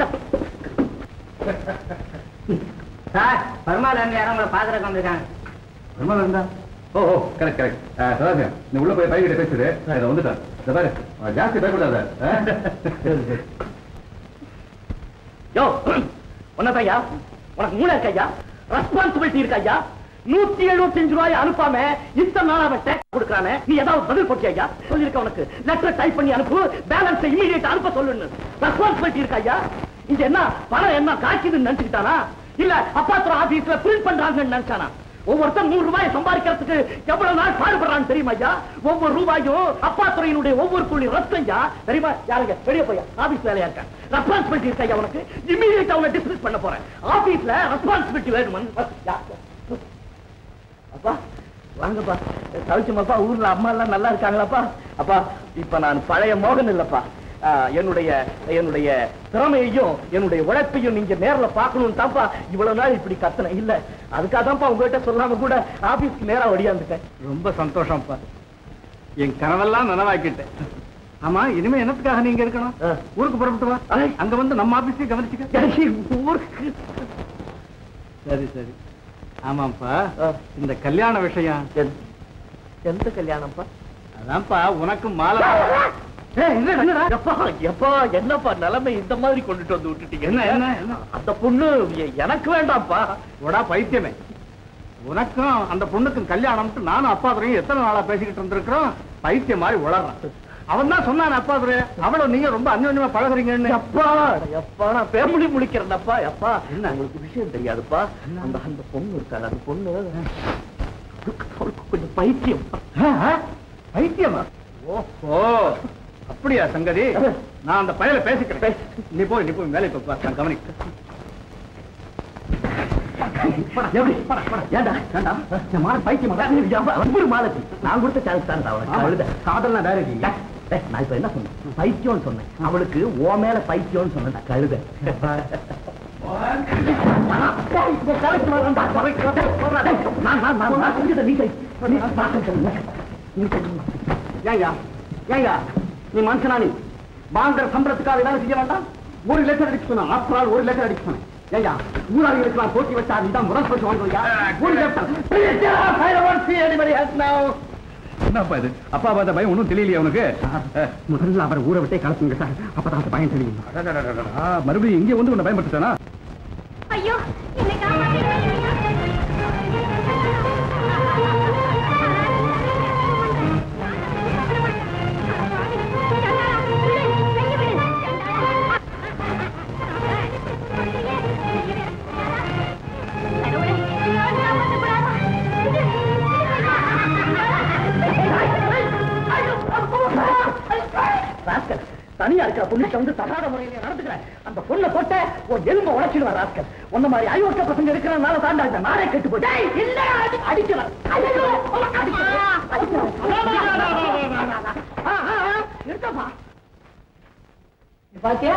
[SPEAKER 2] சார் பரமாயில்ல யாரும் உங்களை பாக்குறதுக்கு வந்திருக்காங்க
[SPEAKER 6] பிரமாதம் இருந்தா ஓ ஓ கரெக்ட் கரெக்ட் சதாசிவா நீ உள்ள போய் பையன்கிட்ட பேசுது இதை வந்துட்டான் இந்த பாரு அவன் ஜாஸ்தி பயப்படாத
[SPEAKER 3] யோ உன்னதையா உனக்கு மூளை இருக்கையா ரெஸ்பான்சிபிலிட்டி இருக்கையா நூத்தி எழுபத்தஞ்சு ரூபாய் அனுப்பாம இத்தனை நாள் அவன் டேக்ஸ் கொடுக்கறானே நீ ஏதாவது பதில் போட்டியா சொல்லிருக்க உனக்கு லெட்டர் டைப் பண்ணி அனுப்பு பேலன்ஸ் இமீடியட் அனுப்ப சொல்லுன்னு ரெஸ்பான்சிபிலிட்டி இருக்கையா இங்க என்ன பணம் என்ன காய்க்குதுன்னு நினைச்சுக்கிட்டானா இல்ல அப்பாத்திர ஆபீஸ்ல பிரிண்ட் பண்றாங்கன்னு நினைச்சானா ஒவ்வொருத்தர் நூறு ரூபாய் சம்பாதிக்கிறதுக்கு எவ்வளவு நாள் பாடுபடுறான்னு தெரியுமா ஐயா ஒவ்வொரு ரூபாயும் அப்பாத்துறையினுடைய ஒவ்வொரு துளி ரத்தம் ஐயா தெரியுமா யாருங்க வெளிய போய் ஆபீஸ் வேலையா இருக்க ரெஸ்பான்சிபிலிட்டி இருக்கா ஐயா உனக்கு இமீடியட் அவனை டிஸ்மிஸ் பண்ண போறேன் ஆபீஸ்ல ரெஸ்பான்சிபிலிட்டி வேணுமா அப்பா வாங்கப்பா கவிச்சமாப்பா ஊர்ல அம்மா எல்லாம் நல்லா இருக்காங்களாப்பா அப்பா இப்ப நான் பழைய மோகன் இல்லப்பா ஆ, என்னுடைய என்னுடைய திறமையையும் என்னுடைய உழைப்பையும் நீங்க நேர்ல பார்க்கணும் தான்ப்பா இவ்வளவு நாள் இப்படி கத்தனை இல்ல அதுக்காக தான்ப்பா உங்ககிட்ட சொல்லாம கூட ஆபீஸ்க்கு நேரா ஒடியாந்துட்டேன்
[SPEAKER 6] ரொம்ப சந்தோஷம்ப்பா என் கனவெல்லாம் நனவாக்கிட்டேன் ஆமா இனிமே என்னத்துக்காக நீங்க இருக்கணும்
[SPEAKER 3] ஆ.
[SPEAKER 6] ஊருக்கு புறப்பட்டு வா
[SPEAKER 3] ஐ.
[SPEAKER 6] அங்க வந்து நம்ம ஆபீஸையும் கவனிச்சுக்க
[SPEAKER 3] எனக்கு ஊருக்கு
[SPEAKER 6] சரி சரி ஆமாப்பா
[SPEAKER 3] ஆ.
[SPEAKER 6] இந்த கல்யாண விஷயம்
[SPEAKER 3] எந்த- எந்த கல்யாணம்ப்பா
[SPEAKER 6] அதான்ப்பா உனக்கு மாலை
[SPEAKER 3] ஏய், என்னடா, என்னடா? எப்பா, எப்பா, என்னப்பா நிலைமை இந்த மாதிரி கொண்டுட்டு வந்து விட்டுட்டீங்க
[SPEAKER 6] என்ன, என்ன, என்ன?
[SPEAKER 3] அந்த பொண்ணு எ- எனக்கு வேண்டாம்ப்பா
[SPEAKER 6] உடா பைத்தியமே உனக்கும் அந்த பொண்ணுக்கும் கல்யாணம்ட்டு நானும் அப்பா துறையும் எத்தனை நாளா பேசிக்கிட்டு இருந்திருக்கிறோம் பைத்தியம் மாதிரி உளறான் அவன் தான் சொன்னான் அப்பா துறை அவளும் நீங்க ரொம்ப அந்யோன்யமா பழகுறீங்கன்னு
[SPEAKER 3] எப்பா எப்பா நான் பேமுடி முழிக்கிறேன்ப்பா எப்பா
[SPEAKER 6] என்ன?
[SPEAKER 3] உங்களுக்கு விஷயம் தெரியாதுப்பா அந்த அந்த பொண்ணு இருக்காரு அந்த பொண்ணு அவளுக்கு- அவளுக்கு கொஞ்சம் பைத்தியம்
[SPEAKER 6] பைத்தியமா ஓஹோ அப்படியா சங்கதி நான் அந்த பயல பேசிக்கிறேன் நீ போய் நீ போய் வேலைக்கு போய் நான் கவனிக்க
[SPEAKER 3] எப்படி ஏண்டா ஏண்டா என் மாலை பைத்தியம் ஒவ்வொரு மாலத்தி நான் கொடுத்த சான்ஸ் தான் அவனுக்கு அழுத
[SPEAKER 6] காதல்லாம் டைரக்ட்
[SPEAKER 3] ஏய், நான் இப்ப என்ன சொன்னேன் பைத்தியம்னு சொன்னேன் அவளுக்கு ஓ மேல பைத்தியம்னு சொன்னேன் கழுத
[SPEAKER 6] ஏயா ஏயா நீ மனுஷனா நீ வாங்குற சம்பளத்துக்காக வேலை செய்ய வேண்டாம் ஒரு லட்சம் அடிக்க சொன்ன ஆஃப்டர் ஆல் ஒரு லட்சம் அடிக்க சொன்னேன் ஏயா ஊராளிகளுக்கு நான் போட்டி வச்சா நீ தான் முரசு வச்சு வாங்குறியா ஒரு லட்சம் என்னப்பா இது அப்பா பார்த்த பயம் ஒன்றும் தெரியலையே உனக்கு முதல்ல அவர் ஊரை விட்டே கலப்புங்க சார் அப்பதான் அந்த பயம் தெரியும் மறுபடியும் இங்கே வந்து உன்னை பயன்படுத்தானா
[SPEAKER 4] ஐயோ என்னை காப்பாத்திடுங்க
[SPEAKER 1] இருக்கிற பொண்ணுகிட்ட வந்து தகாத முறையில நடந்துக்கிறேன் அந்த பொண்ணை தொட்ட ஒரு எலும்ப உழைச்சிடுவார் ராஸ்கல் உன்ன மாதிரி ஐயோட்ட பசங்க இருக்கிறனால தாண்டா இந்த நாடே கெட்டு போச்சு இல்ல அடிக்கிறேன் ஐயோ, அடிக்கிறேன், அடிக்கிறேன். ஆ, ஆ, ஆ, நிறுத்தப்பா பாத்தியா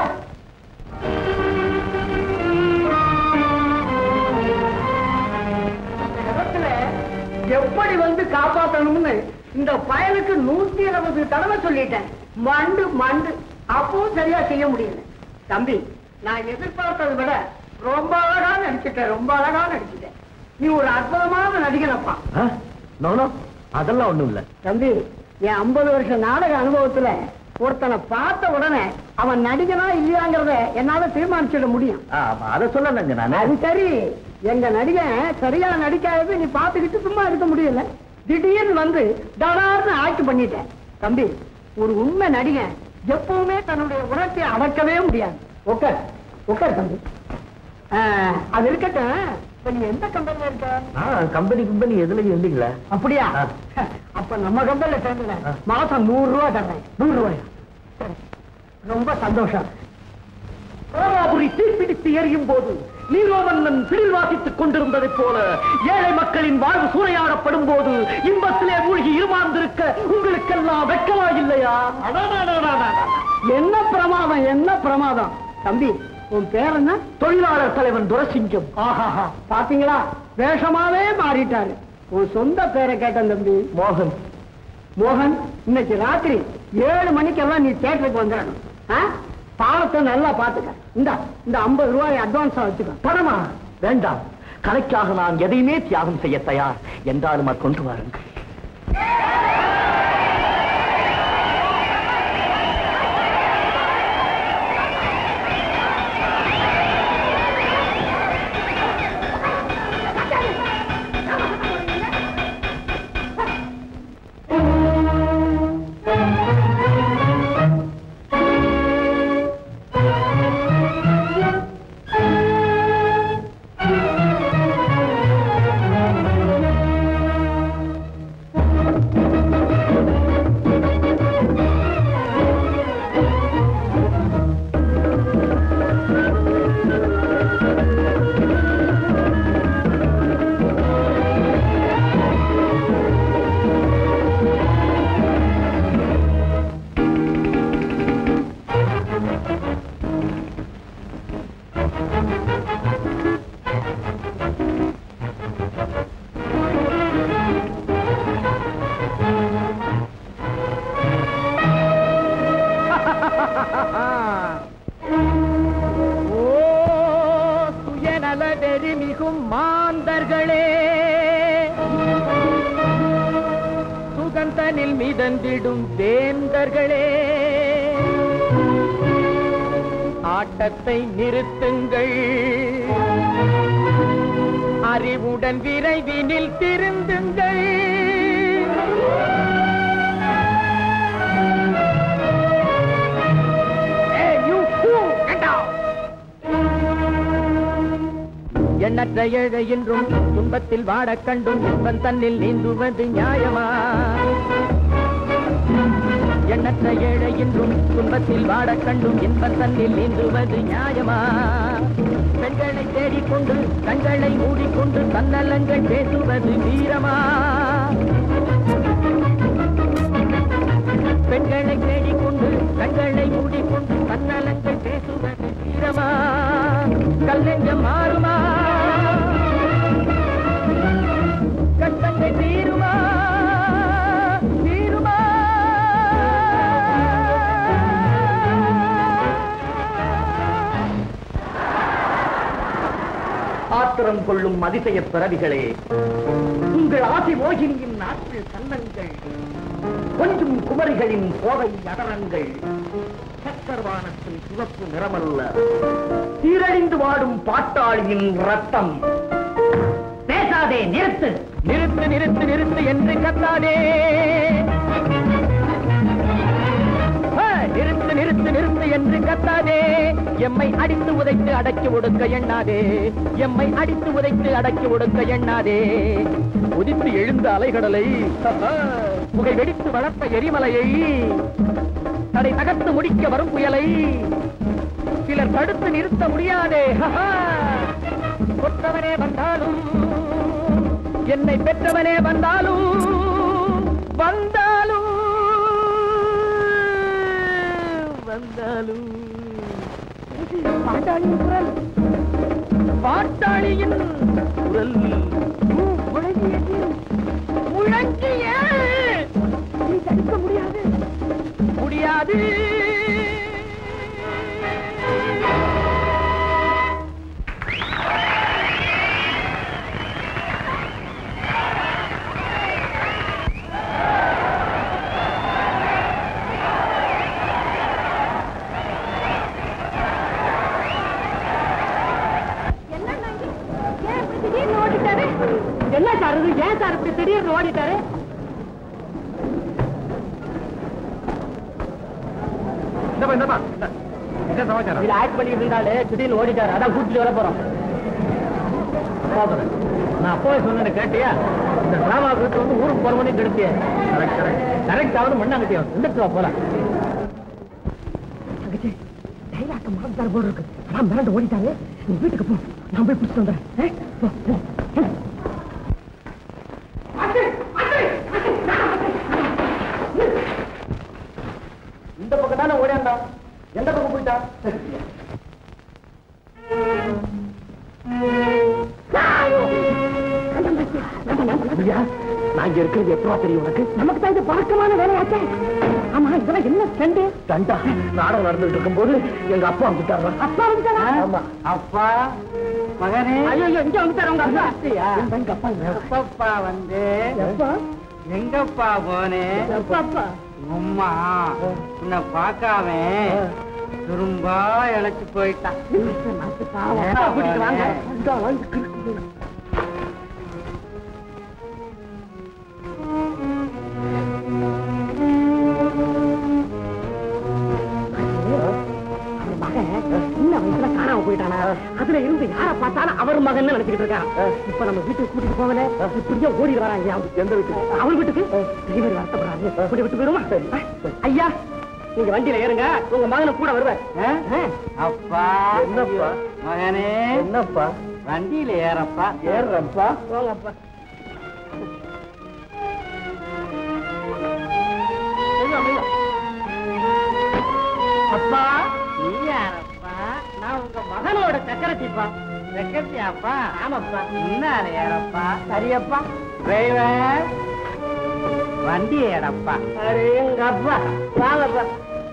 [SPEAKER 1] இடத்துல எப்படி வந்து காப்பாத்தணும்னு இந்த பயலுக்கு நூத்தி இருபது தடவை சொல்லிட்டேன் மண்டு மண்டு அப்பவும் சரியா செய்ய முடியல தம்பி நான் எதிர்பார்த்ததை விட ரொம்ப அழகா நடிச்சிட்டேன் ரொம்ப அழகா நடிச்சிட்டேன் நீ ஒரு அற்புதமான நடிகனப்பா
[SPEAKER 3] நோனோ அதெல்லாம் ஒண்ணும் இல்ல
[SPEAKER 1] தம்பி என் ஐம்பது வருஷம் நாடக அனுபவத்துல ஒருத்தனை பார்த்த உடனே அவன் நடிகனா இல்லையாங்கிறத என்னால தீர்மானிச்சிட முடியும்
[SPEAKER 3] ஆமா அதை சொல்லலங்க நானு
[SPEAKER 1] அது சரி எங்க நடிகன் சரியா நடிக்காதது நீ பாத்துக்கிட்டு சும்மா இருக்க முடியல திடீர்னு வந்து தடார்னு ஆக்கி பண்ணிட்டேன் தம்பி ஒரு உண்மை நடிகன் எப்பவுமே தன்னுடைய உணர்ச்சியை அடக்கவே முடியாது உட்கார் உட்கார் தம்பி ஆ, அது இருக்கட்டும் இப்ப நீ எந்த கம்பெனில இருக்க
[SPEAKER 3] கம்பெனி கம்பெனி எதுலயும் இல்லைங்களா
[SPEAKER 1] அப்படியா
[SPEAKER 3] ஆ.
[SPEAKER 1] அப்ப நம்ம கம்பெனில சேர்ந்துல
[SPEAKER 3] ஆ.
[SPEAKER 1] மாசம் நூறு ரூபாய் தர்றேன் நூறு ரூபாயா சரி. ரொம்ப சந்தோஷம்
[SPEAKER 5] கோராபுரி தீப்பிடித்து எரியும் போது நீரோமன்னன் பிடில் வாசித்துக் கொண்டிருந்ததைப் போல ஏழை மக்களின் வாழ்வு சூறையாடப்படும் போது இன்பத்திலே மூழ்கி இருமாந்திருக்க உங்களுக்கெல்லாம் வெட்கமா இல்லையா அடடடடடடட.
[SPEAKER 1] என்ன பிரமாதம் என்ன பிரமாதம் தம்பி உன் பேர் என்ன
[SPEAKER 5] தொழிலாளர் தலைவன் துரசிங்கம்
[SPEAKER 1] ஆஹாஹா பாத்தீங்களா வேஷமாவே மாறிட்டாரு உன் சொந்த பேரை கேட்டேன் தம்பி
[SPEAKER 3] மோகன்
[SPEAKER 1] மோகன் இன்னைக்கு ராத்திரி ஏழு மணிக்கெல்லாம் நீ தேட்டருக்கு வந்துடணும் ஆ? பாலத்தை நல்லா பாத்துக்க இந்த இந்த ஐம்பது ரூபாய் அட்வான்ஸா வச்சுக்க
[SPEAKER 5] பணமா வேண்டாம் கலைக்காக நான் எதையுமே தியாகம் செய்ய தயார் என்றாலும் அது கொண்டு வாருங்கள்
[SPEAKER 2] ஓ சுயநல வெறி மிகும் மாந்தர்களே சுகந்தனில் மிதந்திடும் வேந்தர்களே ஆட்டத்தை நிறுத்துங்கள் அறிவுடன் விரைவினில் திருந்துங்கள் Hey, you fool! Get down! எண்ணற்ற ஏழை என்றும் துன்பத்தில் வாடக் கண்டும் இன்பம் தன்னில் நீந்துவது நியாயமா எண்ணற்ற ஏழை என்றும் துன்பத்தில் வாடக் கண்டும் இன்பம் தன்னில் நீந்துவது நியாயமா பெண்களை தேடிக்கொண்டு கண்களை மூடிக்கொண்டு தன்னலங்கள் பேசுவது வீரமா பெண்களை தேடிக்கொண்டு கண்களை மூடிக்கொண்டு தன்னலங்கள் பேசுவது வீரமா கல்லெஞ்சம் மாறுமா கஷ்டங்கள் தீருமா தீருமா
[SPEAKER 5] ஆத்திரம் கொள்ளும் அதிசய பிறவிகளே உங்கள் ஆசை மோகினியின் நாட்டில் கன்னங்கள் கொஞ்சம் குமரிகளின் கோவை அதரங்கள் சக்கரவானத்தின் சிவப்பு நிறமல்ல சீரழிந்து வாடும் பாட்டாளியின் ரத்தம் பேசாதே நிறுத்து
[SPEAKER 2] நிறுத்து நிறுத்து நிறுத்து என்று கத்தாதே ஆ, நிறுத்து நிறுத்து நிறுத்து என்று கத்தாதே எம்மை அடித்து உதைத்து அடக்கி ஒடுக்க எண்ணாதே எம்மை அடித்து உதைத்து அடக்கி ஒடுக்க எண்ணாதே உதித்து எழுந்த அலைகடலை புகை வெடித்து வளர்த்த எரிமலையை
[SPEAKER 7] தடை தகர்த்து முடிக்க வரும் புயலை சிலர் தடுத்து நிறுத்த முடியாதே ஹஹா. கொற்றவனே வந்தாலும் என்னை பெற்றவனே வந்தாலும் வந்தாலும் வந்தாலும் பாட்டாளியின் குரல் பாட்டாளியின் குரல் முழங்கியது முழங்கிய நீ தடுக்க முடியாது முடியாது என்ன சார் இது ஏன் சார் இப்படி திடீர்னு ஓடிட்டாரு
[SPEAKER 6] இந்தப்பா இந்தப்பா இந்த. என்ன சமாச்சாரம்
[SPEAKER 7] இதுல ஆக்ட் பண்ணிட்டு இருந்தாலே திடீர்னு ஓடிட்டாரு அதான் கூட்டிட்டு வர போறோம்
[SPEAKER 6] போகிறேன்.
[SPEAKER 7] நான் அப்பவே சொன்னேன் கேட்டியா இந்த டிராமா வீட்டு வந்து ஊருக்கு போற மணி கெடுத்திய
[SPEAKER 6] கரெக்ட் கரெக்ட்
[SPEAKER 7] கரெக்ட் ஆகுது மண்ணாங்கட்டியா வந்துட்டு வா போலாம் தங்கச்சி டைலாக்க மறந்தாரு போல் இருக்கு அதான் மிரண்டு ஓடிட்டாரு நீ வீட்டுக்கு போ நான் போய் பிடிச்சிட்டு வந்துடுறேன் ஆ? போ, போ, போ. இந்த பக்கம் தானே ஓடியாண்டா எந்த பக்கம் போயிட்டா ஐயா, நான் இங்க இருக்கிறது எப்பவா தெரியும் உனக்கு நமக்கு தான் இது பழக்கமான வேலையாச்சே ஆமா இதெல்லாம் என்ன ஸ்டண்டு ஸ்டண்டா நாடகம் நடந்துட்டு இருக்கும்போது எங்க அப்பா வந்துட்டாரா அப்பா வந்துட்டாரா ஆமா
[SPEAKER 2] அப்பா மகனே
[SPEAKER 7] ஐயோ ஐயோ, இங்க வந்துட்டாரு உங்க அப்பா எங்க அப்பா இல்ல.
[SPEAKER 2] எப்பப்பா வந்து
[SPEAKER 7] எப்பா?
[SPEAKER 2] எங்கப்பா போனேன்
[SPEAKER 7] எப்பா, அப்பா
[SPEAKER 2] உம்மா உன்னை பார்க்காம துரும்பா இழைச்சு போயிட்டான்
[SPEAKER 7] அப்பா, கூட்டிட்டு வாங்க. இந்தா, வந்து கிறுக்கு போடு. அவர் மகன் சின்ன வயசுல காணாம போயிட்டானா அதுல இருந்து யார பார்த்தாலும் அவர் மகன் நினைச்சுக்கிட்டு இருக்கான் இப்ப நம்ம வீட்டுக்கு கூட்டிட்டு போகல இப்படியே ஓடி வராங்க எந்த வீட்டுக்கு அவர் வீட்டுக்கு டிரைவர் வருத்தப்படுறாரு கூட்டி விட்டு போயிருமா ஐயா நீங்க வண்டியில ஏறுங்க உங்க மகனை கூட வருவார்
[SPEAKER 2] அப்பா
[SPEAKER 7] என்னப்பா?
[SPEAKER 2] மகனே
[SPEAKER 7] என்னப்பா
[SPEAKER 2] வண்டியில ஏறப்பா
[SPEAKER 7] ஏறுறப்பா போங்கப்பா அப்பா
[SPEAKER 2] நீ யாரப்பா
[SPEAKER 7] நான் உங்க மகனோட சக்கரத்திப்பா
[SPEAKER 2] செக்கத்தியாப்பா
[SPEAKER 7] ஆமாப்பா
[SPEAKER 2] முன்னால ஏறப்பா
[SPEAKER 7] சரியப்பா
[SPEAKER 2] டிரைவர் வண்டி ஏறப்பா
[SPEAKER 7] அரே எங்க அப்பா வாங்கப்பா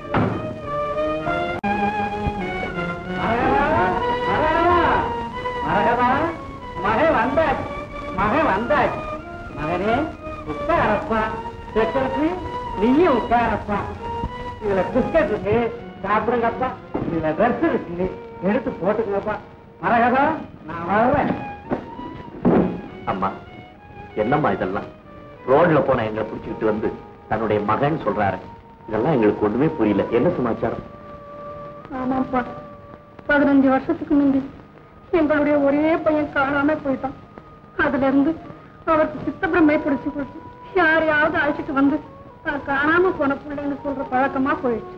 [SPEAKER 2] மரகதா மகே வந்தாச்சு மகே வந்தாச்சு மகனே உட்காரப்பா செக்கரத்து நீயும் உட்காரப்பா இதுல பிஸ்கட் இருக்கு சாப்பிடுங்கப்பா இதுல ட்ரெஸ் இருக்கு எடுத்து போட்டுக்கங்கப்பா மரகதா நான் வர்றேன்
[SPEAKER 3] அம்மா என்னம்மா இதெல்லாம் ரோட்ல போன எங்களை பிடிச்சிக்கிட்டு வந்து தன்னுடைய மகன் சொல்றாரு இதெல்லாம் எங்களுக்கு ஒண்ணுமே புரியல என்ன சமாச்சாரம்
[SPEAKER 8] ஆமாப்பா பதினஞ்சு வருஷத்துக்கு முந்தி எங்களுடைய ஒரே பையன் காணாம போயிட்டான் அதுல இருந்து அவருக்கு சித்தப்பிரமை பிடிச்சு போச்சு யாரையாவது அழைச்சிட்டு வந்து தான் காணாம போன பிள்ளைன்னு சொல்ற பழக்கமா போயிடுச்சு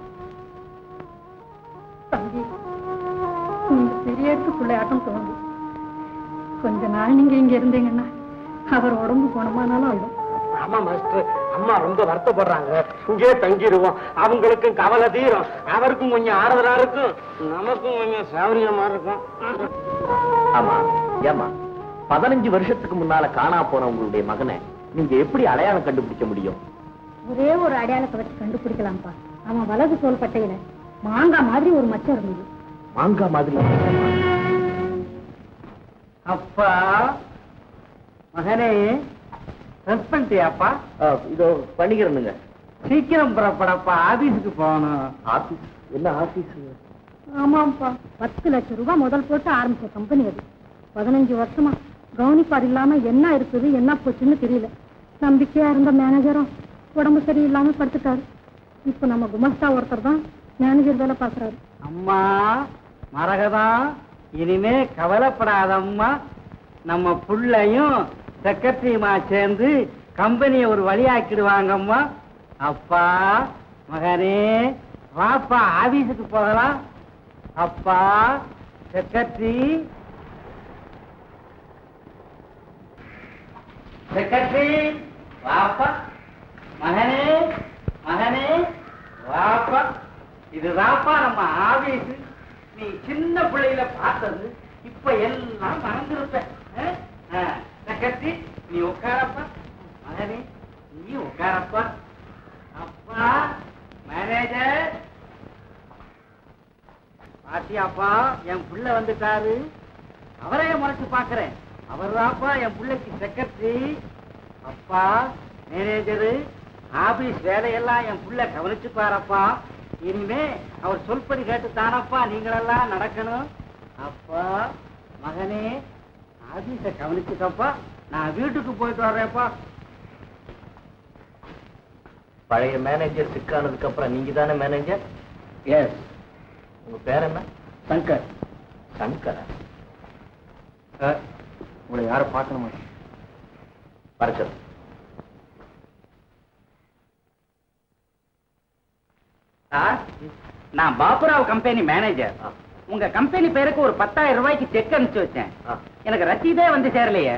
[SPEAKER 8] தம்பி நீங்க பெரிய இடத்து பிள்ளையாட்டம் தோணுது கொஞ்ச நாள் நீங்க இங்க இருந்தீங்கன்னா அவர் உடம்பு குணமானாலும் ஆயிடும்
[SPEAKER 7] ஆமா மாஸ்டர் அம்மா ரொம்ப வருத்தப்படுறாங்க இங்கே தங்கிடுவோம் அவங்களுக்கும் கவலை தீரும் அவருக்கும் கொஞ்சம் ஆறுதலா இருக்கும் நமக்கும் கொஞ்சம் சௌரியமா இருக்கும்
[SPEAKER 3] ஆமா ஏமா பதினஞ்சு வருஷத்துக்கு முன்னால காணா போன உங்களுடைய மகனை நீங்க எப்படி அடையாளம் கண்டுபிடிக்க முடியும்
[SPEAKER 8] ஒரே ஒரு அடையாளத்தை வச்சு கண்டுபிடிக்கலாம்ப்பா அவன் வலது தோல் பட்டையில மாங்காய் மாதிரி ஒரு மச்சம் இருந்தது
[SPEAKER 3] மாங்காய் மாதிரி
[SPEAKER 2] அப்பா மகனே ட்ரெஸ் பண்ணிட்டியாப்பா
[SPEAKER 3] ஆ, இதோ பண்ணிக்கிறேனுங்க
[SPEAKER 2] சீக்கிரம் புறப்படப்பா ஆபீஸுக்கு போகணும்
[SPEAKER 3] ஆபீஸ் என்ன ஆபீஸ்
[SPEAKER 8] ஆமாம்ப்பா பத்து லட்சம் ரூபாய் முதல் போட்டு ஆரம்பிச்ச கம்பெனி அது பதினஞ்சு வருஷமா கவனிப்பார் இல்லாம என்ன இருக்குது என்ன போச்சுன்னு தெரியல நம்பிக்கையா இருந்த மேனேஜரும் உடம்பு சரியில்லாம படுத்துட்டாரு இப்ப நம்ம குமஸ்தா ஒருத்தர் தான் மேனேஜர் வேலை பாக்குறாரு
[SPEAKER 2] அம்மா மரகதா இனிமே கவலைப்படாதம்மா நம்ம புள்ளையும் செக்ரட்டரியுமா சேர்ந்து கம்பெனியை ஒரு வழியாக்கிடுவாங்கம்மா அப்பா மகனே வாப்பா ஆபீஸுக்கு போகலாம் அப்பா செக்ரட்டரி செக்ரட்டரி வாப்பா மகனே மகனே வாப்பா இதுதான்ப்பா நம்ம ஆபீஸ் நீ சின்ன பிள்ளையில பார்த்தது இப்ப எல்லாம் மறந்துருப்ப ஆ? ஆ, செக்ரட்டரி நீ உட்காரப்பா மகனே நீ உட்காரப்பா அப்பா மேனேஜர் பாத்தியாப்பா என் புள்ள வந்துட்டாரு அவரையே முறைச்சு பாக்குறேன் அவர்தான்ப்பா என் பிள்ளைக்கு செக்ரட்டரி அப்பா மேனேஜரு ஆபீஸ் வேலையெல்லாம் என் புள்ள கவனிச்சுப்பாரப்பா இனிமே அவர் சொல்படி கேட்டு தானப்பா நீங்களெல்லாம் நடக்கணும் அப்பா மகனே ஆபீஸ கவனிச்சுக்கப்பா நான் வீட்டுக்கு போயிட்டு வர்றேன்ப்பா
[SPEAKER 3] பழைய மேனேஜர் சிக்கானதுக்கு அப்புறம் நீங்க தானே மேனேஜர்
[SPEAKER 2] எஸ்
[SPEAKER 3] உங்க பேர் என்ன
[SPEAKER 2] சங்கர்
[SPEAKER 3] சங்கரா
[SPEAKER 2] உங்களை யாரை பார்க்கணுமா
[SPEAKER 3] பரச்சல்
[SPEAKER 2] சார் நான் பாபுராவ் கம்பெனி மேனேஜர்
[SPEAKER 3] ஆ.
[SPEAKER 2] உங்க கம்பெனி பேருக்கு ஒரு பத்தாயிரம் ரூபாய்க்கு செக் அனுப்பிச்சு வச்சேன்
[SPEAKER 3] ஆ.
[SPEAKER 2] எனக்கு ரசீதே வந்து சேரலையே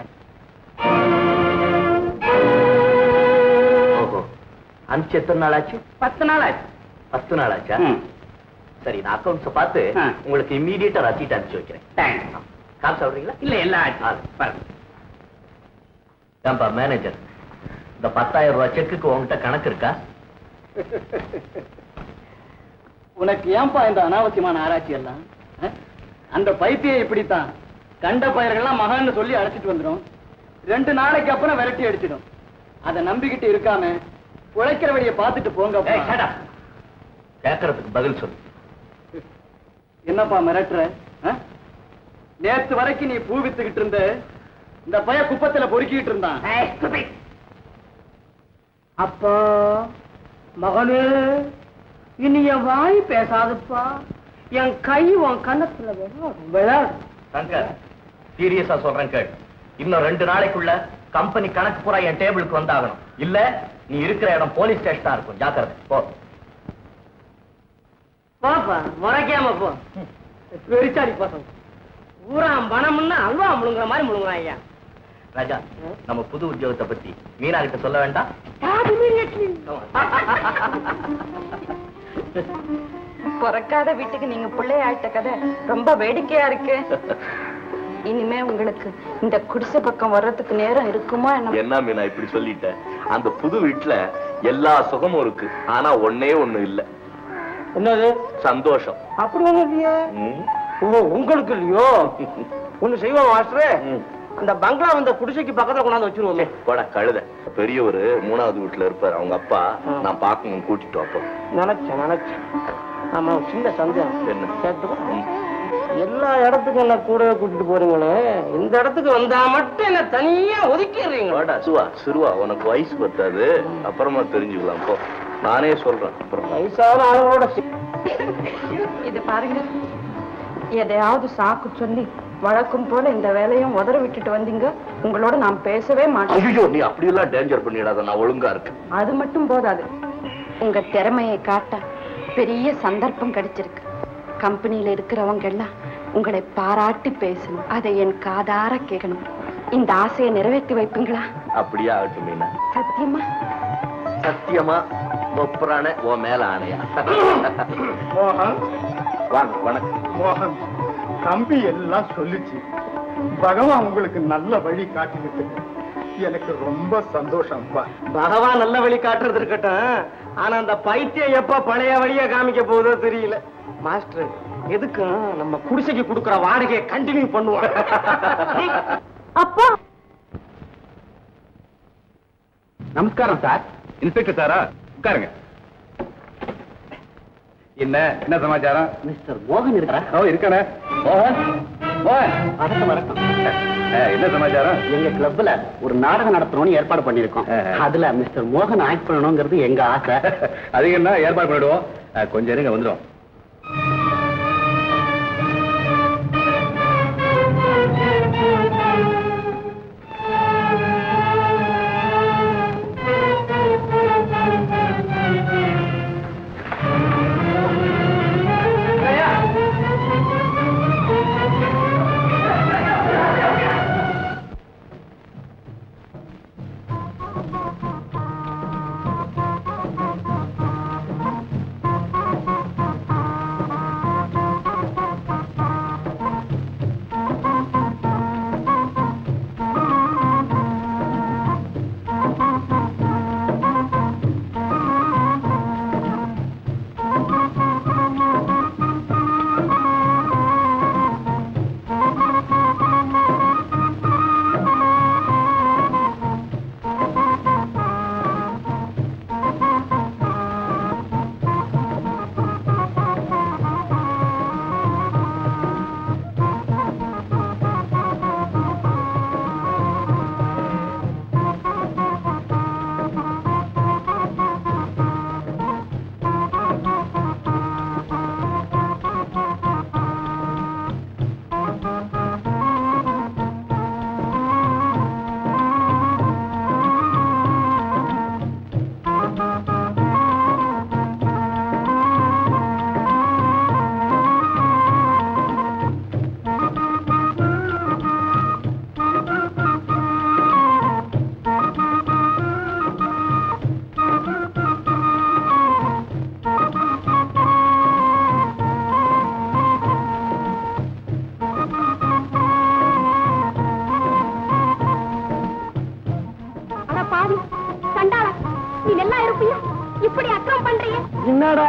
[SPEAKER 3] ஓஹோ அனுப்பிச்சு எத்தனை நாள் ஆச்சு
[SPEAKER 2] பத்து நாள் ஆச்சு
[SPEAKER 3] பத்து நாள் ஆச்சா
[SPEAKER 2] ம்.
[SPEAKER 3] சரி நான் அக்கௌண்ட்ஸ் பார்த்து
[SPEAKER 2] ஆ.
[SPEAKER 3] உங்களுக்கு இம்மீடியட்டா ரசீட் அனுப்பிச்சு வைக்கிறேன்
[SPEAKER 2] தேங்க்ஸ்
[SPEAKER 3] காசு சொல்றீங்களா
[SPEAKER 2] இல்ல எல்லாம் ஆச்சு
[SPEAKER 3] ஆ.
[SPEAKER 2] பாருங்க
[SPEAKER 3] ஏன்பா மேனேஜர் இந்த பத்தாயிரம் ரூபாய் செக்குக்கு உங்ககிட்ட கணக்கு இருக்கா
[SPEAKER 2] உனக்கு ஏன்பா இந்த அனாவசியமான ஆராய்ச்சி எல்லாம் ஆ? அந்த பைத்தியை இப்படித்தான் கண்ட பயிர்கள்லாம் மகான்னு சொல்லி அழைச்சிட்டு வந்துடும் ரெண்டு நாளைக்கு அப்புறம் விரட்டி அடிச்சிடும் அதை நம்பிக்கிட்டு இருக்காம உழைக்கிற வழியை பார்த்துட்டு போங்க
[SPEAKER 3] ஏய், shut up. கேட்கறதுக்கு பதில் சொல்லு
[SPEAKER 2] என்னப்பா மிரட்டுற ஆ? நேத்து வரைக்கும் நீ பூ வித்துக்கிட்டு இருந்த இந்த பைய குப்பத்துல பொறுக்கிட்டு இருந்தான் அப்பா மகனே இனி என் வாய் பேசாதுப்பா என் கை உன் கண்ணத்துல விழாது
[SPEAKER 3] சங்கர் சீரியஸா சொல்றேன் கேள் இன்னும் ரெண்டு நாளைக்குள்ள கம்பெனி கணக்கு பூரா என் டேபிளுக்கு வந்தாகணும் இல்ல நீ இருக்கிற இடம் போலீஸ் ஸ்டேஷனா இருக்கும் ஜாக்கிரதை போ
[SPEAKER 2] போப்பா முறைக்காம போ பெருச்சாடி பசங்க ஊரா பணம்னா அல்வா முழுங்குற மாதிரி முழுங்குறான் ஐயா
[SPEAKER 3] ராஜா நம்ம புது உத்தியோகத்தை பத்தி மீனா கிட்ட சொல்ல வேண்டாம்
[SPEAKER 9] பிறக்காத வீட்டுக்கு நீங்க பிள்ளைய ஆயிட்ட கதை ரொம்ப வேடிக்கையா இருக்கு இனிமே உங்களுக்கு இந்த குடிசை பக்கம் வர்றதுக்கு நேரம் இருக்குமா என்ன
[SPEAKER 3] என்ன மீனா இப்படி சொல்லிட்ட அந்த புது வீட்டுல எல்லா சுகமும் இருக்கு ஆனா ஒண்ணே ஒண்ணு இல்ல
[SPEAKER 2] என்னது
[SPEAKER 3] சந்தோஷம்
[SPEAKER 2] அப்படி ஒண்ணு இல்லையே
[SPEAKER 3] ம்.
[SPEAKER 2] ஓ உங்களுக்கு இல்லையோ ஒண்ணு செய்வோம் மாஸ்டர்
[SPEAKER 3] ம்.
[SPEAKER 2] அந்த பங்களா வந்த குடிசைக்கு பக்கத்துல கொண்டாந்து வச்சிருவோமே
[SPEAKER 3] போடா கழுத பெரியவர் மூணாவது வீட்டுல இருப்பார் அவங்க அப்பா நான் பார்க்கணும் கூட்டிட்டு அப்போ
[SPEAKER 2] நினைச்சேன் நினைச்சேன் ஆமா ஒரு சின்ன சந்தேகம்
[SPEAKER 3] என்ன?
[SPEAKER 2] கேட்டுக்கோ.
[SPEAKER 3] ம்.
[SPEAKER 2] எல்லா இடத்துக்கும் என்ன கூடவே கூட்டிட்டு போறீங்களே இந்த இடத்துக்கு வந்தா மட்டும் என்ன தனியா ஒதுக்கிடுறீங்க
[SPEAKER 3] வாடா சுவா சிறுவா உனக்கு வயசு பத்தாது அப்புறமா தெரிஞ்சுக்கலாம் போ நானே சொல்றேன் அப்புறம்
[SPEAKER 2] வயசான ஆளுங்களோட சி-
[SPEAKER 9] இது பாருங்க எதையாவது சாக்கு சொல்லி வழக்கம் போல இந்த வேலையும் உதற விட்டுட்டு வந்தீங்க உங்களோட நான் பேசவே மாட்டேன்
[SPEAKER 3] ஐயோ நீ அப்படியெல்லாம் டேஞ்சர் பண்ணிடாத நான் ஒழுங்கா இருக்கேன்
[SPEAKER 9] அது மட்டும் போதாது உங்க திறமையை காட்ட பெரிய சந்தர்ப்பம் கிடைச்சிருக்கு கம்பெனியில இருக்கிறவங்க எல்லாம் உங்களை பாராட்டி பேசணும் அதை என் காதார கேட்கணும் இந்த ஆசையை நிறைவேற்றி வைப்பீங்களா
[SPEAKER 3] அப்படியே ஆகட்டும் மீனா
[SPEAKER 9] சத்தியமா
[SPEAKER 3] சத்தியமா ஒப்புறான உன் மேல ஆணையா
[SPEAKER 5] மோகன்
[SPEAKER 3] வாங்க வணக்கம்
[SPEAKER 5] மோகன் தம்பி எல்லாம் சொல்லுச்சு பகவான் உங்களுக்கு நல்ல வழி காட்டிக்கிட்டு எனக்கு ரொம்ப சந்தோஷம்ப்பா
[SPEAKER 2] பகவான் நல்ல வழி காட்டுறது இருக்கட்டும் ஆனா அந்த பைத்தியம் எப்ப பழைய வழிய காமிக்க போகுதோ தெரியல மாஸ்டர் எதுக்கும் நம்ம குடிசைக்கு கொடுக்குற வாடகையை கண்டினியூ பண்ணுவோம்
[SPEAKER 8] அப்பா
[SPEAKER 6] நமஸ்காரம் சார் இன்ஸ்பெக்டர் சாரா உட்காருங்க என்ன என்ன சமாச்சாரம்
[SPEAKER 2] மிஸ்டர் மோகன் இருக்கிறா
[SPEAKER 6] ஓ இருக்கானே மோகன் மோகன்
[SPEAKER 2] வணக்கம் வணக்கம்
[SPEAKER 6] ஏ, என்ன சமாச்சாரம்
[SPEAKER 2] எங்க கிளப்ல ஒரு நாடகம் நடத்தணும்னு ஏற்பாடு பண்ணிருக்கோம்
[SPEAKER 6] ஆ.
[SPEAKER 2] அதுல மிஸ்டர் மோகன் ஆக்ட் பண்ணணுங்கிறது எங்க ஆசை
[SPEAKER 6] அது என்ன ஏற்பாடு பண்ணிடுவோம் அஹ், கொஞ்சம் இருங்க வந்துடும்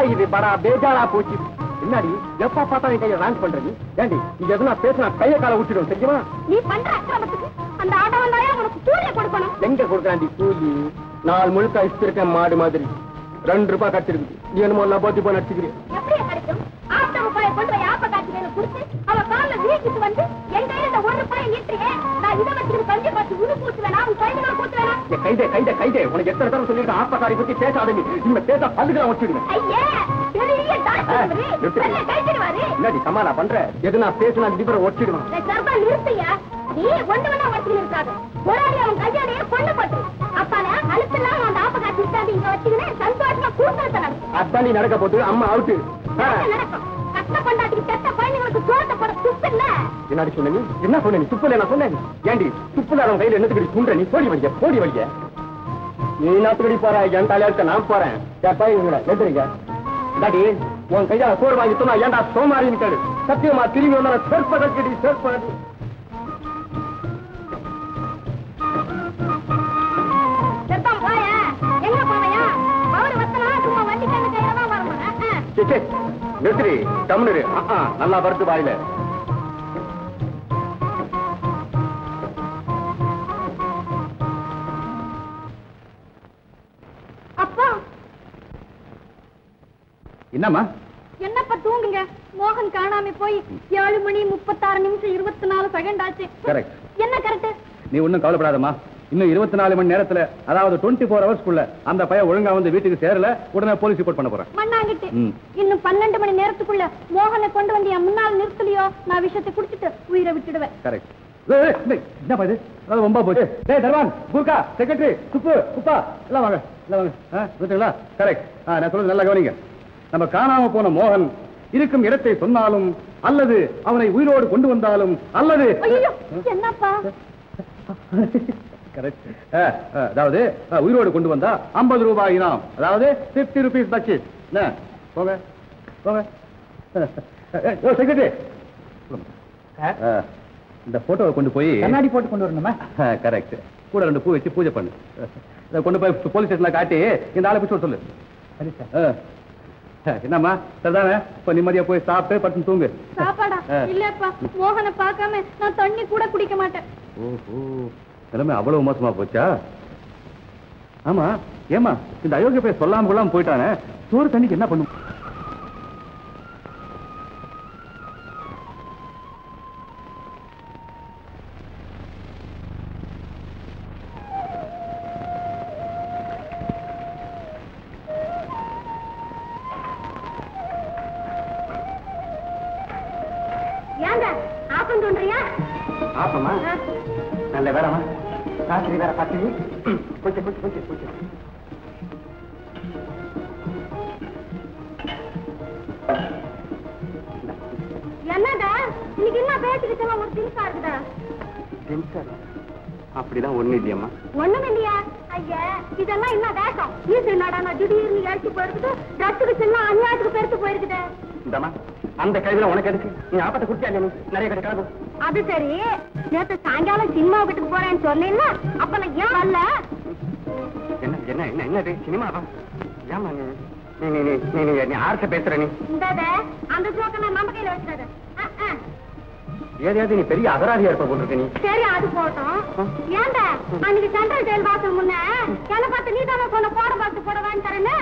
[SPEAKER 1] இது படா பேஜாரா போச்சு என்னடி எப்ப பார்த்தா என் கையை டான்ஸ் பண்ற நீ ஏண்டி நீ எதுனா பேசினா கையை காலை விட்டுடும் தெரியுமா
[SPEAKER 8] நீ பண்ற அக்கிரமத்துக்கு அந்த ஆட்டவன் தாயா உனக்கு கூலிய கொடுக்கணும்
[SPEAKER 1] எங்க கொடுக்குறாண்டி கூலி நாள் முழுக்க ஐஸ்பிருக்கேன் மாடு மாதிரி ரெண்டு ரூபாய் கட்டிருக்கு நீ என்னமோ எல்லாம் போத்தி போய் நடிச்சுக்கிறேன்
[SPEAKER 8] எப்படியா கிடைக்கும் ஆட்ட ரூபாயை கொண்டு போய் ஆப்ப காட்சி கொடுத்து அவ கால்ல வீக்கிட்டு வந்து என் கையில இந்த ஒரு ரூபாயை நீட்டுறியே நான் இதை வச்சுக்கிட்டு கஞ்சி பார்த்து உரு கூத்து வேணாம் உன் குழந்தைகளை கூத்து வேணாம்
[SPEAKER 1] ஏய், கைதே கைதே கைதே உனக்கு எத்தனை தடவை சொல்லிருக்கேன் ஆப்பக்காரி பத்தி பேசாத நீ இந்த பேச பல்லுகளை வச்சுடுவேன்
[SPEAKER 8] ஐயே பெரிய டாக்டர்
[SPEAKER 1] நிறுத்து.
[SPEAKER 8] பெரிய கைத்திடுவாரு
[SPEAKER 1] என்னடி கமாலா பண்ற எது நான் பேசினா டிபரை ஒட்டிடுவேன்
[SPEAKER 8] சர்பா நிறுத்தையா நீ ஒண்ணு வேணா வச்சு இருக்காது போராடி அவன் கையாலேயே கொண்டு போட்டு அப்பால அழுத்தலாம் அந்த ஆப்ப காட்சி உட்காந்து இங்க வச்சுக்கின்னு சந்தோஷமா கூட்டத்தை நடக்கும்
[SPEAKER 1] அதான் நீ நடக்க போது அம்மா அவுட்டு
[SPEAKER 8] என்ன நடக்கும் கஷ்ட கொண்டாட்டிக்கு செத்த குழந்தைங்களுக்கு சோத்த போட துப்பு இல்ல
[SPEAKER 1] என்னடி சொன்ன நீ என்ன சொன்ன நீ துப்புல நான் சொன்னேன் ஏண்டி துப்புல அவன் கையில என்னத்துக்கு துன்ற நீ போடி வழிய போடி வழிய நீ நாத்துக்கடி போற என் தலையாக்க நான் போறேன் கேப்பா இவங்கள எதிரிங்க இல்லாடி உன் கையால சோறு வாங்கி சொன்னா ஏன்டா சோமாரின்னு கேடு சத்தியமா திரும்பி வந்தா சேர்ப்பதற்கடி சேர்ப்பதற்கு
[SPEAKER 8] செத்தம் போய எங்க போவையா அவரு வத்தனா சும்மா வண்டி கண்ணு கையில தான் வரணும்
[SPEAKER 1] சே, சே, நிறுத்திரி தமிழரு நல்லா வருது வாயில
[SPEAKER 8] அப்பா
[SPEAKER 6] என்னம்மா
[SPEAKER 8] என்னப்பா தூங்குங்க மோகன் காணாம போய் ஏழு மணி முப்பத்தாறு நிமிஷம் இருபத்தி நாலு செகண்ட் ஆச்சு
[SPEAKER 6] Correct.
[SPEAKER 8] என்ன கரெக்ட்
[SPEAKER 6] நீ ஒண்ணும் கவலைப்படாதம்மா இன்னும் இருபத்தி நாலு மணி நேரத்துல அதாவது டுவெண்ட்டி ஃபோர் ஹவர்ஸ்க்குள்ள அந்த பையன் ஒழுங்கா வந்து வீட்டுக்கு சேரல உடனே போலீஸ் ரிப்போர்ட் பண்ண போறேன்
[SPEAKER 8] மண்ணாங்கிட்டு
[SPEAKER 6] ம்.
[SPEAKER 8] இன்னும் பன்னெண்டு மணி நேரத்துக்குள்ள மோகனை கொண்டு வந்து என் முன்னால் நிறுத்தலையோ நான் விஷத்தை குடிச்சிட்டு உயிரை விட்டுடுவேன்
[SPEAKER 6] கரெக்ட் என்ன இது அதாவது ரொம்ப போச்சு டேய் தர்வான் குர்கா செக்ரட்டரி சுப்பு உப்பா எல்லாம் வாங்க எல்லாம் வாங்க ஆ வந்துட்டீங்களா கரெக்ட் ஆ நான் சொல்றது நல்லா கவனிங்க நம்ம காணாம போன மோகன் இருக்கும் இடத்தை சொன்னாலும் அல்லது அவனை உயிரோடு கொண்டு வந்தாலும் அல்லது
[SPEAKER 8] ஐயோ என்னப்பா
[SPEAKER 6] கரெக்ட் அதாவது ஆ, உயிரோடு கொண்டு வந்தா 50 ரூபாய் இனாம் அதாவது 50 ருபீஸ் பட்ஜெட் என்ன போங்க போங்க செக்ரட்டரி இந்த போட்டோவை கொண்டு போய்
[SPEAKER 1] கண்ணாடி போட்டு கொண்டு வரணுமா
[SPEAKER 6] கரெக்ட் கூட ரெண்டு பூ வச்சு பூஜை பண்ணு இதை கொண்டு போய் போலீஸ் ஸ்டேஷன்ல காட்டி இந்த ஆளை பிடிச்சி சொல்லு
[SPEAKER 1] சரி சார்
[SPEAKER 6] ஆ. என்னம்மா சரிதானே இப்ப நிம்மதியா போய் சாப்பிட்டு படுத்து தூங்கு
[SPEAKER 8] சாப்பாடா
[SPEAKER 6] ஆ.
[SPEAKER 8] இல்லப்பா மோகனை பார்க்காம நான் தண்ணி கூட குடிக்க மாட்டேன்
[SPEAKER 6] ஓஹோ நிலைமை அவ்வளவு மோசமா போச்சா ஆமா ஏமா இந்த அயோக்கிய போய் சொல்லாம கொள்ளாம போயிட்டானே சோறு தண்ணிக்கு என்ன பண்ணும்
[SPEAKER 8] ஏங்க ஆப்பம் தோன்றியா
[SPEAKER 1] ஆப்பமா நல்ல வேறமா ராத்திரி வேற பத்திரி கொஞ்சம் கொஞ்சம் கொஞ்சம் கொஞ்சம்
[SPEAKER 8] என்னடா இன்னைக்கு என்ன பேசிக்கிட்டு ஒரு திங்ஸா இருக்குதா
[SPEAKER 1] டென்ஷன் அப்படிலாம் ஒண்ணு இல்லையம்மா
[SPEAKER 8] ஒண்ணும் இல்லையா ஐயா இதெல்லாம் என்ன வேஷம் இது நடனா திடீர்னு எழுச்சி போயிருக்குது ட்ரெஸ்ஸுக்கு சின்ன அநியாயத்துக்கு பெருத்து போயிருக்குது
[SPEAKER 1] இந்தம்மா அந்த கையில உனக்கு எதுக்கு நீ ஆப்பத்தை குடிச்சா நீ நிறைய கிடைக்காது
[SPEAKER 8] அது சரி நேத்து சாயங்காலம் சினிமா வீட்டுக்கு போறேன்னு சொன்னீங்களா அப்ப நான் ஏன் வரல
[SPEAKER 1] என்ன என்ன என்ன என்னது சினிமாவா ஏமா நீ நீ நீ நீ நீ நீ நீ ஆர்த்த பேசுற நீ
[SPEAKER 8] இந்தாத அந்த ஜோக்க நான் நம்ம கையில வச்சுக்காத அஹ், அஹ்.
[SPEAKER 1] ஏதாவது நீ பெரிய அகராதியா இருப்ப போட்டிருக்க நீ
[SPEAKER 8] சரி அது போட்டோம் ஏன்டா அன்னைக்கு சென்ட்ரல் ஜெயில் வாசல் முன்ன என்ன பார்த்து நீ தானே சொன்ன போட பார்த்து போட வாங்கி தரேன்னு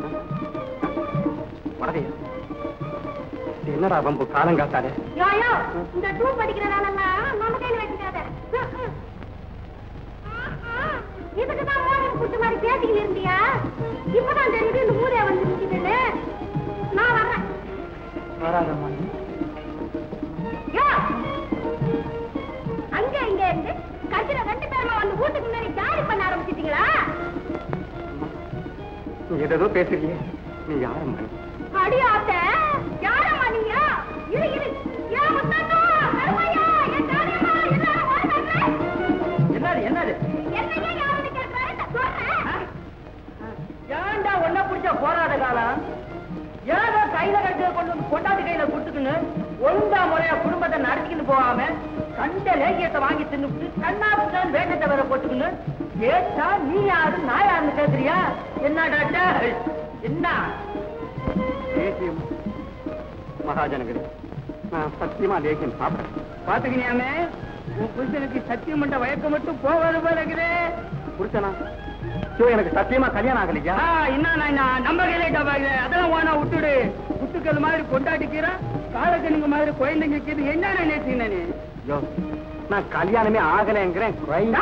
[SPEAKER 1] வரதே என்னடா வம்பு காலம் காத்தாலே
[SPEAKER 8] யோயோ இந்த டூ படிக்கிறதாலெல்லாம் நம்ம கையில வச்சுக்காத அஹ், அஹ். அஹ், அஹ். இதுக்குதான் மோகன் குட்டு மாதிரி பேசிக்கிட்டு இருந்தியா இப்பதான் தெரியுது இந்த ஊரே வந்து நிக்குதுன்னு நான் வர்றேன்
[SPEAKER 1] வராதம்மா
[SPEAKER 8] யோ! அங்க இங்க இருந்து கட்டில ரெண்டு பேருமா வந்து வீட்டுக்கு முன்னாடி ஜாலி பண்ண ஆரம்பிச்சிட்டீங்களா
[SPEAKER 1] நீ ஏதோ பேசுறியே நீ யாரம்மா நீ
[SPEAKER 8] அடியாத்த யாரம்மா நீங்க இரு இரு ஏன் முத்தாத்தா கருமையா என் காரியமா எல்லாரும் ஓடுறாங்க
[SPEAKER 2] என்னது என்னது
[SPEAKER 8] என்னையே யாருன்னு கேட்கறாரு நான் சொல்றேன்
[SPEAKER 2] ஏன்டா ஒன்ன பிடிச்ச போராத காலம் ஏதோ கையில கட்டு கொண்டு வந்து கொண்டாந்து கையில கொடுத்துக்கின்னு ஒழுங்கா முறையா குடும்பத்தை நடத்திக்கிட்டு போகாம கண்ட லேகியத்தை வாங்கி தின்னுட்டு கண்ணா புண்ணான்னு வேட்டத்தை வேற போட்டுக்கின்னு கேட்டா நீ யாரு நான் யாருன்னு கேக்குறியா என்ன டாக்டர் என்ன
[SPEAKER 3] தேசியம் மகாஜனங்களே நான் சத்தியமா லேகியம் சாப்பிட்டேன் பாத்துக்கினியாமே உன் புருஷனுக்கு சத்தியம் பண்ண வயக்கம் மட்டும் போகாது போல இருக்குதே புருஷனா ஐயோ எனக்கு சத்தியமா கல்யாணம் ஆகலையா என்ன நம்ம கையில அதெல்லாம் வானா விட்டுடு குத்துக்கள் மாதிரி கொண்டாடிக்கிறா காலக்கணுங்க மாதிரி குழந்தைங்க இருக்குது என்ன நினைச்சு நீ ஐயோ நான் கல்யாணமே ஆகலைங்கிறேன்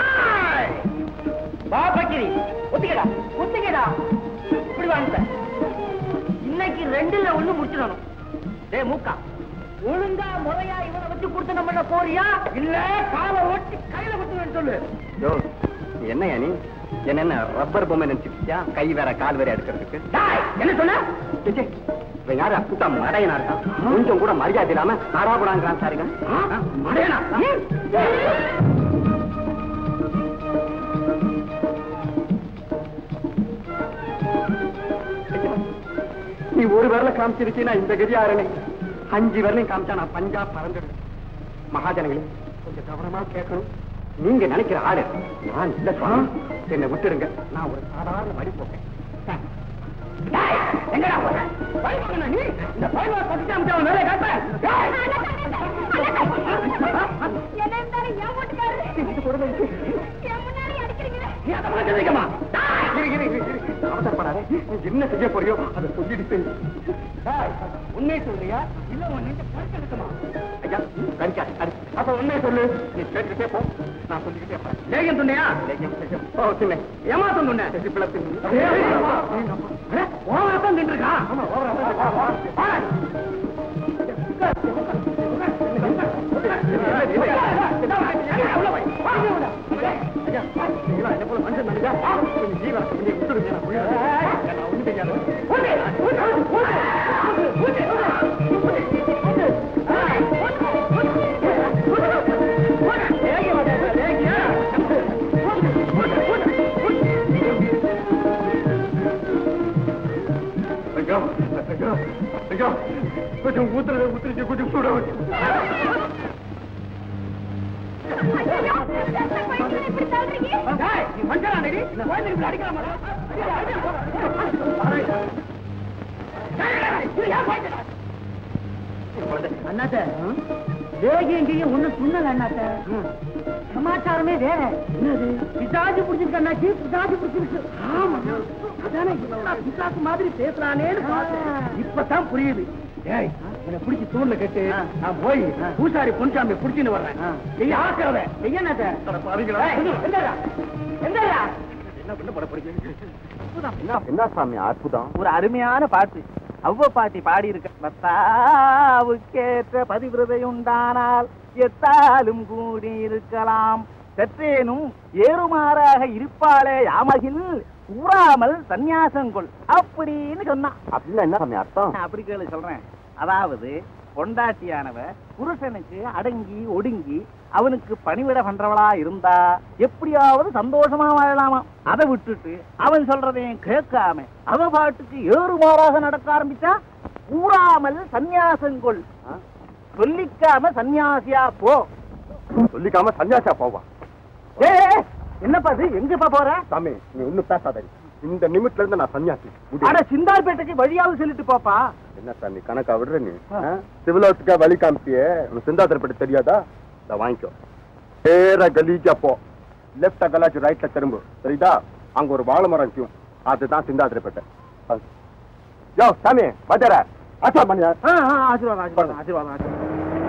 [SPEAKER 2] வா பக்கிரி ஒத்திக்கடா ஒத்திக்கடா இப்படி வாங்க இன்னைக்கு ரெண்டுல ஒண்ணு முடிச்சிடணும் டேய் மூக்கா ஒழுங்கா முறையா இவனை வச்சு கொடுத்து நம்ம போறியா இல்ல காலை ஓட்டி கையில கொடுத்து சொல்லு
[SPEAKER 3] யோ என்னையா நீ என்ன என்ன ரப்பர் பொம்மை நினைச்சுக்கிட்டியா கை வேற கால் வேற எடுக்கிறதுக்கு
[SPEAKER 2] டேய், என்ன சொன்ன
[SPEAKER 3] சிச்சி, இவன் யாரு அப்புத்தா மடையனா இருக்கான் கொஞ்சம் கூட மரியாதை இல்லாம நாடாபுடாங்கிறான் சாருங்க
[SPEAKER 2] மடையனா?
[SPEAKER 3] நீ ஒரு விரல காமிச்சிருச்சீனா இந்த கதி ஆரணை அஞ்சு விரலையும் காமிச்சா நான் பஞ்சாப் பறந்துடுவேன் மகாஜனங்களே கொஞ்சம் கவனமா கேட்கணும் நீங்க நினைக்கிற ஆளு நான் இல்ல சுவாமி என்னை விட்டுடுங்க நான் ஒரு சாதாரண வழி போக்கேன்
[SPEAKER 2] டேய், எங்கடா போற? பயப்படணும் நீ. இந்த பயமா பத்திட்டு அமிச்சு அவன் மேலே காட்ட. டேய்.
[SPEAKER 4] என்ன இருந்தாலும் என் வீட்டுக்காரரு. என் முன்னாடி அடிக்கிறீங்களே.
[SPEAKER 2] நீ அதை மாதிரி நினைக்கமா? டேய்.
[SPEAKER 3] இரு, இரு, இரு, இரு. அவசரப்படாதே நீ என்ன செய்ய போறியோ அதை சொல்லிட்டு
[SPEAKER 2] டேய், உண்மையை சொல்றியா இல்ல உன் நெஞ்ச பறிச்சு எடுக்குமா
[SPEAKER 3] ஐயா கடிக்காது கடி அப்ப உண்மையை சொல்லு நீ கேட்டுக்கிட்டே போ நான் சொல்லிக்கிட்டே போறேன்
[SPEAKER 2] லேகியம் துண்டையா
[SPEAKER 3] லேகியம், லேகியம். ஓ சின்ன
[SPEAKER 2] ஏமாத்தம் துண்டை
[SPEAKER 3] பிளத்து
[SPEAKER 2] ஓவரத்தான் தின்றுருக்கா
[SPEAKER 3] ஐயோ ஐயோ ஐயோ கொஞ்சம் ஊத்துறது ஊத்துறது கொஞ்சம் சுட வச்சு
[SPEAKER 4] ஐயையோ, எந்த பையனை இப்படி தள்ளுறீங்க?
[SPEAKER 2] நீ மஞ்சள் அடி குழந்தைக்கு இப்படி அடிக்கலாமா அண்ணாத்த வேகி எங்கேயும் ஒண்ணு துண்ணல அண்ணாத்த சமாச்சாரமே வேற என்னது பிசாஜி புடிச்சிருக்கு அண்ணாச்சி பிசாஜி புடிச்சிருக்கு ஆமா அதானே என்னடா பிசாசு மாதிரி பேசுறானேன்னு பார்த்தேன் இப்பதான் புரியுது ஏய் என்ன பிடிச்சி தூண்ல கட்டு நான் போய் பூசாரி பொன்சாமி புடிச்சின்னு வர்றேன் நீ ஆக்குறத என்னத எந்தடா எந்தடா
[SPEAKER 3] என்ன பண்ண போட போறீங்க என்ன சாமி அற்புதம்
[SPEAKER 2] ஒரு அருமையான பாட்டு அவ்வ பாட்டி பாடி இருக்க பத்தாவுக்கேற்ற பதிவிரதை உண்டானால் எத்தாலும் கூடி இருக்கலாம் சற்றேனும் ஏறுமாறாக இருப்பாளே யாமகில் கூறாமல் சந்நியாசங்கொள் அப்படின்னு சொன்னான்
[SPEAKER 3] அப்படின்னா என்ன சாமி அர்த்தம்
[SPEAKER 2] நான் அப்படி கேளு சொல்றேன் அதாவது பொண்டாட்டியானவ புருஷனுக்கு அடங்கி ஒடுங்கி அவனுக்கு பணிவிட பண்றவளா இருந்தா எப்படியாவது சந்தோஷமா வாழலாமா அதை விட்டுட்டு அவன் சொல்றதையும் கேட்காம அவ பாட்டுக்கு ஏறுமாறாக நடக்க ஆரம்பிச்சா கூறாமல் சந்நியாசங்கொள் சொல்லிக்காம சந்நியாசியா போ
[SPEAKER 3] சொல்லிக்காம சன்னியாசா போவா
[SPEAKER 2] ஏய், என்னப்பா இது எங்கப்பா போற
[SPEAKER 3] சாமி நீ ஒண்ணும் பேசாத இந்த நிமிட்ல இருந்து நான் சன்னியாசி விடு.
[SPEAKER 2] அட சிந்தார்பேட்டைக்கு வழியாவது சொல்லிட்டு போப்பா
[SPEAKER 3] என்ன சாமி கணக்கா விடுற நீ சிவிலோத்துக்கா வழி காமிச்சியே உனக்கு சிந்தாத்திரப்பட்டு தெரியாதா இத வாங்கிக்கோ நேரா கலீஜா போ லெஃப்ட் அகலாச்சு ரைட்ல திரும்பு சரிதா அங்க ஒரு வாழை மரம் இருக்கும் அதுதான் சிந்தாத்திரப்பேட்டை அது. யோ சாமி பஜார ஆச்சா பண்ணியா
[SPEAKER 2] ஆசீர்வாதம் ஆசீர்வாதம் ஆசீர்வாதம் ஆசீர்வாதம்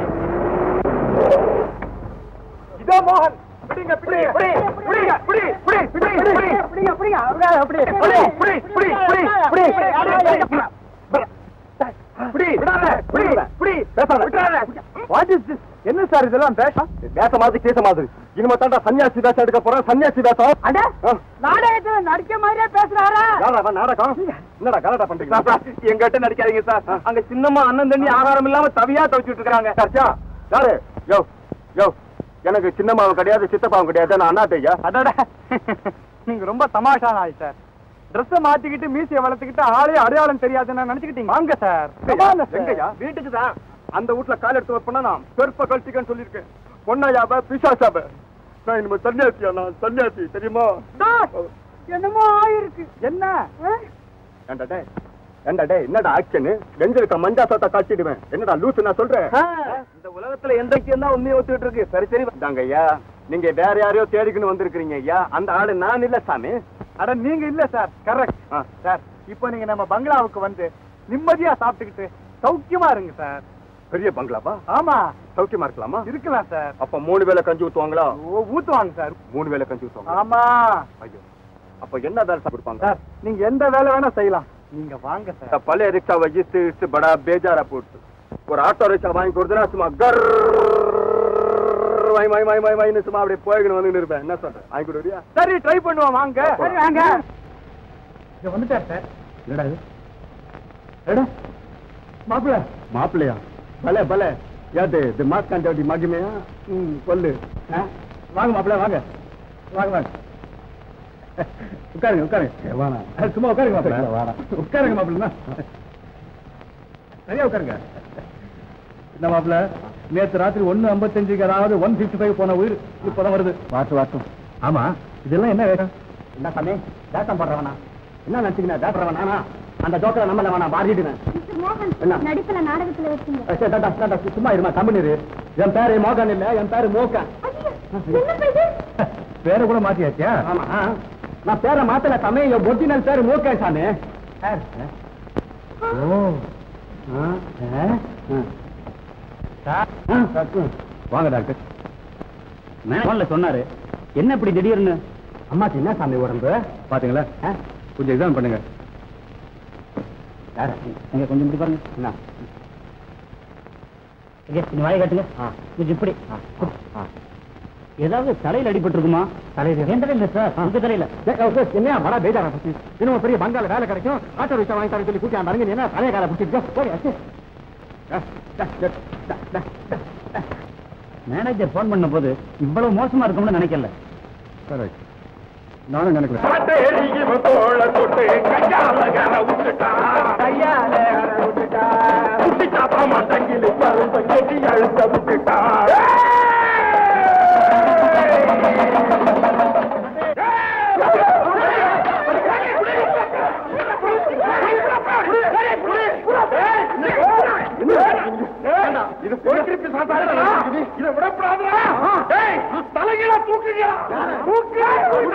[SPEAKER 3] இதோ மோகன் பிடிங்க பிடி பிடி பிடிங்க பிடி பிடி பிடி பிடி பிடிங்க பிடிங்க அப்படியே அப்படியே பிடி பிடி பிடி பிடி பிடி பிடி விடாத பிடி பிடி பேசாத விடாத வாட் இஸ் திஸ் என்ன சார் இதெல்லாம் பேச பேச மாதிரி கேச மாதிரி இனிமே தாண்டா சன்னியாசி வேஷம் எடுக்க போறேன் சன்னியாசி வேஷம்
[SPEAKER 2] அட நாடகத்துல நடிக்க மாதிரியே பேசுறாரா
[SPEAKER 3] யாரா நாடகம் என்னடா கலாட்டா பண்றீங்க எங்கிட்ட நடிக்காதீங்க சார் அங்க சின்னம்மா அண்ணன் தண்ணி ஆகாரம் இல்லாம தவியா துவைச்சிட்டு இருக்காங்க சர்ச்சா யாரு யோ யோ எனக்கு சின்னம்மாவும் கிடையாது சித்தப்பாவும் கிடையாது நான் அண்ணாத்தையா
[SPEAKER 2] அடட நீங்க ரொம்ப தமாஷான ஆள் சார் ட்ரெஸ் மாத்திக்கிட்டு மீசைய வளர்த்துக்கிட்டு ஆளே அடையாளம் தெரியாதுன்னு நினைச்சுக்கிட்டீங்க வாங்க சார்
[SPEAKER 3] எங்கய்யா வீட்டுக்கு தான் அந்த வீட்டுல கால் எடுத்து வைப்பா நான் செருப்ப கழட்டிக்கன்னு சொல்லியிருக்கேன் பொண்ணாயாப பிசாசாப நான் இனிமே சன்னியாசியா நான் சன்னியாசி தெரியுமா
[SPEAKER 2] என்னமோ ஆயிருக்கு என்ன
[SPEAKER 3] ஏன்டா டேய்,
[SPEAKER 6] ஏண்டா டேய் என்னடா ஆக்ஷன் நெஞ்சிருக்க மஞ்சா சோத்த காய்ச்சிடுவேன் என்னடா லூசு நான் சொல்றேன்
[SPEAKER 1] இந்த உலகத்துல எந்த விஷயம் தான் உண்மையை ஒத்துக்கிட்டு இருக்கு சரி சரி
[SPEAKER 6] இதாங்க ஐயா நீங்க வேற யாரையோ தேடிக்கணும் வந்திருக்கிறீங்க ஐயா அந்த ஆளு நான் இல்ல சாமி
[SPEAKER 1] அட நீங்க இல்ல சார் கரெக்ட் சார் இப்போ நீங்க நம்ம பங்களாவுக்கு வந்து நிம்மதியா சாப்பிட்டுக்கிட்டு சௌக்கியமா இருங்க சார்
[SPEAKER 6] பெரிய பங்களாவா
[SPEAKER 1] ஆமா
[SPEAKER 6] சௌக்கியமா இருக்கலாமா
[SPEAKER 1] இருக்கலாம் சார்
[SPEAKER 6] அப்ப மூணு வேளை கஞ்சி ஊத்துவாங்களா
[SPEAKER 1] ஓ ஊத்துவாங்க சார்
[SPEAKER 6] மூணு வேளை கஞ்சி ஊத்துவாங்க
[SPEAKER 1] ஆமா
[SPEAKER 6] ஐயோ அப்ப என்ன வேலை கொடுப்பாங்க
[SPEAKER 1] சார் நீங்க எந்த வேலை வேணா செய்யலாம் நீங்க வாங்க சார்
[SPEAKER 6] இந்த பழைய ரிக்ஷாவை இஸ்து இஸ்து படா பேஜாரா போட்டு ஒரு ஆட்டோ ரிக்ஷா வாங்கி கொடுத்தா சும்மா கர் வாய் வாய் வாய் வாய் வாய்னு சும்மா அப்படியே போய்கிட்டு வந்து இருப்பேன் என்ன சொல்றேன் வாங்கி கொடுறியா
[SPEAKER 1] சரி ட்ரை பண்ணுவோம் வாங்க
[SPEAKER 6] சரி,
[SPEAKER 1] வாங்க இங்க வந்துட்டார் சார்
[SPEAKER 6] என்னடா இது எடா
[SPEAKER 1] மாப்பிள்ள
[SPEAKER 6] மாப்பிள்ளையா பலே பலே யாத்து இது மாஸ்காண்டி மகிமையா ம் சொல்லு
[SPEAKER 1] ஆ, வாங்க மாப்பிள்ள வாங்க வாங்க வாங்க உட்காருங்க உட்காருங்க
[SPEAKER 6] வாடா.
[SPEAKER 1] அஹ், சும்மா உட்காருங்க மாப்பிள்ள
[SPEAKER 6] வாடா.
[SPEAKER 1] உட்காருங்க மாப்பிள்ள சரியா உட்காருங்க என்ன மாப்பிள்ள நேத்து ராத்திரி ஒண்ணு ஐம்பத்தஞ்சுக்கு அதாவது ஒன் பிப்டி ஃபைவ் போன உயிர் இப்பதான் வருது
[SPEAKER 6] வாட்டு வாட்டும்
[SPEAKER 1] ஆமா இதெல்லாம் என்ன வேகம்
[SPEAKER 6] என்ன சாமி வேஷம் போடுறவனா என்ன நினைச்சுக்கின வேட்டுறவன் நானா அந்த ஜோக்கரை நம்மள வேணா மாறிடுவேன்
[SPEAKER 8] மிஸ்டர் மோகன்
[SPEAKER 6] என்ன?
[SPEAKER 8] நடிப்புல நாடகத்துல வச்சுங்க
[SPEAKER 6] அஹ் சரி, டாடா, டாடா, சும்மா இருமா கம்பெனி இரு என் பேரு மோகன் இல்ல என் பேரு மோகன்
[SPEAKER 8] என்ன இது
[SPEAKER 1] பேரை கூட மாத்தியாச்சியா
[SPEAKER 6] ஆமா ஆ. நான் பேரை மாத்தல சாமி என் ஒரிஜினல் பேரு மோகன் சாமி ஓ ஆ, ஆ, ஆ. ஆ, வாங்க டாக்டர்
[SPEAKER 3] போன்ல சொன்னாரு என்ன இப்படி திடீர்னு
[SPEAKER 6] அம்மாச்சி என்ன சாமி உடம்பு
[SPEAKER 1] பாத்தீங்களா கொஞ்சம் எக்ஸாம் பண்ணுங்க
[SPEAKER 6] யாரு?
[SPEAKER 3] நீங்க கொஞ்சம் இப்படி பாருங்க
[SPEAKER 6] என்ன
[SPEAKER 3] இங்க, நீ வாயை காட்டுங்க கொஞ்சம் இப்படி ஏதாவது தலையில அடிபட்டு இருக்குமா
[SPEAKER 6] தலையில?
[SPEAKER 3] என் தலையில சார் உங்க தலையில
[SPEAKER 6] ஏய், ஏய், ஏய், என்னையா மடா பேஜாரா பத்தி இன்னும் பெரிய பங்கால வேலை கிடைக்கும் ஆட்டோ ரிக்ஷா வாங்கி தரேன் சொல்லி கூட்டி ஆண்டாங்க நீ என்ன தலைய கால பிடிச்சிருக்க போய் அச்சு
[SPEAKER 3] மேனேஜர் போன் பண்ண போது இவ்வளவு மோசமா இருக்கும்னு நினைக்கல
[SPEAKER 6] நானும் நினைக்கிறேன்
[SPEAKER 1] இது போய்க்கிருப்பி சாப்பிட்டா இதை விடப்படாதா தலைகீழ தூக்குங்க தூக்கு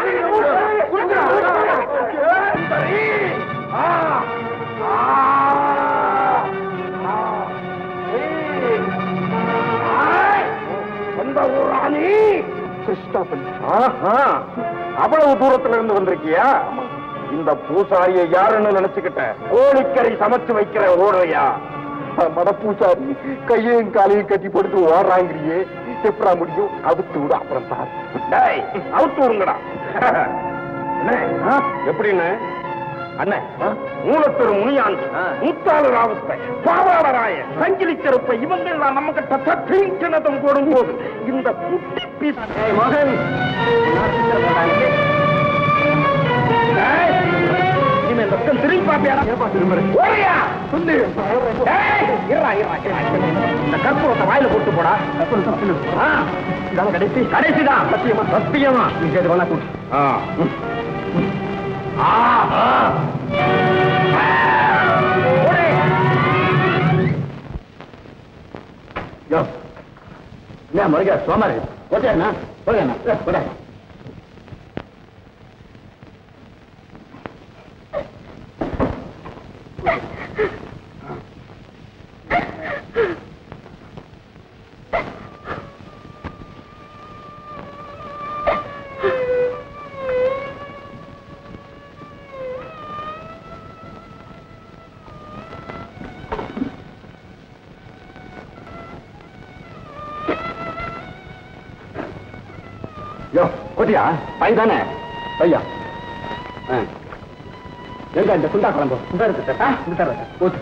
[SPEAKER 1] சொந்த ஊராணி கிருஷ்ணாபன் அவ்வளவு தூரத்துல இருந்து வந்திருக்கியா இந்த பூசாரிய யாருன்னு நினைச்சுக்கிட்ட கோழிக்கறி சமைச்சு வைக்கிற ஓடுறியா மட பூசாரி கையையும் காலையும் கட்டி போட்டு ஓடுறாங்கிறியே எப்படா முடியும் அவுத்து விடு அப்புறம் சார் டேய் அவுத்து விடுங்கடா அண்ணே, எப்படின்னு அண்ணே மூலத்தொரு முனியாண்டி முத்தாளு ராவுத்த பாவாடராய சங்கிலி கருப்பை இவங்க எல்லாம் நம்ம கிட்ட தீங்கினதம் போடும் போது இந்த குட்டி பீஸ் மகன் இனிமேல் ரத்தம் திரும்பி பாப்பியாடா ஓடியா சொல்லு ஏய், இருடா, இருடா, இருடா. இந்த கற்பூரத்தை வாயில போட்டு போடா ஆ, இதான கடைசி கடைசிதான் சத்தியமா சத்தியமா நீ கேட்டு வேணா கூட்டு ஆ ம். ஆ, ஆ. ஓடு.
[SPEAKER 6] யோ என்ன முருக சோமாரி ஓகேண்ணா ஓகேண்ணா போட யோ ஓட்டியா பை தானே பையா ஆ. எங்க இந்த சுண்டா குழம்பு இந்த இருக்கு சார் ஆ, இந்த தர ஓட்டு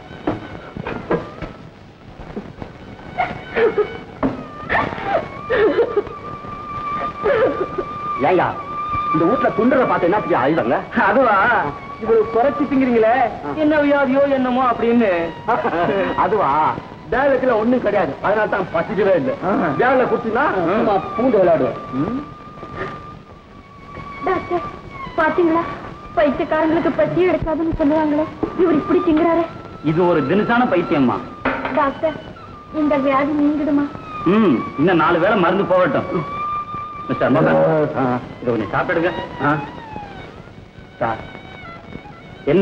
[SPEAKER 6] ஏயா இந்த வீட்டுல துண்டுற பார்த்து என்ன செய்ய ஆயுதங்க
[SPEAKER 3] அதுவா இவ்வளவு குறைச்சி திங்கிறீங்களே என்ன வியாதியோ என்னமோ அப்படின்னு
[SPEAKER 6] அதுவா வேலைக்குல ஒண்ணும் கிடையாது அதனால தான் பசிக்கவே இல்லை வேலை குடிச்சுனா பூண்டு விளையாடுவேன்
[SPEAKER 8] டாக்டர் பாத்தீங்களா பைத்தியக்காரங்களுக்கு பசி எடுக்காதுன்னு சொல்லுவாங்களே இவர் இப்படி திங்குறாரு
[SPEAKER 3] இது ஒரு தினசான பைத்தியம்மா
[SPEAKER 8] டாக்டர் இந்த வியாதி நீங்கிடுமா
[SPEAKER 3] ம் இன்னும் நாலு வேளை மருந்து போகட்டும் மிஸ்டர் மோகன் இதை கொஞ்சம் சாப்பிடுங்க ஆ. சார் என்ன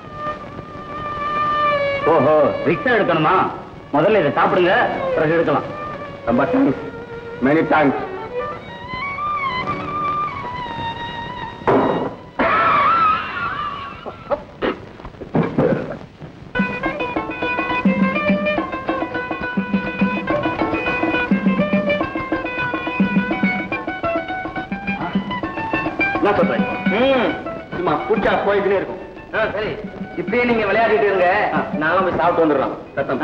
[SPEAKER 3] ஓஹோ ரிக்ஷா எடுக்கணுமா முதல்ல இதை சாப்பிடுங்க பிறகு எடுக்கலாம் ரொம்ப தேங்க்ஸ் மெனி தேங்க்ஸ் என்ன சொல்றேன் ம் சும்மா குடிச்சா போய்கிட்டே இருக்கும் ஆ, சரி இப்படியே நீங்க விளையாடிட்டு இருங்க நாங்களும் போய் சாப்பிட்டு வந்துடுறோம் சத்தம்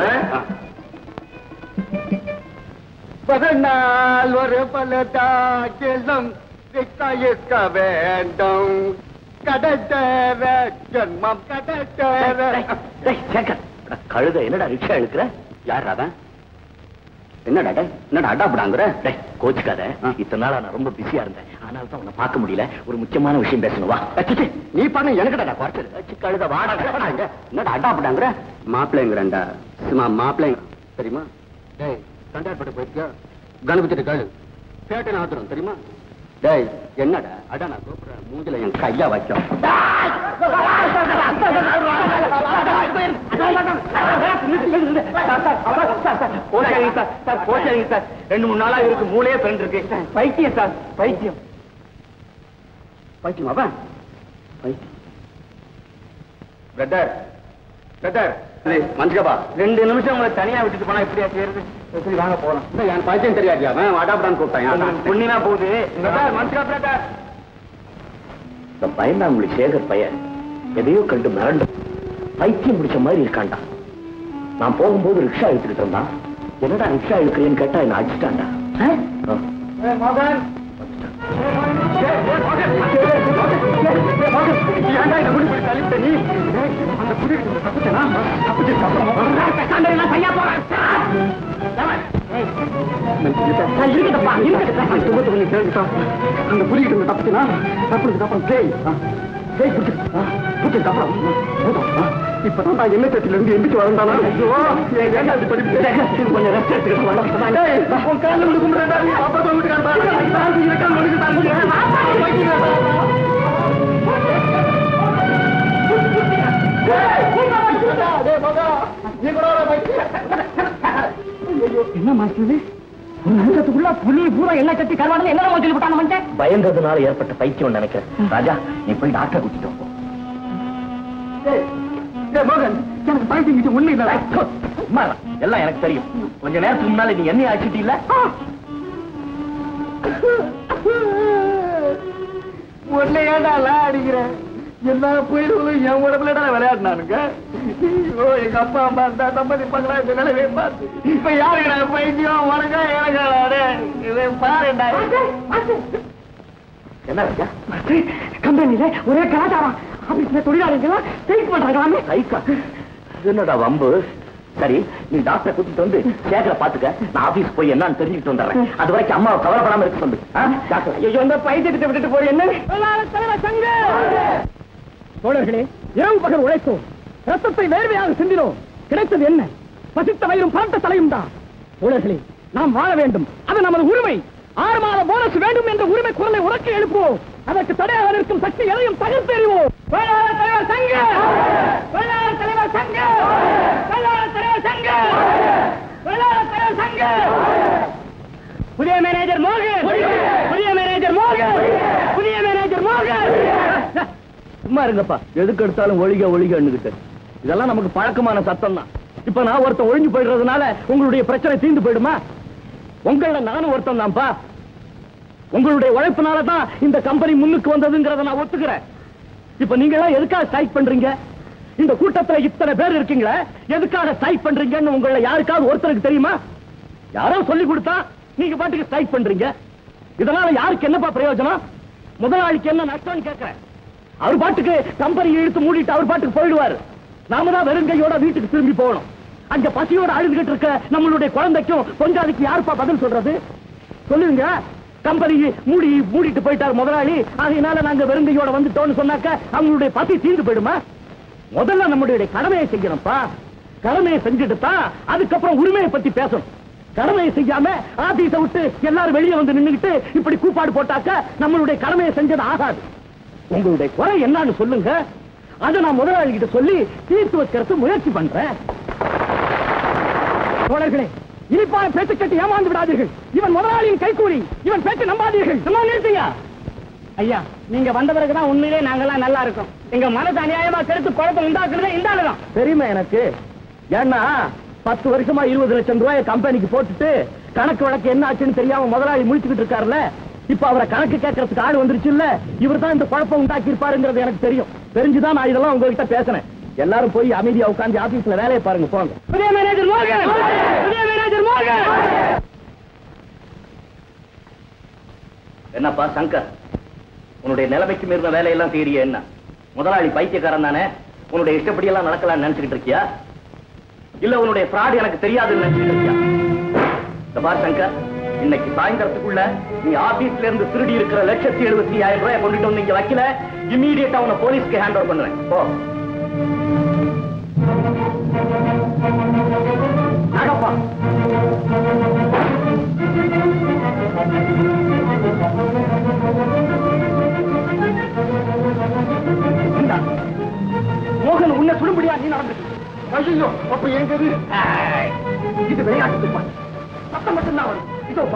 [SPEAKER 5] பதினால் ஒரு பலதாகிலும் இருக்க வேண்டும் கடத்தேர ஜென்மம் கடத்தேர
[SPEAKER 3] கழுத என்னடா ரிக்ஷா இழுக்கிற யார் அவன் என்னடா டேய்? என்னடா அடாப்படாங்கிற டேய் கோச்சுக்காத இத்தனை நாளா நான் ரொம்ப பிஸியா இருந்தேன் அதனால தான் உன்னை பார்க்க முடியல ஒரு முக்கியமான விஷயம் பேசணும் வா அச்சச்சே, நீ பண்ண எனக்குடா குறைச்சல் அச்சு கழுத வாடா வாடாங்க என்னடா அடாப்படாங்கிற மாப்பிள்ளைங்கிறேன்டா சும்மா மாப்பிள்ளைங்க தெரியுமா டேய் தண்டார்பட்டு போயிருக்கியா கணபதி காலு பேட்டை ஆத்திரம் தெரியுமா டேய் என்னடா அடா நான் கூப்பிடுறேன் மூஞ்சில என் கையா வைக்கும் ரெண்டு மூணு நாளா இருக்கு மூளையே பிறந்து இருக்கு பைத்தியம் சார் பைத்தியம் பைத்தியம் அவன் பைத்தியம் பிரதர் பிரதர் மனுஷபா ரெண்டு நிமிஷம் உங்களை தனியா விட்டுட்டு போனா எப்படியா செய்யறது சரி வாங்க போலாம் இல்ல என் பைத்தியம் தெரியாது அவன் வாடாப்படான்னு கூப்பிட்டான் புண்ணியமா போகுது பிரதர் மனுஷா பிரதர் இந்த பயந்தாங்குழி சேகர் பையன் எதையோ கண்டு மிரண்டு பைத்தியம் பிடிச்ச மாதிரி இருக்கான்டா நான் போகும்போது ரிக்ஷா எடுத்துக்கிட்டு இருந்தான் என்னடா ரிக்ஷா எடுக்கிறேன்னு கேட்டா என்ன அடிச்சிட்டான்டா ஆ?
[SPEAKER 5] அந்த புரியிட்டு இருந்த தப்புச்சுனா தப்புனதுக்கு அப்புறம் பேய் பேய் பிடிச்சிருக்கு அப்புறம் இப்பதான் நான் என்ன தட்டில இருந்து எந்திரிச்சு வரந்தானா ஏன்டா இப்படி படிப்பு கொஞ்சம் ரெஸ்ட் எடுத்துக்கிட்டு உன் காலில் விழுந்து கும்பிடுறா நீ அப்பா தான் வீட்டுக்காரன் இருக்கான் மனுக்கு என்ன மாஸ்டர் ஒரு நிமிஷத்துக்குள்ள புலி பூரா எல்லாம் கட்டி கருவாடு என்ன சொல்லி விட்டான மனுஷன்
[SPEAKER 3] பயந்ததுனால ஏற்பட்ட பைத்தியம் நினைக்கிறேன் ராஜா நீ போய் டாக்டர் கூட்டிட்டு வா போ.
[SPEAKER 5] மோகன் எனக்கு பைத்தியம் ஒண்ணு இல்ல
[SPEAKER 3] சும்மா இரு. எல்லாம் எனக்கு தெரியும் கொஞ்ச நேரத்துக்கு முன்னால நீ என்ன ஆச்சுட்டு இல்ல
[SPEAKER 5] ஒன்ன ஏன்டா அடிக்கிறேன் எல்லா புயல்களும் என் உடம்புலடா விளையாடினானுங்க ஐயோ எங்க அப்பா அம்மா இருந்தா சம்மதிப்பாங்களா இந்த நிலையை பார்த்து இப்ப யாருடா பைத்தியம் உனக்கா எனக்காடா இதை பாருடா
[SPEAKER 3] என்ன ராஜா
[SPEAKER 5] கம்பெனில ஒரே கலாச்சாரம் ஆபீஸ்ல தொழிலாளிகளா ஸ்ட்ரைக் பண்றாங்க
[SPEAKER 3] சைக்கா என்னடா வம்பு சரி நீ டாக்டரை கூட்டிட்டு வந்து சேகரை பாத்துக்க நான் ஆபீஸ் போய் என்னன்னு தெரிஞ்சுக்கிட்டு வந்துடுறேன் அது வரைக்கும் அம்மாவை கவலைப்படாம இருக்க சொல்லு ஆ? டாக்டர்
[SPEAKER 5] ஐயோ இந்த பைத்தியத்தை விட்டுட்டு போய் என்ன தோழர்களே இரவு பகல் உழைத்தோம் ரத்தத்தை வேர்வையாக சிந்தினோம் கிடைத்தது என்ன பசித்த வயிறும் பரட்ட தலையும் தான் தோழர்களே நாம் வாழ வேண்டும் அது நமது உரிமை ஆறு மாத போனஸ் வேண்டும் என்ற உரிமை குரலை உறக்க எழுப்புவோம் அதற்கு தடையாக நிற்கும் சக்தி எதையும் தகர்த்தெறிவோம் தொழிலாளர் தலைவர் சங்க தொழிலாளர் தலைவர் சங்க தொழிலாளர் தலைவர் சங்க தொழிலாளர் தலைவர் சங்க புதிய மேனேஜர் மோகன் புதிய மேனேஜர் மோகன் புதிய மேனேஜர் மோகன்
[SPEAKER 3] சும்மா இருங்கப்பா எதுக்கு எடுத்தாலும் ஒழிக ஒழிகன்னுகிட்டு இதெல்லாம் நமக்கு பழக்கமான சத்தம் தான் இப்ப நான் ஒருத்தன் ஒழிஞ்சு போயிடுறதுனால உங்களுடைய பிரச்சனை தீர்ந்து போயிடுமா உங்கள நானும் ஒருத்தன் தான்ப்பா உங்களுடைய உழைப்புனால தான் இந்த கம்பெனி முன்னுக்கு வந்ததுங்கிறத நான் ஒத்துக்கிறேன் இப்ப நீங்க எல்லாம் எதுக்காக ஸ்ட்ரைக் பண்றீங்க இந்த கூட்டத்துல இத்தனை பேர் இருக்கீங்களே எதுக்காக ஸ்ட்ரைக் பண்றீங்கன்னு உங்கள யாருக்காவது ஒருத்தருக்கு தெரியுமா யாரோ சொல்லி கொடுத்தா நீங்க பாட்டுக்கு ஸ்ட்ரைக் பண்றீங்க இதனால யாருக்கு என்னப்பா பிரயோஜனம் முதலாளிக்கு என்ன நஷ்டம்னு கேட்கிறேன் அவர் பாட்டுக்கு கம்பெனி இழுத்து மூடிட்டு அவர் பாட்டுக்கு போயிடுவாரு நாம தான் வெறுங்கையோட வீட்டுக்கு திரும்பி போகணும் அங்க பசியோட அழுதுகிட்டு இருக்க நம்மளுடைய குழந்தைக்கும் பொஞ்சாதிக்கு யாருப்பா பதில் சொல்றது சொல்லுங்க
[SPEAKER 1] கம்பெனி மூடி மூடிட்டு போயிட்டார் முதலாளி அதனால நாங்க வெறுங்கையோட வந்துட்டோம்னு சொன்னாக்க அவங்களுடைய பசி தீர்ந்து போயிடுமா முதல்ல நம்முடைய கடமையை செய்யணும்ப்பா கடமையை செஞ்சுட்டு தான் அதுக்கப்புறம் உரிமையை பத்தி பேசணும் கடமையை செய்யாம ஆபீஸ விட்டு எல்லாரும் வெளியே வந்து நின்னுகிட்டு இப்படி கூப்பாடு போட்டாக்க நம்மளுடைய கடமையை செஞ்சது ஆகாது உங்களுடைய குறை என்னன்னு சொல்லுங்க அதை நான் முதலாளி கிட்ட சொல்லி தீர்த்து வைக்கிறதுக்கு முயற்சி பண்றேன் தோழர்களே இனிப்பான பேச்சு கட்டி ஏமாந்து விடாதீர்கள் இவன் முதலாளியின் கைக்கூலி இவன் பேச்சு நம்பாதீர்கள் சும்மா நிறுத்தியா ஐயா நீங்க வந்த பிறகுதான் உண்மையிலே நாங்கெல்லாம் நல்லா இருக்கோம் எங்க மனசு அநியாயமா கருத்து குழப்பம் உண்டாக்குறதே இந்த ஆளுதான் தெரியுமா எனக்கு ஏன்னா பத்து வருஷமா இருபது லட்சம் ரூபாய் கம்பெனிக்கு போட்டுட்டு கணக்கு வழக்கு என்ன ஆச்சுன்னு தெரியாம முதலாளி முடிச்சுக்கிட்டு இருக்காருல்ல இப்ப அவரை கணக்கு கேட்கறதுக்கு ஆள் வந்துருச்சு இல்ல இவர் தான் இந்த குழப்பம் உண்டாக்கி இருப்பாருங்கிறது எனக்கு தெரியும் தெரிஞ்சுதான் நான் இதெல்லாம் உங்ககிட்ட பேசினேன் எல்லாரும் போய் அமைதியா உட்கார்ந்து ஆபீஸ்ல வேலையை பாருங்க போங்க புதிய மேனேஜர் மோகன் புதிய மேனேஜர் மோகன்
[SPEAKER 3] என்னப்பா சங்கர் உன்னுடைய நிலைமைக்கு மீறின வேலையெல்லாம் செய்யறிய என்ன முதலாளி பைத்தியக்காரன் தானே உன்னுடைய இஷ்டப்படி எல்லாம் நடக்கலாம்னு நினைச்சுக்கிட்டு இருக்கியா இல்ல உன்னுடைய ஃப்ராட் எனக்கு தெரியாதுன்னு நினைச்சுக்கிட்டு இருக்கியா இந்த பார் சங்கர் இன்னைக்கு சாயந்தரத்துக்குள்ள நீ ஆபீஸ்ல இருந்து திருடி இருக்கிற லட்சத்தி எழுபத்தி ஆயிரம் ரூபாய் கொண்டுட்டு வந்து இங்க வைக்கல இம்மீடியட்டா உன்னை போலீஸ்க்கு ஹேண்ட் ஓவர் பண்ணுவேன் போ
[SPEAKER 1] நாகப்பா இந்தா. மோகன் உன்னை சுடும்படியா நீ நடந்துட்டு ஐயோ அப்ப எங்கது இது விளையாட்டு துப்பாக்கி. சத்தம் மட்டும்தான் வரும் இதோப்பா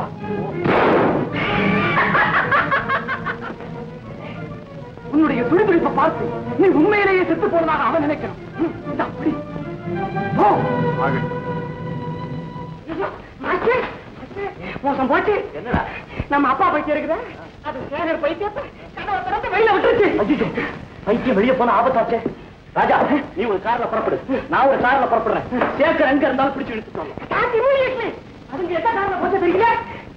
[SPEAKER 1] உன்னுடைய துடிதுடிப்பை பார்த்து நீ உண்மையிலேயே செத்து போனதாக அவன் நினைக்கணும் ம், இந்தா, பிடி. போ. ஆச்சே, ஆச்சே. மோசம் போச்சு
[SPEAKER 3] என்னடா
[SPEAKER 1] நம்ம அப்பா பைத்தியம் இருக்குதா அது சேகர் பைத்தியத்தை கதவை திறந்து வெளியில விட்டுருச்சு
[SPEAKER 3] ஐயோ பைத்தியம் வெளியே போன ஆபத்தாச்சே ராஜா நீ ஒரு கார்ல புறப்படு நான் ஒரு கார்ல புறப்படுறேன் சேகர் எங்க இருந்தாலும் பிடிச்சு இழுத்துட்டு
[SPEAKER 1] காசி மூலிகை அதுங்க என்ன காரணம் போச்சு தெரியல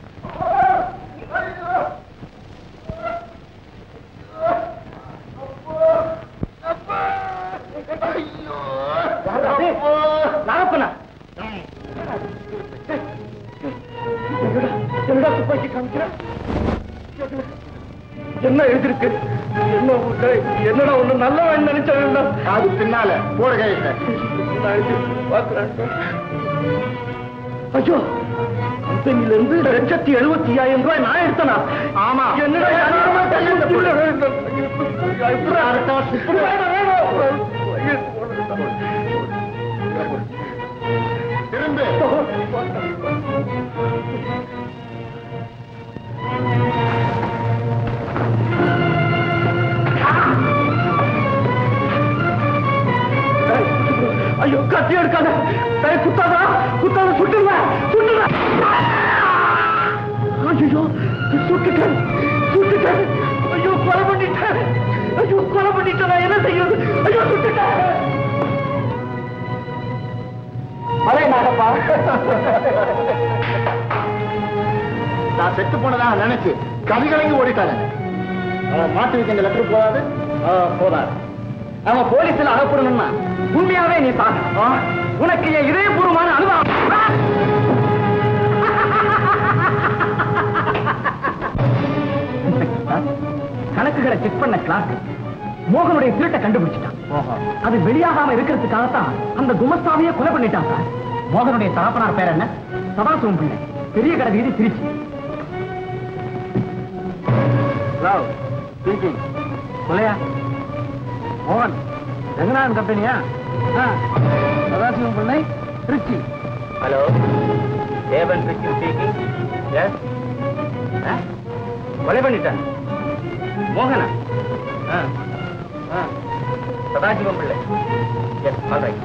[SPEAKER 1] நாகப்பனா என்னடா துப்பாக்கி காமிக்கிறேன் என்ன எழுதிருக்கு என்ன உன்னை- என்னடா ஒண்ணு நல்லவன் நினைச்சா அது பின்னால போட ஐயோ கம்பெனில இருந்து லட்சத்தி எழுபத்தி ஐயாயிரம் ரூபாய் நான் எடுத்தனா ஆமா என்னடா திரும்ப ஐயோ கத்தி எடுக்காத டேய், குத்தாதா குத்தாத சுட்டுருவேன் சுட்டுருவேன் ஐயோ சுட்டுட்டேன் சுட்டுட்டேன் ஐயோ கொலை பண்ணிட்டேன் ஐயோ கொலை பண்ணிட்டேன் நான் என்ன செய்யறது ஐயோ சுட்டுட்டேன் மலை நாகப்பா நான் செத்து போனதாக நினைச்சு கவிகளையும் ஓடிட்டாங்க அவன் மாட்டு வைக்க லெட்டர் போதாது போதாது அவன் போலீஸ்ல அனுப்பணும்னா உண்மையாவே நீ சாகணும் உனக்கு என் இதயபூர்வமான அனுபவம் கணக்குகளை செக் பண்ண கிளாஸ் மோகனுடைய திருட்டை கண்டுபிடிச்சிட்டான் அது வெளியாகாம இருக்கிறதுக்காகத்தான் அந்த குமஸ்தாவையே கொலை பண்ணிட்டான் சார் மோகனுடைய தகப்பனார் பேர் என்ன சதாசிவம் பிள்ளை பெரிய கடை வீதி திருச்சி கொலையா மோகன் ரங்கநாதன் கம்பெனியா சதாசிவம் பிள்ளை திருச்சி
[SPEAKER 3] ஹலோ தேவன் பிரிச்சு ஸ்பீக்கிங் எஸ் கொலை பண்ணிட்டான் மோகனா ஆ, ஆ. சதாசிவம் பிள்ளை எஸ் ஆல்ரைட்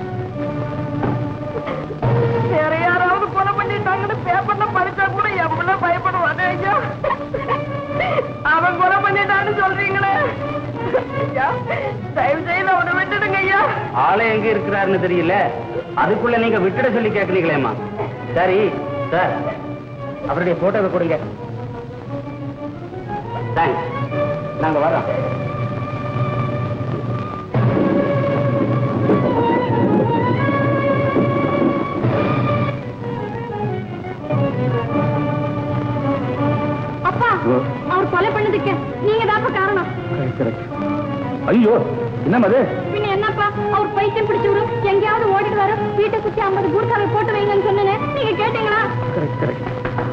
[SPEAKER 2] வேற யாராவது கொலை பண்ணிட்டாங்கன்னு பேப்பர்ல படிச்சா கூட எவ்வளவு பயப்படுவானே ஐயா அவன் கொலை பண்ணிட்டான்னு சொல்றீங்களே ஐயா தயவு செய்து அவனை விட்டுடுங்க ஐயா
[SPEAKER 3] ஆளே எங்க இருக்கிறாருன்னு தெரியல அதுக்குள்ள நீங்க விட்டுட சொல்லி கேட்கறீங்களேம்மா சரி சார் அவருடைய போட்டோவை கொடுங்க தேங்க்ஸ் நாங்க வரோம்
[SPEAKER 8] அப்பா அவர் கொலை பண்ணதுக்கு நீங்க தாப்பா காரணம்
[SPEAKER 6] ஐயோ என்னம்மா அது
[SPEAKER 8] பின்ன என்னப்பா அவர் பைத்தியம் பிடிச்சவரு எங்கேயாவது ஓடிட்டு வர வீட்டை சுத்தி ஐம்பது கூர்க்காவை போட்டு வைங்கன்னு சொன்னேனே நீங்க கேட்டீங்களா
[SPEAKER 6] கரெக்ட் கரெக்ட்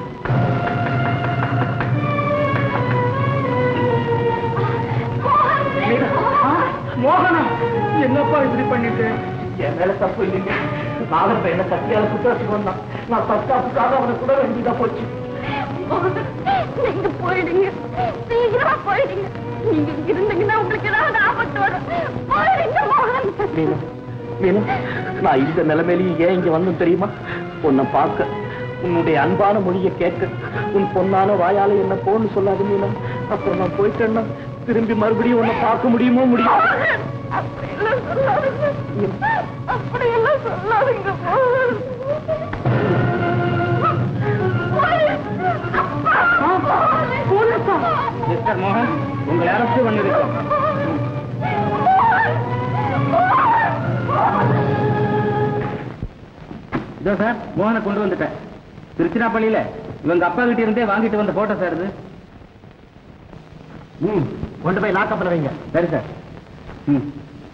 [SPEAKER 1] மோகனா என்னப்பா இப்படி பண்ணிட்டு என் மேல தப்பு இல்லைங்க நாகப்ப என்ன கத்தியால குற்றத்துக்கு வந்தான் நான் தற்காப்புக்காக அவனை கூட வேண்டியதா போச்சு
[SPEAKER 8] நீங்க போயிடுங்க சீக்கிரமா போயிடுங்க நீங்க இங்க இருந்தீங்கன்னா உங்களுக்கு ஏதாவது ஆபத்து வரும் போயிடுங்க மோகன்
[SPEAKER 1] மீனா மீனா நான் இந்த நிலைமையிலையும் ஏன் இங்க வந்தேன் தெரியுமா உன்னை பார்க்க உன்னுடைய அன்பான மொழியை கேட்க உன் பொன்னான வாயால என்ன போன்னு சொல்லாது மீனா அப்புறம் நான் போயிட்டேன்னா திரும்பி மறுபடியும் உன்னை பார்க்க முடியுமோ முடியும்
[SPEAKER 8] அப்படியெல்லாம் சொல்லாதீங்க அப்படியெல்லாம் சொல்லாதீங்க மோகன்
[SPEAKER 6] மிஸ்டர் மோகன் உங்களை அரசு வந்திருக்கோம் இதோ சார் மோகனை கொண்டு வந்துட்டேன் திருச்சிராப்பள்ளியில இவங்க அப்பா கிட்ட இருந்தே வாங்கிட்டு வந்த போட்டோ சார் இது
[SPEAKER 1] ம் கொண்டு போய் லாக்கப்பில் வைங்க
[SPEAKER 6] சரி சார் ம்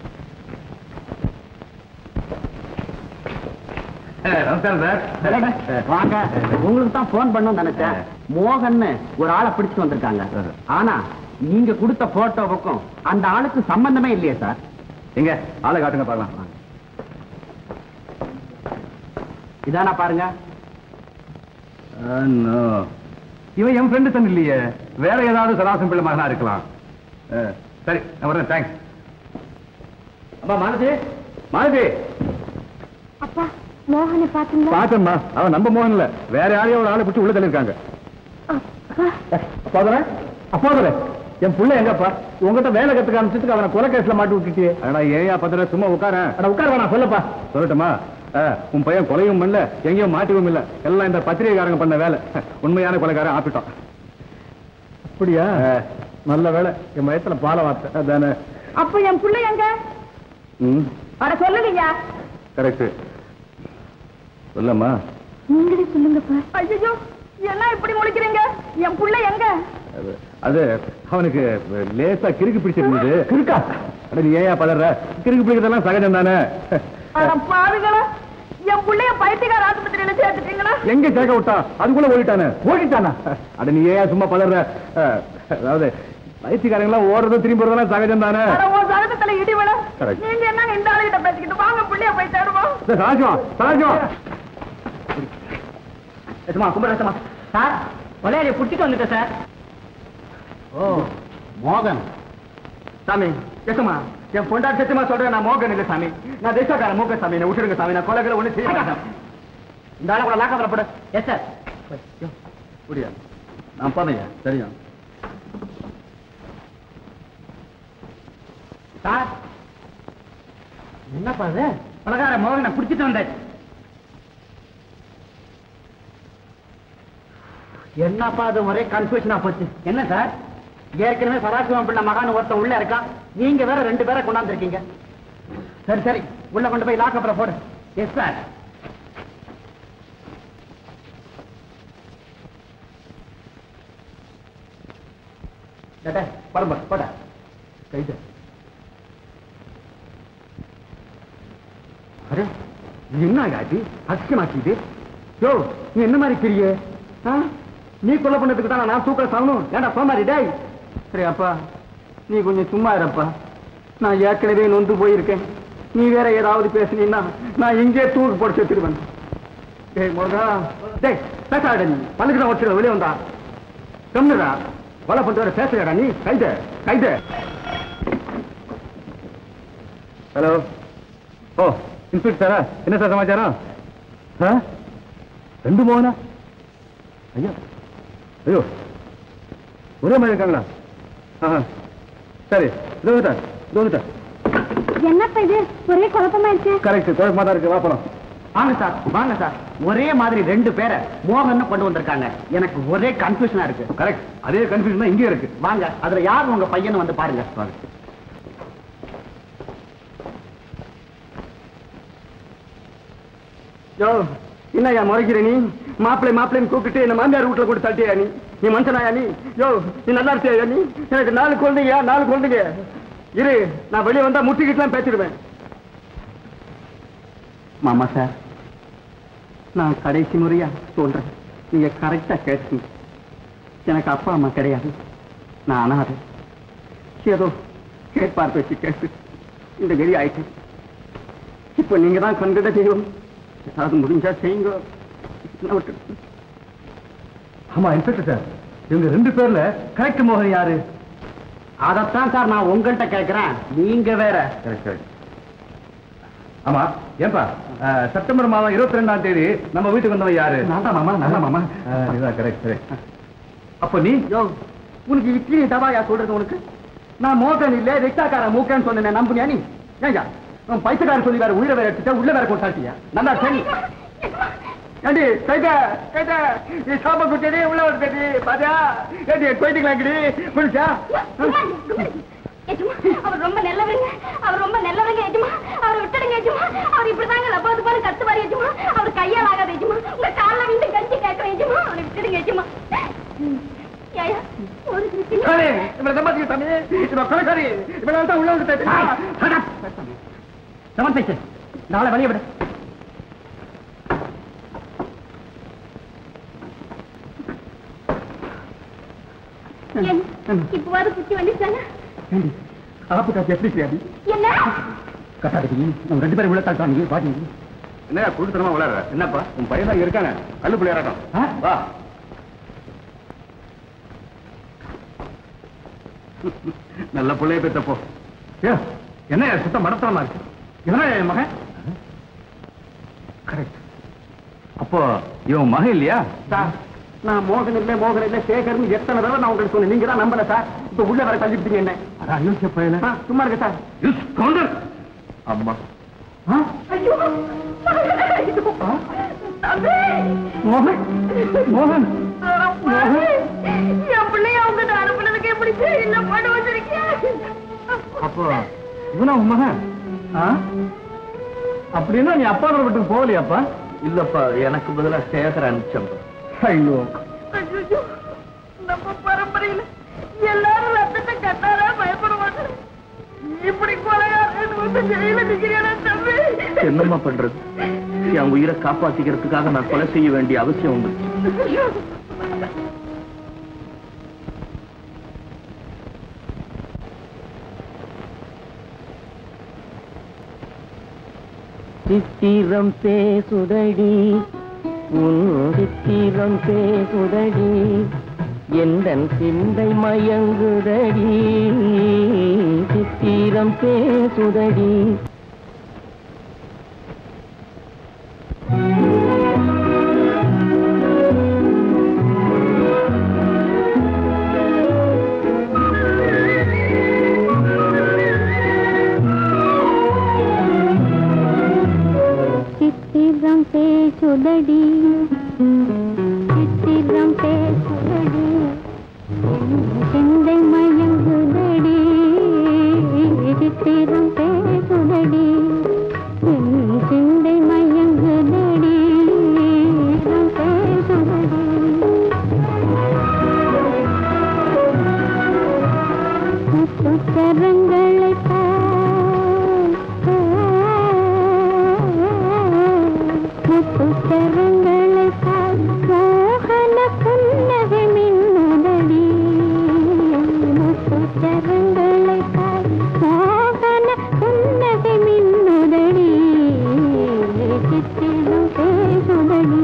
[SPEAKER 6] நமஸ்காரம் சார்
[SPEAKER 3] வாங்க உங்களுக்கு தான் போன் பண்ணணும் நினைச்சேன் மோகன்னு ஒரு ஆளை பிடிச்சிட்டு வந்திருக்காங்க ஆனா நீங்க கொடுத்த போட்டோவுக்கும் அந்த ஆளுக்கு சம்பந்தமே இல்லையே சார்
[SPEAKER 6] எங்க ஆளை காட்டுங்க பார்க்கலாம்
[SPEAKER 3] இதானா பாருங்க
[SPEAKER 6] இவன் என் ஃப்ரெண்டு தன் இல்லையே வேற ஏதாவது சதாசம் பிள்ளை மகனா இருக்கலாம் ஆ, சரி நான் வரேன் தேங்க்ஸ் அம்மா மாலதி மாலதி
[SPEAKER 8] அப்பா மோகனை பாத்தீங்களா
[SPEAKER 6] பாத்தம்மா அவன் நம்ம மோகன் இல்ல வேற யாரையோ ஒரு ஆளை பிடிச்சி உள்ள தள்ளிருக்காங்க
[SPEAKER 1] அப்போதர அப்போதர என் புள்ள எங்கப்பா உங்ககிட்ட வேலை கத்துக்க ஆரம்பிச்சதுக்கு அவனை கொலை கேஸ்ல மாட்டி விட்டுட்டியே
[SPEAKER 6] அடா ஏயா பத்திர சும்மா உட்காரேன்
[SPEAKER 1] அட உட்கார வேணாம் சொல்லப்பா
[SPEAKER 6] சொல்லட்டுமா ஆ, உன் பையன் கொலையும் பண்ணல எங்கேயும் மாட்டிவும் இல்ல எல்லாம் இந்த பத்திரிகைக்காரங்க பண்ண வேலை உண்மையான கொலைக்காரன் ஆப்பிட்டோம்
[SPEAKER 1] அப்படியா நல்ல வேலை என் வயத்துல பால வார்த்தை அதானே
[SPEAKER 8] அப்ப என் பிள்ளை எங்க
[SPEAKER 6] ம்
[SPEAKER 8] அட சொல்லுங்க
[SPEAKER 6] கரெக்ட் சொல்லம்மா
[SPEAKER 8] நீங்களே சொல்லுங்கப்பா ஐயோ என்ன இப்படி முழிக்கிறீங்க என் புள்ள எங்க
[SPEAKER 6] அது- அது அவனுக்கு லேசா கிறுக்கு பிடிச்சிருந்தது கிறுக்கா அட நீ ஏயா பதற கிறுக்கு பிடிக்கிறதெல்லாம் சகஜம் தானே
[SPEAKER 8] அட பாருங்களா என் புள்ளைய பைத்தியக்கார ஆஸ்பத்திரியில சேர்த்துட்டீங்களா
[SPEAKER 6] எங்க சேர்க்க விட்டா அதுக்குள்ள ஓடிட்டானே ஓடிட்டானா அட நீ ஏயா சும்மா பதற அஹ், அதாவது பைத்தியக்காரங்களாம் ஓடுறதும் திரும்பி போறதெல்லாம் சகஜம் தானே
[SPEAKER 8] அட உன் சரகத்துல இடி விழ
[SPEAKER 6] Correct.
[SPEAKER 8] நீங்க என்ன இந்த ஆளுகிட்ட பேசிக்கிட்டு வாங்க புள்ளைய போய் தேடுவோம்
[SPEAKER 6] சாஜம் சாஜம்
[SPEAKER 3] எசுமா கும்பிடுறமா சார் கொலையாளியை புடிச்சிட்டு வந்துட்டேன் சார் ஓ மோகன்
[SPEAKER 6] சாமி எசமா என் பொண்டாட்டி சத்தியமா சொல்றேன் நான் மோகன் இல்ல சாமி நான் தேசக்காரன் மோக சாமி நான் விட்டுடுங்க சாமி நான் கொலைகளை ஒண்ணு செய்ய மாட்டேன்
[SPEAKER 3] இந்த ஆளை கூட லாக்க வரப்படு எஸ் சார்
[SPEAKER 6] முடியாது நான் போனையா சரியா
[SPEAKER 3] சார் என்னப்பா அது பலகார மோகனை புடிச்சிட்டு வந்தாச்சு என்னப்பா அது ஒரே கன்ஃபியூஷனா போச்சு என்ன சார் ஏற்கனவே சதாசிவம் பிள்ளை மகான் ஒருத்தன் உள்ள இருக்கான் நீங்க வேற ரெண்டு பேரை கொண்டாந்துருக்கீங்க சரி சரி உள்ள கொண்டு போய் லாக்கப்புற போடு எஸ் சார்
[SPEAKER 6] பரம்ப பட கைது அரே இது என்ன காட்டி அசிங்கமாச்சு இது யோ நீ என்ன மாதிரி பிரிய நீ கொலை பண்ணதுக்கு தான் நான் தூக்க சாகணும் ஏண்டா சோமாரி டேய் சரி அப்பா நீ கொஞ்சம் சும்மா இருப்பா நான் ஏற்கனவே நொந்து போயிருக்கேன் நீ வேற ஏதாவது பேசுனீன்னா நான் இங்கே தூக்கு போட்டு செத்துருவேன் டேய் முருகா டேய் பேசாட நீ பல்லுக்கு வச்சுருவ வெளியே வந்தா கம்னுடா கொலை பண்ணிட்டு வர பேசுறடா நீ கைது கைது ஹலோ ஓ இன்ஸ்பெக்டரா என்ன சார் சமாச்சாரம் ஆ? ரெண்டு மோகனா ஐயோ ஐயோ ஒரே மாதிரி இருக்காங்களா ஆஹா. சரி இதோ வந்துட்டேன் இதோ வந்துட்டேன்
[SPEAKER 8] என்னப்பா இது ஒரே குழப்பமாயிருச்சு
[SPEAKER 6] கரெக்ட் குழப்பமா தான் இருக்கு வா போலாம்
[SPEAKER 3] வாங்க சார் வாங்க சார் ஒரே மாதிரி ரெண்டு பேரை மோகன் கொண்டு வந்திருக்காங்க எனக்கு ஒரே கன்ஃபியூஷனா இருக்கு
[SPEAKER 6] கரெக்ட் அதே கன்ஃபியூஷன் தான் இங்கே இருக்கு
[SPEAKER 3] வாங்க அதுல யார் உங்க பையனை வந்து பாருங்க
[SPEAKER 6] வாங்க
[SPEAKER 1] யோ என்னய்யா முறைக்கிற நீ மாப்பிள்ளை மாப்பிள்ளைன்னு கூப்பிட்டு என்ன மாமியார் வீட்டுல கொண்டு தட்டியா நீ
[SPEAKER 5] நீ மனுஷனாயா நீ யோ நீ நல்லா இருக்கியா நீ எனக்கு நாலு குழந்தைங்க நாலு குழந்தைங்க இரு நான் வெளியே வந்தா முட்டிக்கிட்டுலாம் பேசிடுவேன் மாமா சார் நான் கடைசி முறையா சொல்றேன் நீங்க கரெக்டா கேட்டுங்க எனக்கு அப்பா அம்மா கிடையாது நான் அனாதை ஏதோ கேட்பார் பேச்சு கேட்டு இந்த கதி ஆயிட்டேன் இப்ப நீங்க தான் கண்கிட்ட செய்யும் ஏதாவது முடிஞ்சா செய்யுங்க என்ன விட்டு
[SPEAKER 6] ஆமா இன்ஸ்பெக்டர் சார் இவங்க ரெண்டு பேர்ல கரெக்ட் மோகன் யாரு
[SPEAKER 5] அதத்தான் சார் நான் உங்கள்கிட்ட கேட்கிறேன் நீங்க வேற
[SPEAKER 6] கரெக்ட் கரெக்ட் ஆமா ஏன்பா அஹ், செப்டம்பர் மாதம் இருபத்தி ரெண்டாம் தேதி நம்ம வீட்டுக்கு வந்தவன் யாரு
[SPEAKER 5] நான் தான் மாமா நான் தான் மாமா
[SPEAKER 6] அஹ், இதுதான் கரெக்ட் கரெக்ட் அப்போ நீ
[SPEAKER 5] யோ உனக்கு இட்லி தவாயா சொல்றது உனக்கு நான் மோகன் இல்ல ரிக்ஷாக்கார மூக்கன்னு சொன்னேன் நம்புனியா நீ ஏங்க உன் பைசக்காரன் சொல்லி வேற உயிரை வேற எடுத்துட்ட உள்ள வேற கொண்டாட்டியா நல்லா சரி ஏண்டி கைத கைத நீ சாப்ப குட்டடி உள்ள வந்து பாத்தியா ஏண்டி போயிட்டுக்கலாங்கடி புரிச்சா
[SPEAKER 8] எஜமா அவர் ரொம்ப நல்லவருங்க அவர் ரொம்ப நல்லவருங்க எஜமா அவரை விட்டுடுங்க எஜமா அவர் இப்படிதாங்க லப்பாது பாரு கத்துவாரு எஜமா அவர் கையால் ஆகாது எஜமா உங்க கால்ல விழுந்து கஞ்சி கேட்கிறேன் எஜமா அவரை விட்டுடுங்க எஜமா ஏயா ஒரு சின்ன
[SPEAKER 5] சரி இவளை சம்பாதிக்க சாமி இவன் கொலைக்காரி இவளால தான் உள்ள வந்து சமன் நாளை வெளியே விட
[SPEAKER 8] ஏன் இப்பவாது குச்சி வந்துச்சாங்க
[SPEAKER 5] ஏண்டி ஆப்பு காசு எப்படி செய்யாது
[SPEAKER 8] என்ன
[SPEAKER 5] கட்டாடி நம்ம ரெண்டு பேரும் உள்ள தள்ளிட்டாங்க பாட்டி
[SPEAKER 6] என்ன குடுத்தனமா விளையாடுற என்னப்பா உன் பையன் தான் இருக்கானே கல்லு பிள்ளையாட்டம்
[SPEAKER 5] ஆ?
[SPEAKER 6] வா நல்ல பிள்ளைய பெத்தப்போ
[SPEAKER 5] ஏ, என்ன சுத்தம் மடத்தனமா இருக்கு இவனா என் மகன்
[SPEAKER 6] கரெக்ட் அப்போ இவன் மகன் இல்லையா
[SPEAKER 5] சார் நான் மோகன் இல்ல மோகன் இல்ல சேகர்னு எத்தனை தடவை நான் உங்களுக்கு சொன்னேன் நீங்க தான் நம்பல சார் இப்ப உள்ள வர தள்ளிவிட்டீங்க என்ன
[SPEAKER 6] அட அயோக்கிய பையல
[SPEAKER 5] ஆ, சும்மா இருக்க சார்
[SPEAKER 6] யூஸ் கவுண்டர் அம்மா
[SPEAKER 5] ஆ?
[SPEAKER 8] ஐயோ
[SPEAKER 5] ஆ? மோகன் மோகன்
[SPEAKER 8] என் பிள்ளைய அவங்க அனுப்புனதுக்கு எப்படி இல்ல பண்ண வச்சிருக்கேன்
[SPEAKER 5] அப்போ இவனா உன் மகன் ஆ? அப்படின்னா நீ அப்பா வீட்டுக்கு போகலையாப்பா
[SPEAKER 3] இல்லப்பா எனக்கு பதிலா சேகர் அனுப்பிச்சப்பா
[SPEAKER 5] ஐயோ
[SPEAKER 8] ஐயோ நம்ம பரம்பரையில எல்லாரும் ரத்தத்தை கட்டாரா பயப்படுவாங்க இப்படி கொலையாளன்னு வந்து ஜெயில நிக்கிறேன் தம்பி
[SPEAKER 3] என்னம்மா பண்றது என் உயிரை காப்பாத்திக்கிறதுக்காக நான் கொலை செய்ய வேண்டிய அவசியம் உண்டு
[SPEAKER 2] சித்திரம் பேசுதடி உன் சித்திரம் பேசுதடி எந்தன் சிந்தை மயங்குதடி சித்திரம் பேசுதடி
[SPEAKER 4] சித்திரம் பேசுதடி சித்திரம் பேசுதடி சிந்தை மயங்குதடி சித்திரம் பேசுதடி என் சிந்தை மயங்குதடி சித்திரம் பேசுதடி முத்துச்சரங்களை முத்துச்சரங்களை மோகன புன்னகை மின்னுதடி முத்துச்சரங்களை மோகன புன்னகை மின்னுதடி சித்திரம் பேசுதடி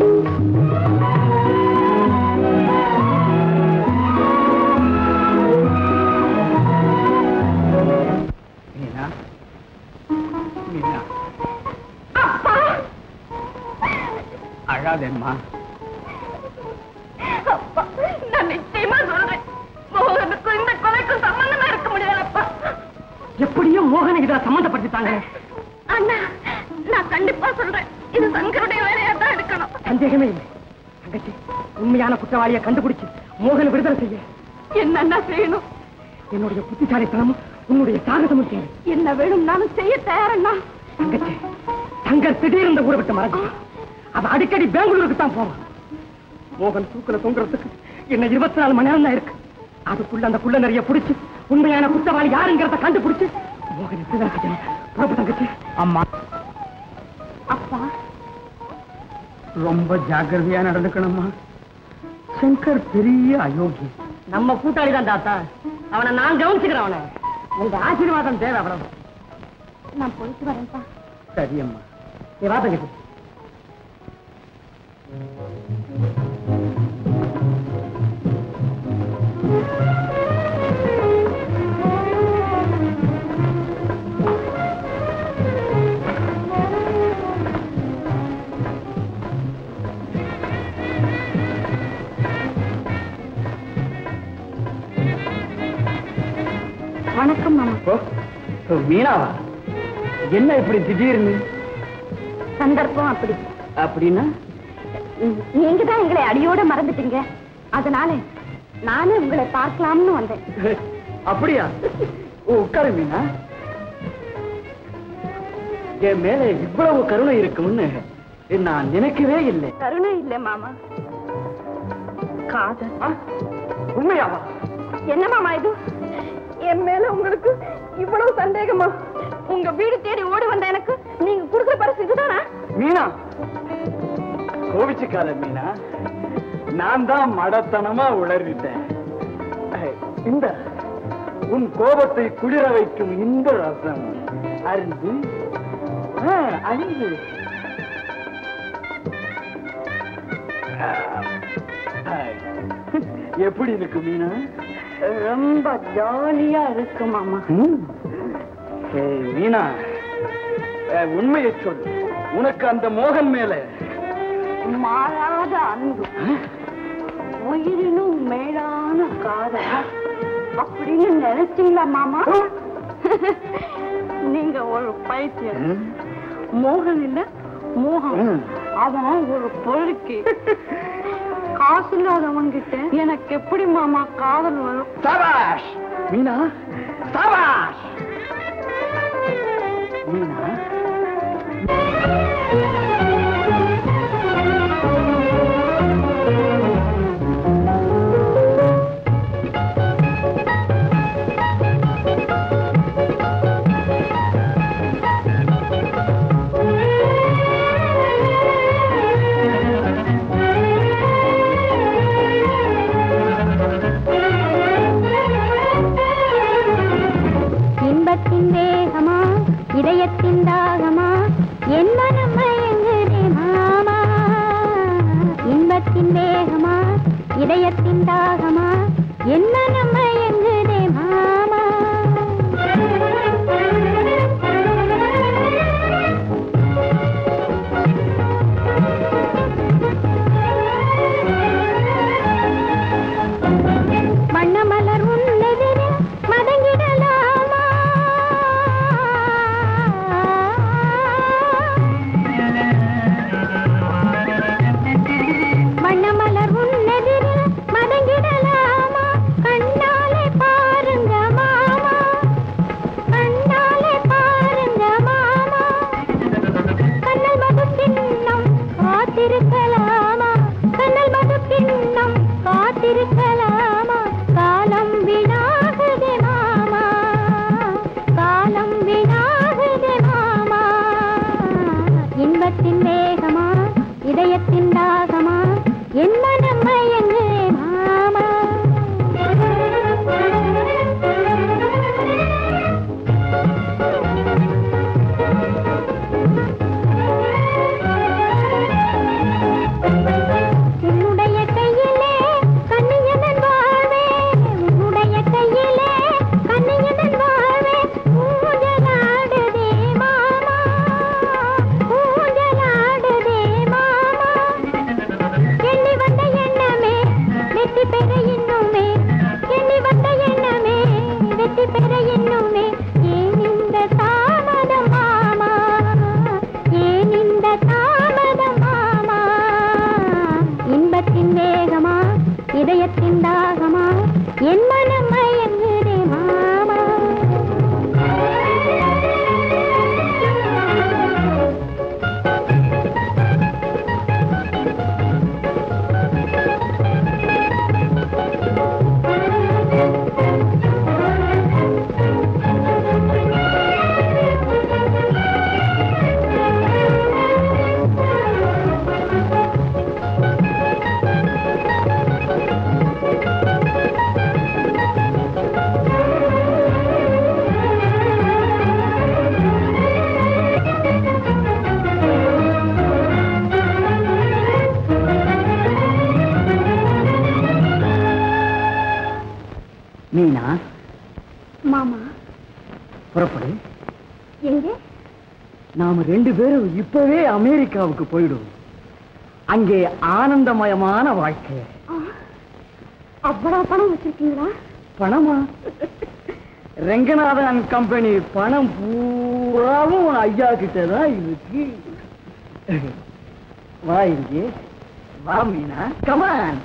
[SPEAKER 5] மீனா மீனா அழாதேம்மா
[SPEAKER 8] அப்பா நான் நிச்சயமா சொல்றேன் மோகனுக்கும் இந்த கொலைக்கும் சம்பந்தமா இருக்க முடியாதப்பா
[SPEAKER 5] எப்படியும் மோகனை இதை சம்மந்தப்படுத்திட்டாங்க
[SPEAKER 8] அண்ணா நான் கண்டிப்பா சொல்றேன் இது சங்கருடைய வேலையா தான் இருக்கணும்
[SPEAKER 5] சந்தேகமே இல்லை தங்கச்சி உண்மையான குற்றவாளியை கண்டுபிடிச்சு மோகனை விடுதலை செய்ய
[SPEAKER 8] என்னன்னா செய்யணும்
[SPEAKER 5] என்னுடைய புத்திசாலித்தனமும் உன்னுடைய சாகசமும் தேவை
[SPEAKER 8] என்ன வேணும்னாலும் செய்ய தயாரண்ணா
[SPEAKER 5] தங்கச்சி தங்கர் திடீர்னு இந்த ஊரை விட்டு மறைஞ்சு அவ அடிக்கடி பெங்களூருக்கு தான் போவான் மோகன் தூக்குல தொங்குறதுக்கு
[SPEAKER 7] இன்னும் இருபத்தி நாலு மணி நேரம் தான் இருக்கு அதுக்குள்ள அந்த குள்ள நிறைய பிடிச்சு உண்மையான குற்றவாளி யாருங்கிறத கண்டுபிடிச்சு மோகன் எப்படி கட்டணும் புறப்பு தங்கச்சி
[SPEAKER 5] அம்மா
[SPEAKER 8] அப்பா
[SPEAKER 5] ரொம்ப ஜாக்கிரதையா நடந்துக்கணும்மா சங்கர் பெரிய அயோக்கிய
[SPEAKER 7] நம்ம கூட்டாளி தான் தாத்தா அவனை நான் கவனிச்சுக்கிறேன் அவனை உங்க ஆசீர்வாதம் தேவை அவ்வளவு
[SPEAKER 8] நான் போயிட்டு வரேன்ப்பா
[SPEAKER 5] சரியம்மா
[SPEAKER 7] நீ வா தங்கச்சி
[SPEAKER 8] வணக்கம் மாமா
[SPEAKER 5] ஓ, மீனாவா என்ன இப்படி திடீர்னு
[SPEAKER 8] சந்தர்ப்பம் அப்படி
[SPEAKER 5] அப்படின்னா
[SPEAKER 8] நீங்க தான் எங்களை அடியோட மறந்துட்டீங்க அதனால நானும் உங்களை பார்க்கலாம்னு வந்தேன்
[SPEAKER 5] அப்படியா ஓ, உட்காரு மீனா என் மேல இவ்வளவு கருணை இருக்கும்னு நான் நினைக்கவே இல்லை
[SPEAKER 8] கருணை இல்ல மாமா காதல்
[SPEAKER 5] ஆ, உண்மையாவா
[SPEAKER 8] என்ன மாமா இது என் மேல உங்களுக்கு இவ்வளவு சந்தேகமா உங்க வீடு தேடி ஓடி வந்த எனக்கு நீங்க குடுக்குற பரிசு இதுதானா
[SPEAKER 5] மீனா கோவிச்சுக்காத மீனா நான் தான் மடத்தனமா உளறிட்டேன் ஐ, இந்த உன் கோபத்தை குளிர வைக்கும் இந்த ரசம் அருந்து ஆ, அருந்து ஆ, ஐ, எப்படி இருக்கு மீனா
[SPEAKER 8] ரொம்ப ஜாலியா இருக்கு மாமா
[SPEAKER 5] ம். ஏய், மீனா அஹ், உண்மையை சொல் உனக்கு அந்த மோகன் மேல
[SPEAKER 8] மாறாத அன்பு உயிரினும் மேலான காதல் அப்படின்னு நினைச்சீங்களா மாமா நீங்க ஒரு பைத்தியம் மோகன் இல்ல மோகன்
[SPEAKER 5] ம்.
[SPEAKER 8] அவன் ஒரு பொழுக்கி காசு இல்லாதவன்கிட்ட எனக்கு எப்படி மாமா காதல் வரும்
[SPEAKER 5] சபாஷ் மீனா சபாஷ் மீனா
[SPEAKER 4] இன்பத்தின் வேகமா இதயத்தின் தாகமா என் மனம் மயங்குதே மாமா இன்பத்தின் வேகமா இதயத்தின் தாகமா என் மனம் மயங்குதே மாமா வண்ணமலர் உன்னெதிரில் மதங்கிடலாமா வண்ணமலர் உன்னெதிரில் மதங்கிடலாமா கண்ணாலே பாருங்க மாமா கண்ணாலே பாருங்க மாமா கண்ணல் மது பின்னம் காத்திருக்கலாமா கண்ணல் மது பின்னம் காத்திருக்கலாமா காலம் விடாகுதே மாமா காலம் விடாகுதே மாமா இன்பத்தின் வேகமா இதயத்தின் தாகமா என் மனம் மயங்குதே மாமா உன்னுடைய கையிலே கண்ணியனன் வாழ்வே உன்னுடைய கையிலே கண்ணியனன் வாழ்வே ஊஞ்சலாடுதே மாமா ஊஞ்சலாடுதே மாமா எண்ணி வந்த எண்ணமே வெற்றி பெற இன்னுமே எண்ணி வந்த எண்ணமே வெற்றி பெற இன்னுமே ஏன் இந்த தாமதம் மாமா ஏன் இந்த தாமதம் மாமா இன்பத்தின் வேகமா இதயத்தின் தாகமா என் மனம் மயங்குதே மாமா
[SPEAKER 5] மீனா
[SPEAKER 8] மாமா
[SPEAKER 5] புறப்படு
[SPEAKER 8] எங்கே
[SPEAKER 5] நாம ரெண்டு பேரும் இப்பவே அமெரிக்காவுக்கு போயிடுவோம் அங்கே ஆனந்தமயமான வாழ்க்கை
[SPEAKER 8] ஆ, அவ்வளவு பணம் வச்சிருக்கீங்களா
[SPEAKER 5] பணமா ரெங்கநாதன் கம்பெனி பணம் பூராவும் ஐயா கிட்ட தான் இருக்கு வா இங்கே வா மீனா கமான்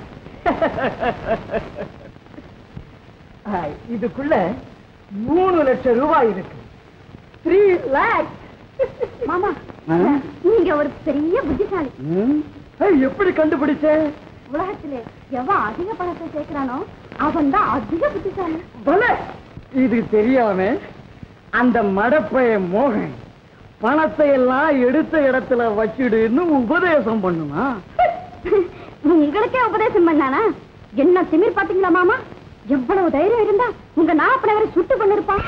[SPEAKER 5] இதுக்குள்ள மூணு லட்சம் ரூபாய் இருக்கு த்ரீ லேக்ஸ்
[SPEAKER 8] மாமா நீங்க ஒரு பெரிய புத்திசாலி
[SPEAKER 5] எப்படி கண்டுபிடிச்ச
[SPEAKER 8] உலகத்திலே எவன் அதிக பணத்தை சேர்க்கிறானோ அவன் தான் அதிக புத்திசாலி
[SPEAKER 5] பல இது தெரியாம அந்த மடப்பைய மோகன் பணத்தை எல்லாம் எடுத்த இடத்துல வச்சிடுன்னு உபதேசம் பண்ணுமா
[SPEAKER 8] உங்களுக்கே உபதேசம் பண்ணானா என்ன திமிர் பாத்தீங்களா மாமா எவ்வளவு தைரியம் இருந்தா உங்க நாப்பனை வரை சுட்டு பண்ணிருப்பான்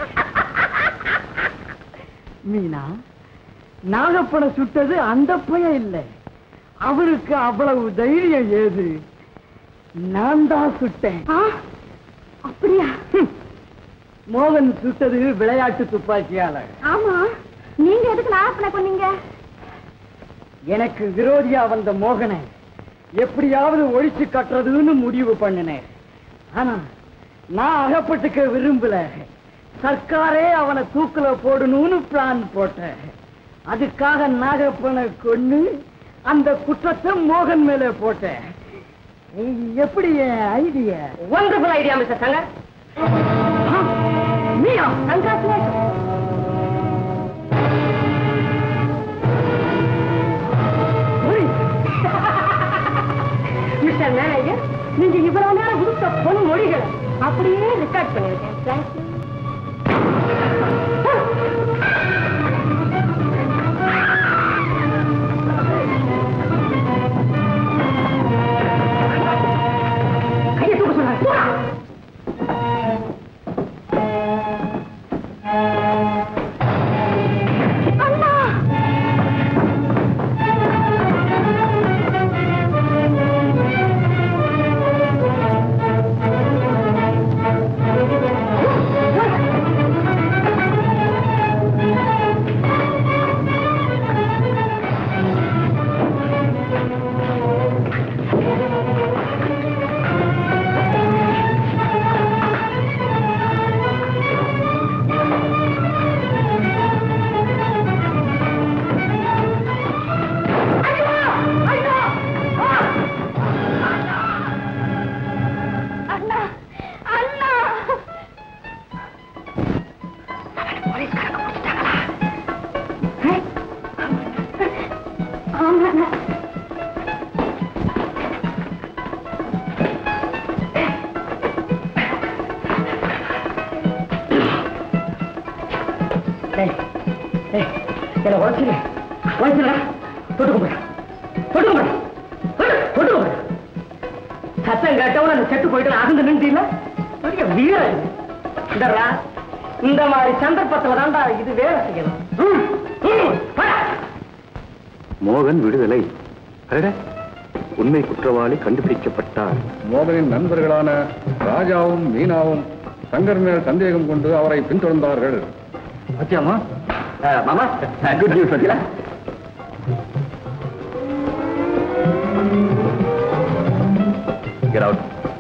[SPEAKER 5] மீனா நாகப்பனை சுட்டது அந்த பையன் இல்லை அவருக்கு அவ்வளவு தைரியம் ஏது நான் தான் சுட்டேன்
[SPEAKER 8] ஆ, அப்படியா
[SPEAKER 5] மோகன் சுட்டது விளையாட்டு துப்பாக்கியால
[SPEAKER 8] ஆமா நீங்க எதுக்கு நாப்பனை கொன்னீங்க
[SPEAKER 5] எனக்கு விரோதியா வந்த மோகனை எப்படியாவது ஒழிச்சு கட்டுறதுன்னு முடிவு பண்ணினேன் ஆனா நான் அகப்பட்டுக்க விரும்பல சர்க்காரே அவனை தூக்குல போடணும்னு பிளான் போட்டேன் அதுக்காக நாகப்பனை கொன்னு அந்த குற்றத்தை மோகன் மேல போட்டேன் ஏய், எப்படி idea
[SPEAKER 2] wonderful idea mister Shankar
[SPEAKER 5] நீயா கங்க்ராச்சுலேஷன்
[SPEAKER 2] மிஸ்டர் மேனேஜர் நீங்க இவ்வளவு நேரம் கொடுத்த பொன் மொழிகளை அப்படியே ரெக்கார்ட் பண்ணிருக்கேன் தேங்க்யூ கையை தூக்க சொன்னாங்க
[SPEAKER 8] அண்ணா அண்ணா ஆமாண்ணா
[SPEAKER 5] என்ன உழைச்சிரு உழைச்சிடா தொட்டு கும்பிட தொட்டு கும்பிட தொட்டு கும்பிட சத்தம் கேட்டவன அந்த செட்டு போயிட்டு அகந்து நின்றுல பெரிய வீரன் இந்தடா, இந்த மாதிரி சந்தர்ப்பத்துல தான்டா இது வேலை செய்யணும் ம், ம், போடா.
[SPEAKER 6] மோகன் விடுதலை அடடே, உண்மை குற்றவாளி கண்டுபிடிக்கப்பட்டார் மோகனின் நண்பர்களான ராஜாவும் மீனாவும் சங்கர் மேல் சந்தேகம் கொண்டு அவரை பின்தொடர்ந்தார்கள்
[SPEAKER 5] சத்தியமா மாமா குட் நியூஸ் பத்தியா
[SPEAKER 6] Get out.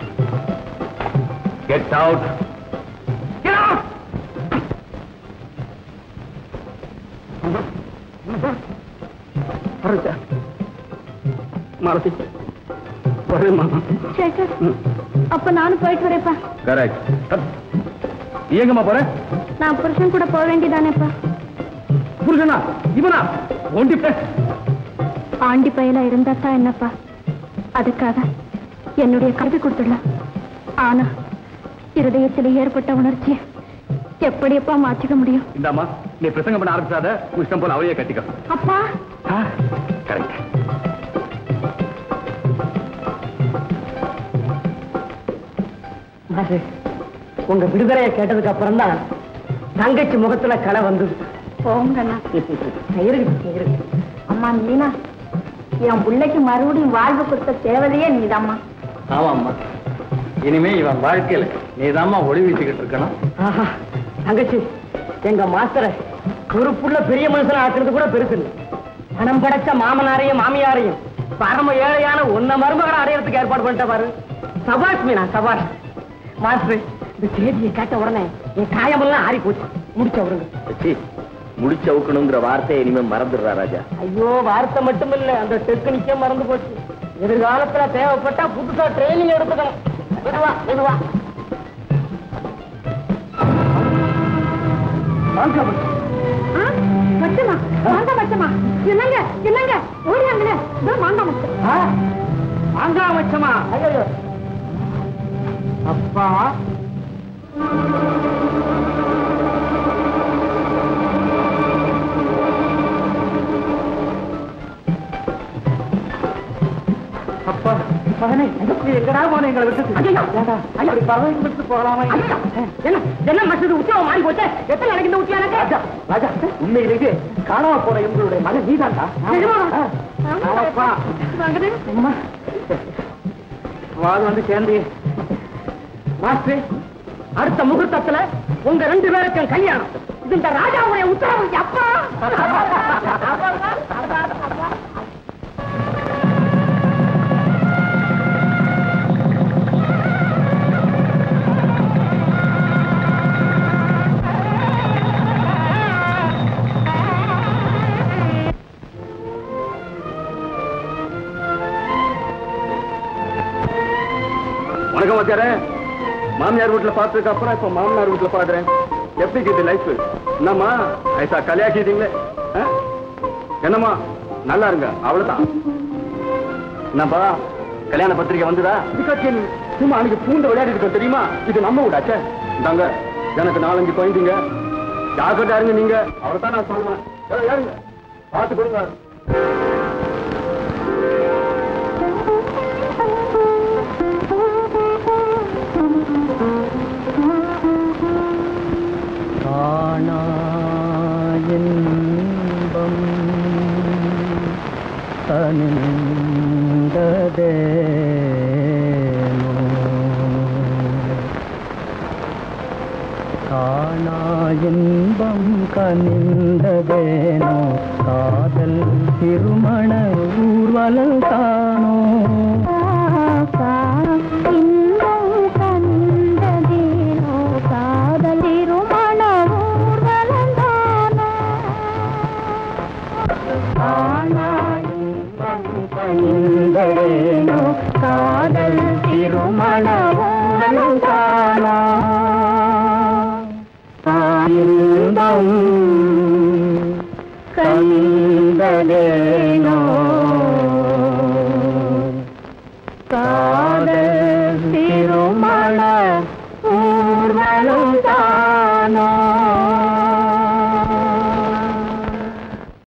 [SPEAKER 6] Get out.
[SPEAKER 5] Get out! வரச்சா மாலதி வரேன் மாமா
[SPEAKER 8] சேகர் அப்ப நானும் போயிட்டு வரேப்பா
[SPEAKER 6] கரெக்ட் நீ எங்கம்மா போற
[SPEAKER 8] நான் புருஷன் கூட போக வேண்டியதானேப்பா
[SPEAKER 6] புருஷனா இவனா ஒண்டி பே
[SPEAKER 8] ஆண்டி பையலா இருந்தா தான் என்னப்பா அதுக்காக என்னுடைய கருதி கொடுத்துடலாம் ஆனா இருதயத்தில் ஏற்பட்ட உணர்ச்சியை எப்படியப்பா மாற்றிக்க முடியும்
[SPEAKER 6] இந்தாம்மா நீ பிரசங்கம் பண்ண ஆரம்பிச்சாத உன் இஷ்டம் போல அவளையே கட்டிக்கோ
[SPEAKER 8] அப்பா
[SPEAKER 6] கரெக்ட்
[SPEAKER 5] மாசு, உங்க விடுதலையை கேட்டதுக்கு அப்புறம் தான் தங்கச்சி முகத்துல களை வந்தது
[SPEAKER 8] போங்கண்ணா
[SPEAKER 5] இருக்கு இருக்கு
[SPEAKER 8] அம்மா மீனா என் பிள்ளைக்கு மறுபடியும் வாழ்வு கொடுத்த தேவதையே நீதாம்மா
[SPEAKER 5] ஆமாம்மா
[SPEAKER 1] இனிமே இவன் வாழ்க்கையில நீதாம்மா ஒளி வீசிக்கிட்டு இருக்கணும்
[SPEAKER 7] ஆஹா, தங்கச்சி எங்க மாஸ்டரை ஒரு புள்ள பெரிய மனுஷன் ஆக்குறது கூட பெருசு இல்லை பணம் படைச்ச மாமனாரையும் மாமியாரையும் பரம ஏழையான ஒன்ன மருமகளை அடையறதுக்கு ஏற்பாடு பண்ணிட்ட பாரு சபாஷ் மீனா சபாஷ் மாஸ்டர் இந்த செய்தியை கேட்ட உடனே என் காயமெல்லாம் ஆறி போச்சு முடிச்ச விடுங்க
[SPEAKER 3] முடிச்சு அவுக்கணுங்கிற வார்த்தையை இனிமே மறந்துடுறா ராஜா
[SPEAKER 7] ஐயோ வார்த்தை மட்டும் இல்ல அந்த டெக்னிக்கே மறந்து போச்சு எதிர்காலத்துல தேவைப்பட்டா புதுசா ட்ரைனிங் எடுத்துக்கணும் மெதுவா மெதுவா
[SPEAKER 8] ஆ, மச்சமா வாங்க மச்சமா என்னங்க என்னங்க ஓடியாங்களே இதோ வாங்க மச்சம்
[SPEAKER 7] மாங்காய் வச்சமா ஐயோ அப்பா அப்பா மகனே நீ எங்கடா போன எங்களை விட்டு ஐயோ அப்படி பறவை விட்டு போகலாமா என்ன என்ன மசது உத்தியோகம் மாறி போச்சு எத்தனை நாளைக்கு இந்த உத்தியோகம் ராஜா ராஜா உண்மையிலேயே காணாம போன இவங்களுடைய மகன் நீதான்டா அப்பா அம்மா வாழ் வந்து சேர்ந்து மாஸ்டர் அடுத்த முகூர்த்தத்துல உங்க ரெண்டு பேருக்கும் கல்யாணம் இது இந்த ராஜாவுடைய உத்தரவு அப்பா
[SPEAKER 6] வணக்கம் வச்சாரே மாமியார் வீட்டுல பார்த்ததுக்கு அப்புறம் இப்ப மாமனார் வீட்டுல பாக்குறேன் எப்படி இருக்குது லைஃப் என்னம்மா ஐசா கல்யாக்கிட்டீங்களே ஆ? என்னம்மா நல்லா இருங்க அவ்வளவுதான் என்னப்பா கல்யாண பத்திரிக்கை வந்துதா இதுக்காச்சும் நீ சும்மா அன்னைக்கு பூந்த விளையாடிட்டு இருக்கோம் தெரியுமா இது நம்ம விடாச்சே இந்தாங்க எனக்கு நாலஞ்சு குழந்தைங்க ஜாக்கிரதா இருங்க நீங்க அவ்வளவுதான் நான் சொல்றேன் ஏய், ஏறுங்க. பார்த்து கொடுங்க
[SPEAKER 7] இன்பம் கனிந்ததேனோ காணா இன்பம் கனிந்ததேனோ காதல் திருமண ஊர்வலம் காணோ
[SPEAKER 4] இன்பம் கண்டதேனோ காதல் திருமண ஊர்வலந்தானோ
[SPEAKER 7] கனிந்ததேனோ காதல் திருமண ஊர்வலம் காணோ இன்பம் கனிந்ததேனோ